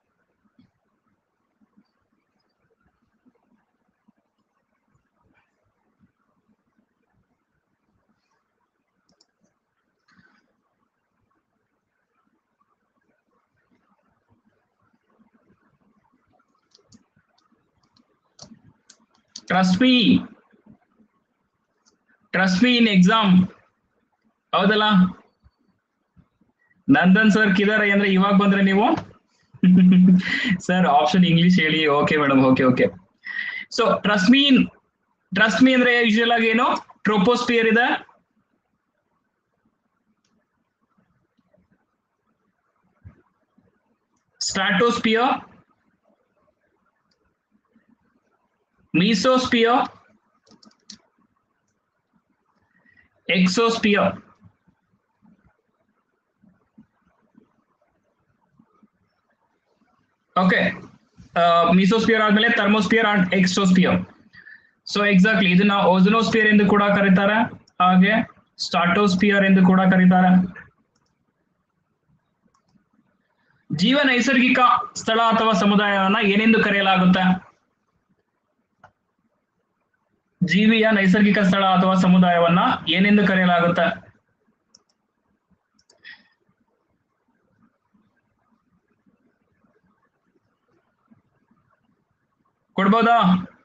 trust me trust me in exam ಹೌದಲ್ಲ ನಂದನ್ ಸರ್ ಕಿದಾರೆ ಅಂದ್ರೆ ಇವಾಗ ಬಂದ್ರೆ ನೀವು ಸರ್ ಆಪ್ಷನ್ ಇಂಗ್ಲಿಷ್ ಹೇಳಿ okay madam okay okay so trust me trust me ಅಂದ್ರೆ ಯೂಶುವಲ್ ಆಗಿ ಏನು ಟ್ರೋಪೋಸ್ಪಿಯರ್ ಇದೆ stratosphere mesosphere exosphere okay mesosphere ಆದ್ಮೇಲೆ thermosphere and exosphere so exactly ಇದನ್ನ ಓಝನೋಸ್ಪಿಯರ್ ಎಂದು ಕೂಡ ಕರೀತಾರೆ ಹಾಗೆ ಸ್ಟಾಟೋಸ್ಪಿಯರ್ ಎಂದು ಕೂಡ ಕರೀತಾರೆ ಜೀವ ನೈಸರ್ಗಿಕ ಸ್ಥಳ ಅಥವಾ ಸಮುದಾಯವನ್ನ ಏನೆಂದು ಕರೆಯಲಾಗುತ್ತೆ ಜೀವಿಯ ನೈಸರ್ಗಿಕ ಸ್ಥಳ ಅಥವಾ ಸಮುದಾಯವನ್ನ ಏನೆಂದು ಕರೆಯಲಾಗುತ್ತೆ ಕೊಡ್ಬೋದಾ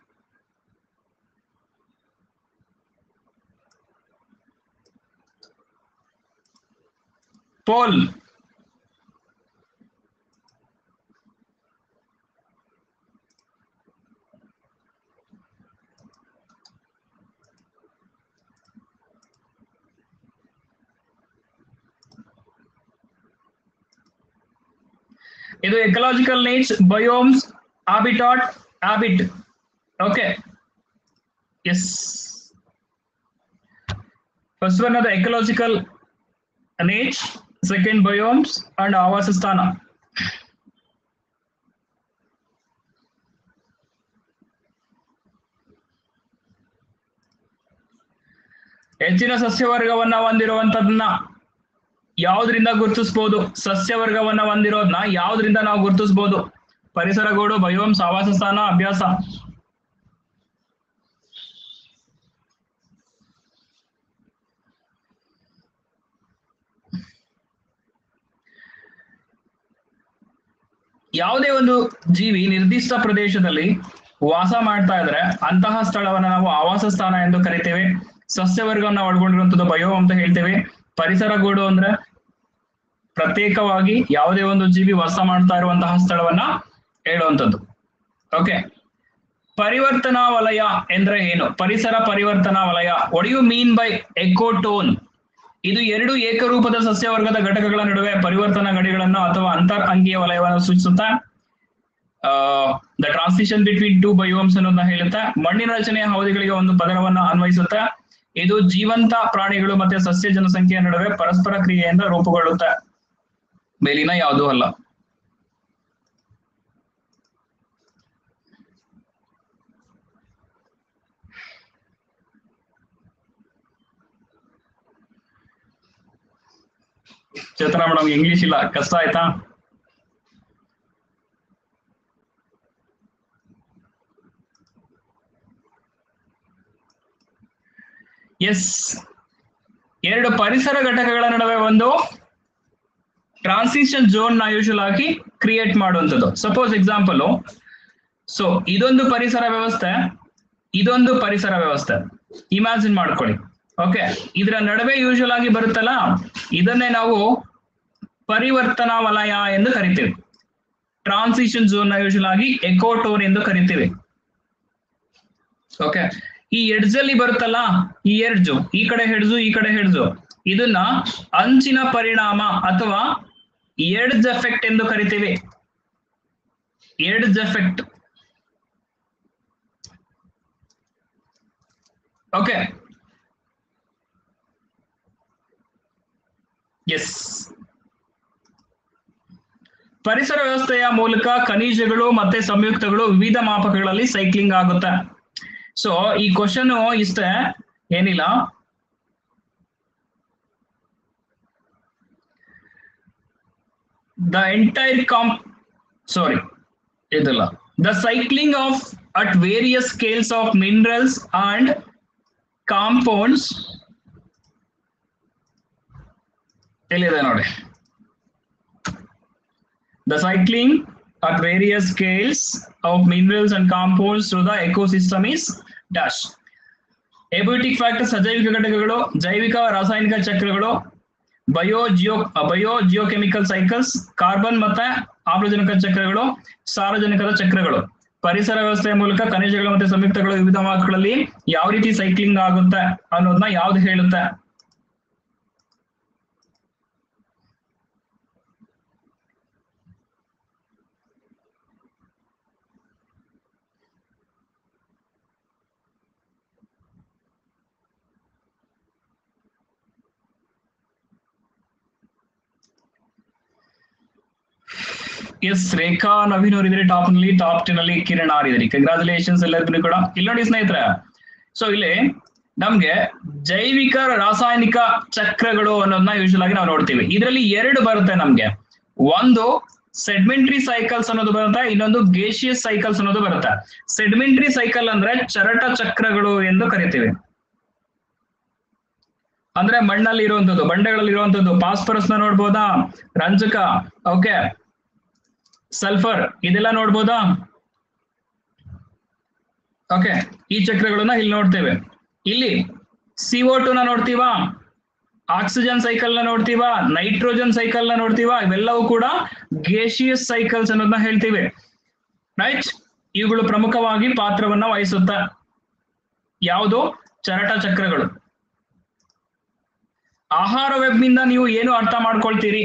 ಪೋಲ್ ಇದು ecological needs biomes habitat habit okay yes first one ಅದು ecological needs second biomes and ಆವಾಸ ಸ್ಥಾನ ಹೆಚ್ಚಿನ ಸಸ್ಯವರ್ಗವನ್ನ ಹೊಂದಿರುವಂತದನ್ನ ಯಾವ್ದ್ರಿಂದ ಗುರುತಿಸಬಹುದು ಸಸ್ಯವರ್ಗವನ್ನ ಹೊಂದಿರೋದನ್ನ ಯಾವ್ದ್ರಿಂದ ನಾವು ಗುರುತಿಸಬಹುದು ಪರಿಸರಗೋಡು ಬಯೋಮ್ಸ್ ಆವಾಸ ಸ್ಥಾನ ಅಭ್ಯಾಸ ಯಾವುದೇ ಒಂದು ಜೀವಿ ನಿರ್ದಿಷ್ಟ ಪ್ರದೇಶದಲ್ಲಿ ವಾಸ ಮಾಡ್ತಾ ಇದ್ರೆ ಅಂತಹ ಸ್ಥಳವನ್ನ ನಾವು ಆವಾಸ ಸ್ಥಾನ ಎಂದು ಕರಿತೇವೆ ಸಸ್ಯವರ್ಗವನ್ನ ಒಳಗೊಂಡಿರುವಂತದ್ದು ಬಯೋ ಅಂತ ಹೇಳ್ತೇವೆ ಪರಿಸರ ಗೂಡು ಅಂದ್ರೆ ಪ್ರತ್ಯೇಕವಾಗಿ ಯಾವುದೇ ಒಂದು ಜೀವಿ ವಾಸ ಮಾಡ್ತಾ ಇರುವಂತಹ ಸ್ಥಳವನ್ನ ಹೇಳುವಂಥದ್ದು ಓಕೆ ಪರಿವರ್ತನಾ ವಲಯ ಎಂದ್ರೆ ಏನು ಪರಿಸರ ಪರಿವರ್ತನಾ ವಲಯ what you mean by ecotone ಇದು ಎರಡು ಏಕರೂಪದ ಸಸ್ಯವರ್ಗದ ಘಟಕಗಳ ನಡುವೆ ಪರಿವರ್ತನಾ ಗಡಿಗಳನ್ನು ಅಥವಾ ಅಂತರ್ ಅಂಗೀಯ ವಲಯವನ್ನು ಸೂಚಿಸುತ್ತಾ the transition between two biomes ಅನ್ನೋದನ್ನ ಹೇಳುತ್ತಾ ಮಣ್ಣಿನ ರಚನೆಯ ಅವಧಿಗಳಿಗೆ ಒಂದು ಪದರವನ್ನ ಅನ್ವಯಿಸುತ್ತಾ ಇದು ಜೀವಂತ ಪ್ರಾಣಿಗಳು ಮತ್ತೆ ಸಸ್ಯ ಜನಸಂಖ್ಯೆಯ ನಡುವೆ ಪರಸ್ಪರ ಕ್ರಿಯೆಯಿಂದ ರೂಪುಗೊಳ್ಳುತ್ತೆ ಮೇಲಿನ ಯಾವುದೂ ಅಲ್ಲ ಚೇತನ ಮೇಡಮ್ ಇಂಗ್ಲಿಷ್ ಇಲ್ಲ ಕಷ್ಟ ಆಯ್ತಾ ಎಸ್ ಎರಡು ಪರಿಸರ ಘಟಕಗಳ ನಡುವೆ ಒಂದು ಟ್ರಾನ್ಸಿಷನ್ ಝೋನ್ ನ ಯೂಶಲ್ ಆಗಿ ಕ್ರಿಯೇಟ್ ಮಾಡುವಂಥದ್ದು ಸಪೋಸ್ ಎಕ್ಸಾಂಪಲ್ ಸೊ ಇದೊಂದು ಪರಿಸರ ವ್ಯವಸ್ಥೆ ಇದೊಂದು ಪರಿಸರ ವ್ಯವಸ್ಥೆ ಇಮ್ಯಾಜಿನ್ ಮಾಡ್ಕೊಳ್ಳಿ ಓಕೆ ಇದರ ನಡುವೆ ಯೂಶಲ್ ಆಗಿ ಬರುತ್ತಲ್ಲ ಇದನ್ನೇ ನಾವು ಪರಿವರ್ತನಾ ವಲಯ ಎಂದು ಕರಿತೀವಿ ಟ್ರಾನ್ಸಿಷನ್ ಝೋನ್ ನ ಯೂಶಲ್ ಆಗಿ ಎಕೋಟೋನ್ ಎಂದು ಕರಿತೀವಿ ಓಕೆ ಈ ಎಡ್ಜ್ ಅಲ್ಲಿ ಬರುತ್ತಲ್ಲ ಈ ಎಡ್ಜು ಈ ಕಡೆ ಹೆಡ್ಜು ಈ ಕಡೆ ಹೆಡ್ಜು ಇದನ್ನ ಅಂಚಿನ ಪರಿಣಾಮ ಅಥವಾ ಎಡ್ಜ್ ಎಫೆಕ್ಟ್ ಎಂದು ಕರಿತೀವಿ ಎಡ್ಜ್ ಎಫೆಕ್ಟ್ ಓಕೆ ಎಸ್ ಪರಿಸರ ವ್ಯವಸ್ಥೆಯ ಮೂಲಕ ಖನಿಜಗಳು ಮತ್ತೆ ಸಂಯುಕ್ತಗಳು ವಿವಿಧ ಮಾಪಕಗಳಲ್ಲಿ ಸೈಕ್ಲಿಂಗ್ ಆಗುತ್ತೆ ಸೊ ಈ ಕ್ವಶನ್ ಇಷ್ಟೇ ಏನಿಲ್ಲ ದ ಎಂಟೈರ್ ಕಾಂಪ್ ಸಾರಿ ಇದಲ್ಲ the cycling of at various scales of minerals and compounds ಎಲ್ಲಿದೆ ನೋಡಿ the cycling at various scales of minerals and compounds through the ecosystem is dash abiotic factors ಅಜೈವಿಕ ಘಟಕಗಳು ಜೈವಿಕ ರಾಸಾಯನಿಕ ಚಕ್ರಗಳು bio geo bio geochemical cycles carbon ಮತ್ತೆ ಆಮ್ಲಜನಕ ಚಕ್ರಗಳು ಸಾರಜನಕದ ಚಕ್ರಗಳು ಪರಿಸರ ವ್ಯವಸ್ಥೆಯ ಮೂಲಕ ಖನಿಜಗಳು ಮತ್ತೆ ಸಂಯುಕ್ತಗಳು ವಿವಿಧ ವಾಹಕಗಳಲ್ಲಿ ಯಾವ ರೀತಿ ಸೈಕ್ಲಿಂಗ್ ಆಗುತ್ತೆ ಅನ್ನೋದನ್ನ ಯಾವ್ದು ಹೇಳುತ್ತೆ ಎಸ್ ರೇಖಾ ನವೀನ್ ಅವರಿದ್ರೆ ಟಾಪ್ ನಲ್ಲಿ ಟಾಪ್ ಟೆನ್ ಅಲ್ಲಿ ಕಿರಣ್ ಆರ್ ಇದ್ರಿ ಕಂಗ್ರಾಚುಲೇಷನ್ಸ್ ಎಲ್ಲರಿಗೂ ಕೂಡ ಇಲ್ಲಿ ನೋಡಿ ಸ್ನೇಹಿತರೆ ಸೊ ಇಲ್ಲಿ ನಮ್ಗೆ ಜೈವಿಕ ರಾಸಾಯನಿಕ ಚಕ್ರಗಳು ಅನ್ನೋದನ್ನ ಯೂಶಲ್ ಆಗಿ ನಾವು ನೋಡ್ತೀವಿ ಇದರಲ್ಲಿ ಎರಡು ಬರುತ್ತೆ ನಮ್ಗೆ ಒಂದು ಸೆಡ್ಮೆಂಟ್ರಿ ಸೈಕಲ್ಸ್ ಅನ್ನೋದು ಬರುತ್ತೆ ಇನ್ನೊಂದು ಗೇಷಿಯಸ್ ಸೈಕಲ್ಸ್ ಅನ್ನೋದು ಬರುತ್ತೆ ಸೆಡ್ಮೆಂಟ್ರಿ ಸೈಕಲ್ ಅಂದ್ರೆ ಚರಟ ಚಕ್ರಗಳು ಎಂದು ಕರಿತೀವಿ ಅಂದ್ರೆ ಮಣ್ಣಲ್ಲಿ ಇರುವಂತದ್ದು ಬಂಡೆಗಳಲ್ಲಿ ಇರುವಂತದ್ದು ಫಾಸ್ಫರಸ್ ನ ನೋಡ್ಬೋದಾ ರಂಜಕ ಓಕೆ ಸಲ್ಫರ್ ಇದೆಲ್ಲ ನೋಡ್ಬೋದಾ ಓಕೆ ಈ ಚಕ್ರಗಳನ್ನ ಇಲ್ಲಿ ನೋಡ್ತೇವೆ ಇಲ್ಲಿ ಸಿಒ ಟು ನ ನೋಡ್ತೀವಾ ಆಕ್ಸಿಜನ್ ಸೈಕಲ್ ನ ನೋಡ್ತೀವಾ ನೈಟ್ರೋಜನ್ ಸೈಕಲ್ ನ ನೋಡ್ತೀವಾ ಇವೆಲ್ಲವೂ ಕೂಡ ಗೇಷಿಯಸ್ ಸೈಕಲ್ಸ್ ಅನ್ನೋದನ್ನ ಹೇಳ್ತೀವಿ ರೈಟ್ ಇವುಗಳು ಪ್ರಮುಖವಾಗಿ ಪಾತ್ರವನ್ನ ವಹಿಸುತ್ತ ಯಾವುದು ಚರಟ ಚಕ್ರಗಳು ಆಹಾರ ವೆಬ್ ನಿಂದ ನೀವು ಏನು ಅರ್ಥ ಮಾಡ್ಕೊಳ್ತೀರಿ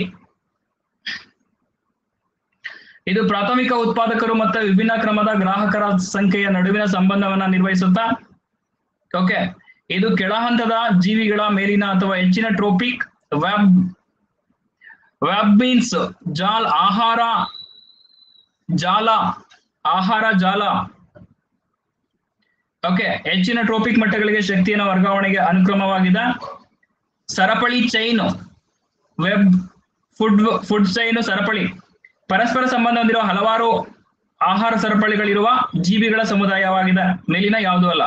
ಇದು ಪ್ರಾಥಮಿಕ ಉತ್ಪಾದಕರು ಮತ್ತು ವಿಭಿನ್ನ ಕ್ರಮದ ಗ್ರಾಹಕರ ಸಂಖ್ಯೆಯ ನಡುವಿನ ಸಂಬಂಧವನ್ನ ನಿರ್ವಹಿಸುತ್ತಾ ಓಕೆ ಇದು ಕೆಳ ಹಂತದ ಜೀವಿಗಳ ಮೇಲಿನ ಅಥವಾ ಹೆಚ್ಚಿನ ಟ್ರೋಪಿಕ್ ವೆಬ್ ವೆಬ್ ಮೀನ್ಸ್ ಜಾಲ್ ಆಹಾರ ಜಾಲ ಆಹಾರ ಜಾಲ ಓಕೆ ಹೆಚ್ಚಿನ ಟ್ರೋಪಿಕ್ ಮಟ್ಟಗಳಿಗೆ ಶಕ್ತಿಯನ್ನು ವರ್ಗಾವಣೆಗೆ ಅನುಕ್ರಮವಾಗಿದೆ ಸರಪಳಿ chain web food food chain ಸರಪಳಿ ಪರಸ್ಪರ ಸಂಬಂಧ ಹೊಂದಿರುವ ಹಲವಾರು ಆಹಾರ ಸರಪಳಿಗಳಿರುವ ಜೀವಿಗಳ ಸಮುದಾಯವಾಗಿದೆ ಮೇಲಿನ ಯಾವುದೂ ಅಲ್ಲ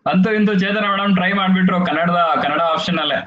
ಅಂತೂ ಇಂತೂ ಚೇತನ ಮೇಡಮ್ ಟ್ರೈ ಮಾಡ್ಬಿಟ್ರು ಕನ್ನಡದ ಕನ್ನಡ ಆಪ್ಷನ್ ಅಲ್ಲೇ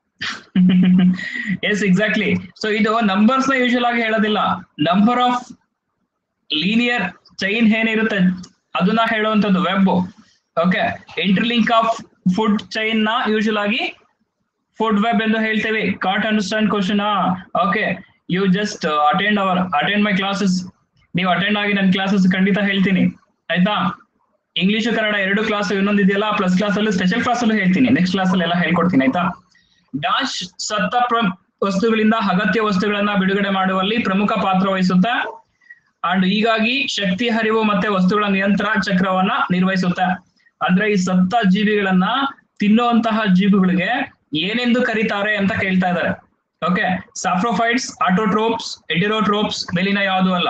ಎಸ್ ಎಕ್ಸಾಕ್ಟ್ಲಿ ಸೊ ಇದು ನಂಬರ್ಸ್ ನ ಯೂಶುವಲ್ ಆಗಿ ಹೇಳೋದಿಲ್ಲ ನಂಬರ್ ಆಫ್ ಲೀನಿಯರ್ ಚೈನ್ ಏನಿರುತ್ತೆ ಅದನ್ನ ಹೇಳುವಂತದ್ದು web okay interlink of food chain ನ ಯೂಶುವಲ್ ಆಗಿ ಫುಡ್ ವೆಬ್ ಎಂದು ಹೇಳ್ತೇವೆ caught understand question okay you just attend our attend my classes ನೀವು ಅಟೆಂಡ್ ಆಗಿ ನನ್ನ ಕ್ಲಾಸಸ್ ಖಂಡಿತ ಹೇಳ್ತೀನಿ ಆಯ್ತಾ ಇಂಗ್ಲಿಷ್ ಕನ್ನಡ ಎರಡು ಕ್ಲಾಸ್ ಇನ್ನೊಂದು ಇದೆಯಲ್ಲ ಪ್ಲಸ್ ಕ್ಲಾಸ್ ಅಲ್ಲಿ ಸ್ಪೆಷಲ್ ಕ್ಲಾಸ್ ಅಲ್ಲೂ ಹೇಳ್ತೀನಿ ನೆಕ್ಸ್ಟ್ ಕ್ಲಾಸ್ ಅಲ್ಲಿ ಎಲ್ಲ ಹೇಳ್ಕೊಡ್ತೀನಿ ಆಯ್ತಾ ಡಾಶ್ ಸತ್ತ ಪ್ರ- ವಸ್ತುಗಳಿಂದ ಅಗತ್ಯ ವಸ್ತುಗಳನ್ನ ಬಿಡುಗಡೆ ಮಾಡುವಲ್ಲಿ ಪ್ರಮುಖ ಪಾತ್ರ ವಹಿಸುತ್ತೆ ಅಂಡ್ ಹೀಗಾಗಿ ಶಕ್ತಿ ಹರಿವು ಮತ್ತೆ ವಸ್ತುಗಳ ನಿಯಂತ್ರಣ ಚಕ್ರವನ್ನ ನಿರ್ವಹಿಸುತ್ತೆ ಅಂದ್ರೆ ಈ ಸತ್ತ ಜೀವಿಗಳನ್ನ ತಿನ್ನುವಂತಹ ಜೀವಿಗಳಿಗೆ ಏನೆಂದು ಕರೀತಾರೆ ಅಂತ ಕೇಳ್ತಾ ಇದ್ದಾರೆ ಓಕೆ ಸಾಫ್ರೋಫೈಟ್ಸ್ ಆಟೋಟ್ರೋಪ್ಸ್ ಎಟಿರೋಟ್ರೋಪ್ಸ್ ಮೇಲಿನ ಯಾವುದು ಅಲ್ಲ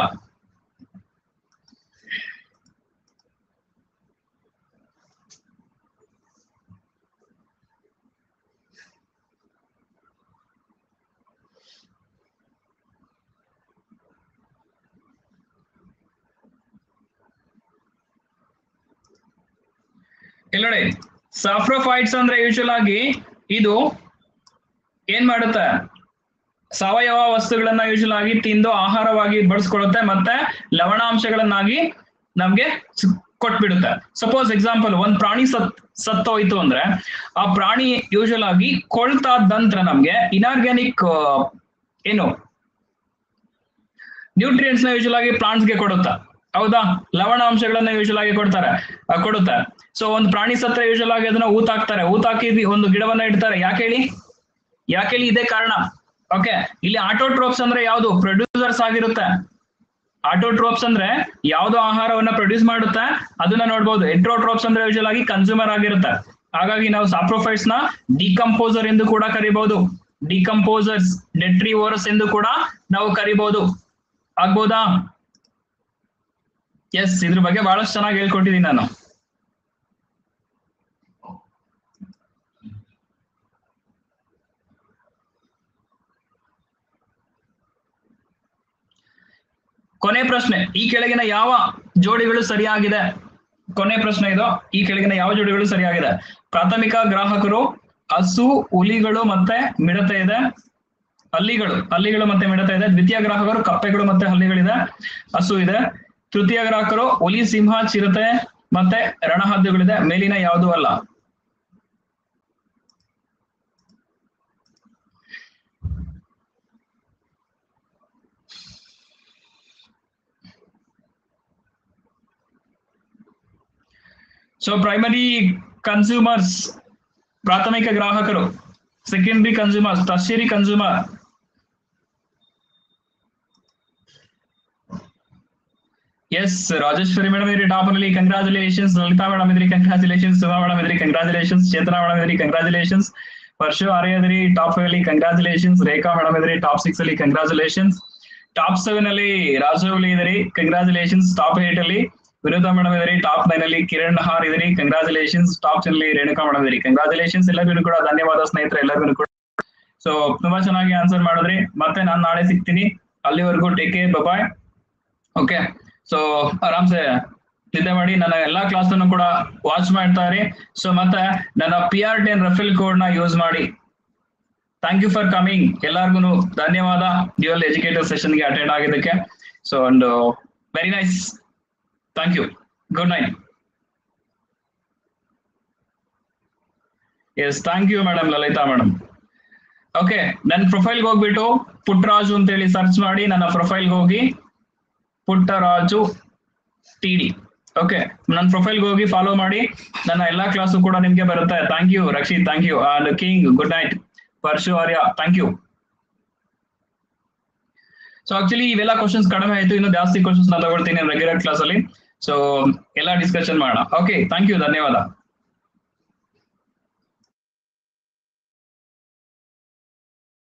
ಇಲ್ಲಿ ನೋಡಿ ಸಾಫ್ರೋಫೈಟ್ಸ್ ಅಂದ್ರೆ ಯೂಶುವಲ್ ಆಗಿ ಇದು ಏನ್ ಮಾಡುತ್ತೆ ಸಾವಯವ ವಸ್ತುಗಳನ್ನ ಯೂಶುವಲ್ ಆಗಿ ತಿಂದು ಆಹಾರವಾಗಿ ಬಳಸ್ಕೊಳುತ್ತೆ ಮತ್ತೆ ಲವಣಾಂಶಗಳನ್ನಾಗಿ ನಮ್ಗೆ ಸ್- ಕೊಟ್ಬಿಡುತ್ತೆ ಸಪೋಸ್ ಎಕ್ಸಾಂಪಲ್ ಒಂದ್ ಪ್ರಾಣಿ ಸತ್ ಸತ್ತೋಯ್ತು ಅಂದ್ರೆ ಆ ಪ್ರಾಣಿ ಯೂಶುವಲ್ ಆಗಿ ಕೊಳ್ತಾದ ನಂತರ ನಮ್ಗೆ ಇನಾರ್ಗ್ಯಾನಿಕ್ ಏನು ನ್ಯೂಟ್ರಿಯೆಂಟ್ಸ್ ನ ಯೂಶುವಲ್ ಆಗಿ ಪ್ಲಾಂಟ್ಸ್ ಗೆ ಕೊಡುತ್ತಾ ಹೌದಾ ಲವಣಾಂಶಗಳನ್ನ ಯೂಶುವಲ್ ಆಗಿ ಕೊಡ್ತಾರೆ ಆ, ಕೊಡುತ್ತೆ ಸೊ ಒಂದು ಪ್ರಾಣಿ ಸತ್ರ ಯೂಶುವಲ್ ಆಗಿ ಅದನ್ನ ಊತಾಕ್ತಾರೆ ಊತಾಕಿ ಒಂದು ಗಿಡವನ್ನ ಇಡ್ತಾರೆ ಯಾಕೆ ಹೇಳಿ ಯಾಕೆ ಹೇಳಿ ಇದೇ ಕಾರಣ ಓಕೆ ಇಲ್ಲಿ ಆಟೋಟ್ರೋಪ್ಸ್ ಅಂದ್ರೆ ಯಾವುದು ಪ್ರೊಡ್ಯೂಸರ್ಸ್ ಆಗಿರುತ್ತೆ ಆಟೋಟ್ರೋಪ್ಸ್ ಅಂದ್ರೆ ಯಾವ್ದೋ ಆಹಾರವನ್ನ ಪ್ರೊಡ್ಯೂಸ್ ಮಾಡುತ್ತೆ ಅದನ್ನ ನೋಡ್ಬೋದು ಎಟ್ರೋಟ್ರೋಪ್ಸ್ ಅಂದ್ರೆ ಯೂಶುವಲ್ ಆಗಿ ಕನ್ಸ್ಯೂಮರ್ ಆಗಿರುತ್ತೆ ಹಾಗಾಗಿ ನಾವು ಸಾಪ್ರೋಫೈಟ್ಸ್ ನ ಡಿಕಂಪೋಸರ್ ಎಂದು ಕೂಡ ಕರಿಬಹುದು ಡಿಕಂಪೋಸರ್ಸ್ ಡೆಟ್ರಿವೋರಸ್ ಎಂದು ಕೂಡ ನಾವು ಕರಿಬಹುದು ಆಗ್ಬೋದಾ ಎಸ್ ಇದ್ರ ಬಗ್ಗೆ ಬಹಳಷ್ಟು ಚೆನ್ನಾಗಿ ಹೇಳ್ಕೊಟ್ಟಿದ್ದೀನಿ ನಾನು ಕೊನೆ ಪ್ರಶ್ನೆ ಈ ಕೆಳಗಿನ ಯಾವ ಜೋಡಿಗಳು ಸರಿಯಾಗಿದೆ ಕೊನೆ ಪ್ರಶ್ನೆ ಇದು ಈ ಕೆಳಗಿನ ಯಾವ ಜೋಡಿಗಳು ಸರಿಯಾಗಿದೆ ಪ್ರಾಥಮಿಕ ಗ್ರಾಹಕರು ಹಸು ಹುಲಿಗಳು ಮತ್ತೆ ಮಿಡತೆ ಇದೆ ಹಲ್ಲಿಗಳು ಹಲ್ಲಿಗಳು ಮತ್ತೆ ಮಿಡತೆ ಇದೆ ದ್ವಿತೀಯ ಗ್ರಾಹಕರು ಕಪ್ಪೆಗಳು ಮತ್ತೆ ಹಲ್ಲಿಗಳಿದೆ ಹಸು ಇದೆ ತೃತೀಯ ಗ್ರಾಹಕರು ಹುಲಿ ಸಿಂಹ ಚಿರತೆ ಮತ್ತೆ ರಣಹದ್ದುಗಳಿದೆ ಮೇಲಿನ ಯಾವುದೂ ಅಲ್ಲ ಸೊ ಪ್ರೈಮರಿ ಕನ್ಸ್ಯೂಮರ್ಸ್ ಪ್ರಾಥಮಿಕ ಗ್ರಾಹಕರು secondary consumers tertiary consumer yes Rajeshwari madam ಇದ್ರಿ ಟಾಪ್ ಅಲ್ಲಿ ಕಂಗ್ರಾಚುಲೇಷನ್ಸ್ ಲಲಿತಾ ಮೇಡಮ್ ಇದ್ರಿ ಕಂಗ್ರಾಚುಲೇಷನ್ಸ್ ಸುಮಾ ಮೇಡಮ್ ಇದ್ರಿ ಕಂಗ್ರಾಚುಲೇಷನ್ಸ್ ಚೇತನಾ ಮೇಡಮ್ ಇದ್ರಿ ಕಂಗ್ರಾಚುಲೇಷನ್ಸ್ ವರ್ಷು ಆರ್ಯ ಇದ್ರಿ ಟಾಪ್ ಅಲ್ಲಿ ಕಂಗ್ರಾಚುಲೇಷನ್ಸ್ ರೇಖಾ ಮೇಡಮ್ ಇದ್ರಿ ಟಾಪ್ ಸಿಕ್ಸ್ ಅಲ್ಲಿ ಕಂಗ್ರಾಚುಲೇಷನ್ಸ್ ಟಾಪ್ ಸೆವೆನ್ ಅಲ್ಲಿ ರಾಜವಲಿ ಇದ್ರಿ ಕಂಗ್ರಾಚುಲೇಷನ್ಸ್ ಟಾಪ್ ಏಟ್ ಅಲ್ಲಿ ವಿನೋದ ಮೇಡಮ್ ಇದ್ರಿ ಟಾಪ್ ನೈನ್ ಅಲ್ಲಿ ಕಿರಣ್ ಹಾರ್ ಇದ್ರಿ ಕಂಗ್ರಾಚುಲೇಷನ್ಸ್ ಟಾಪ್ ಟೆನ್ ಅಲ್ಲಿ ರೇಣುಕಾ ಮೇಡಮ್ ಇದ್ರಿ ಕಂಗ್ರಾಚುಲೇಷನ್ಸ್ ಎಲ್ಲರಿಗೂ ಕೂಡ ಧನ್ಯವಾದ ಸ್ನೇಹಿತರೆ ಎಲ್ಲರಿಗೂ ಕೂಡ ಸೊ ತುಂಬಾ ಚೆನ್ನಾಗಿ ಆನ್ಸರ್ ಮಾಡಿದ್ರಿ ಮತ್ತೆ ನಾನು ನಾಳೆ ಸಿಗ್ತೀನಿ ಅಲ್ಲಿವರೆಗೂ take care bye okay so ಆರಾಮ್ಸೆ ನಿದ್ದೆ ಮಾಡಿ ನನ್ನ ಎಲ್ಲಾ ಕ್ಲಾಸ್ ಅನ್ನು ಕೂಡ ವಾಚ್ ಮಾಡ್ತಾ ಇರಿ ಸೊ ಮತ್ತೆ ನನ್ನ P R ten referral code ನ ಯೂಸ್ ಮಾಡಿ ಥ್ಯಾಂಕ್ ಯು ಫಾರ್ ಕಮಿಂಗ್ ಎಲ್ಲಾರ್ಗು ಧನ್ಯವಾದ ಡ್ಯೂಯಲ್ ಎಜುಕೇಟರ್ ಸೆಷನ್ಗೆ ಅಟೆಂಡ್ ಆಗಿದ್ದಕ್ಕೆ so and very nice thank you good night yes thank you madam Lalitha madam okay ನನ್ನ ಪ್ರೊಫೈಲ್ಗೆ ಹೋಗ್ಬಿಟ್ಟು ಪುಟ್ಟರಾಜು ಅಂತೇಳಿ ಸರ್ಚ್ ಮಾಡಿ ನನ್ನ ಪ್ರೊಫೈಲ್ಗೆ ಹೋಗಿ ಪುಟ್ಟರಾಜು ಟಿ ಡಿ ಓಕೆ ನನ್ನ ಪ್ರೊಫೈಲ್ಗೆ ಹೋಗಿ ಫಾಲೋ ಮಾಡಿ ನನ್ನ ಎಲ್ಲಾ ಕ್ಲಾಸು ಕೂಡ ನಿಮ್ಗೆ ಬರುತ್ತೆ thank you Rakshith thank you and king good night Parshu Arya thank you so actually ಇವೆಲ್ಲ ಕ್ವಶನ್ಸ್ ಕಡಿಮೆ ಆಯ್ತು ಇನ್ನು ಜಾಸ್ತಿ ಕ್ವಶನ್ಸ್ ನಾನು ತಗೊಳ್ತೀನಿ ರೆಗ್ಯುಲರ್ ಕ್ಲಾಸ್ ಅಲ್ಲಿ ಸೊ ಎಲ್ಲ ಡಿಸ್ಕಷನ್ ಮಾಡೋಣ ಓಕೆ ಥ್ಯಾಂಕ್ ಯು ಧನ್ಯವಾದ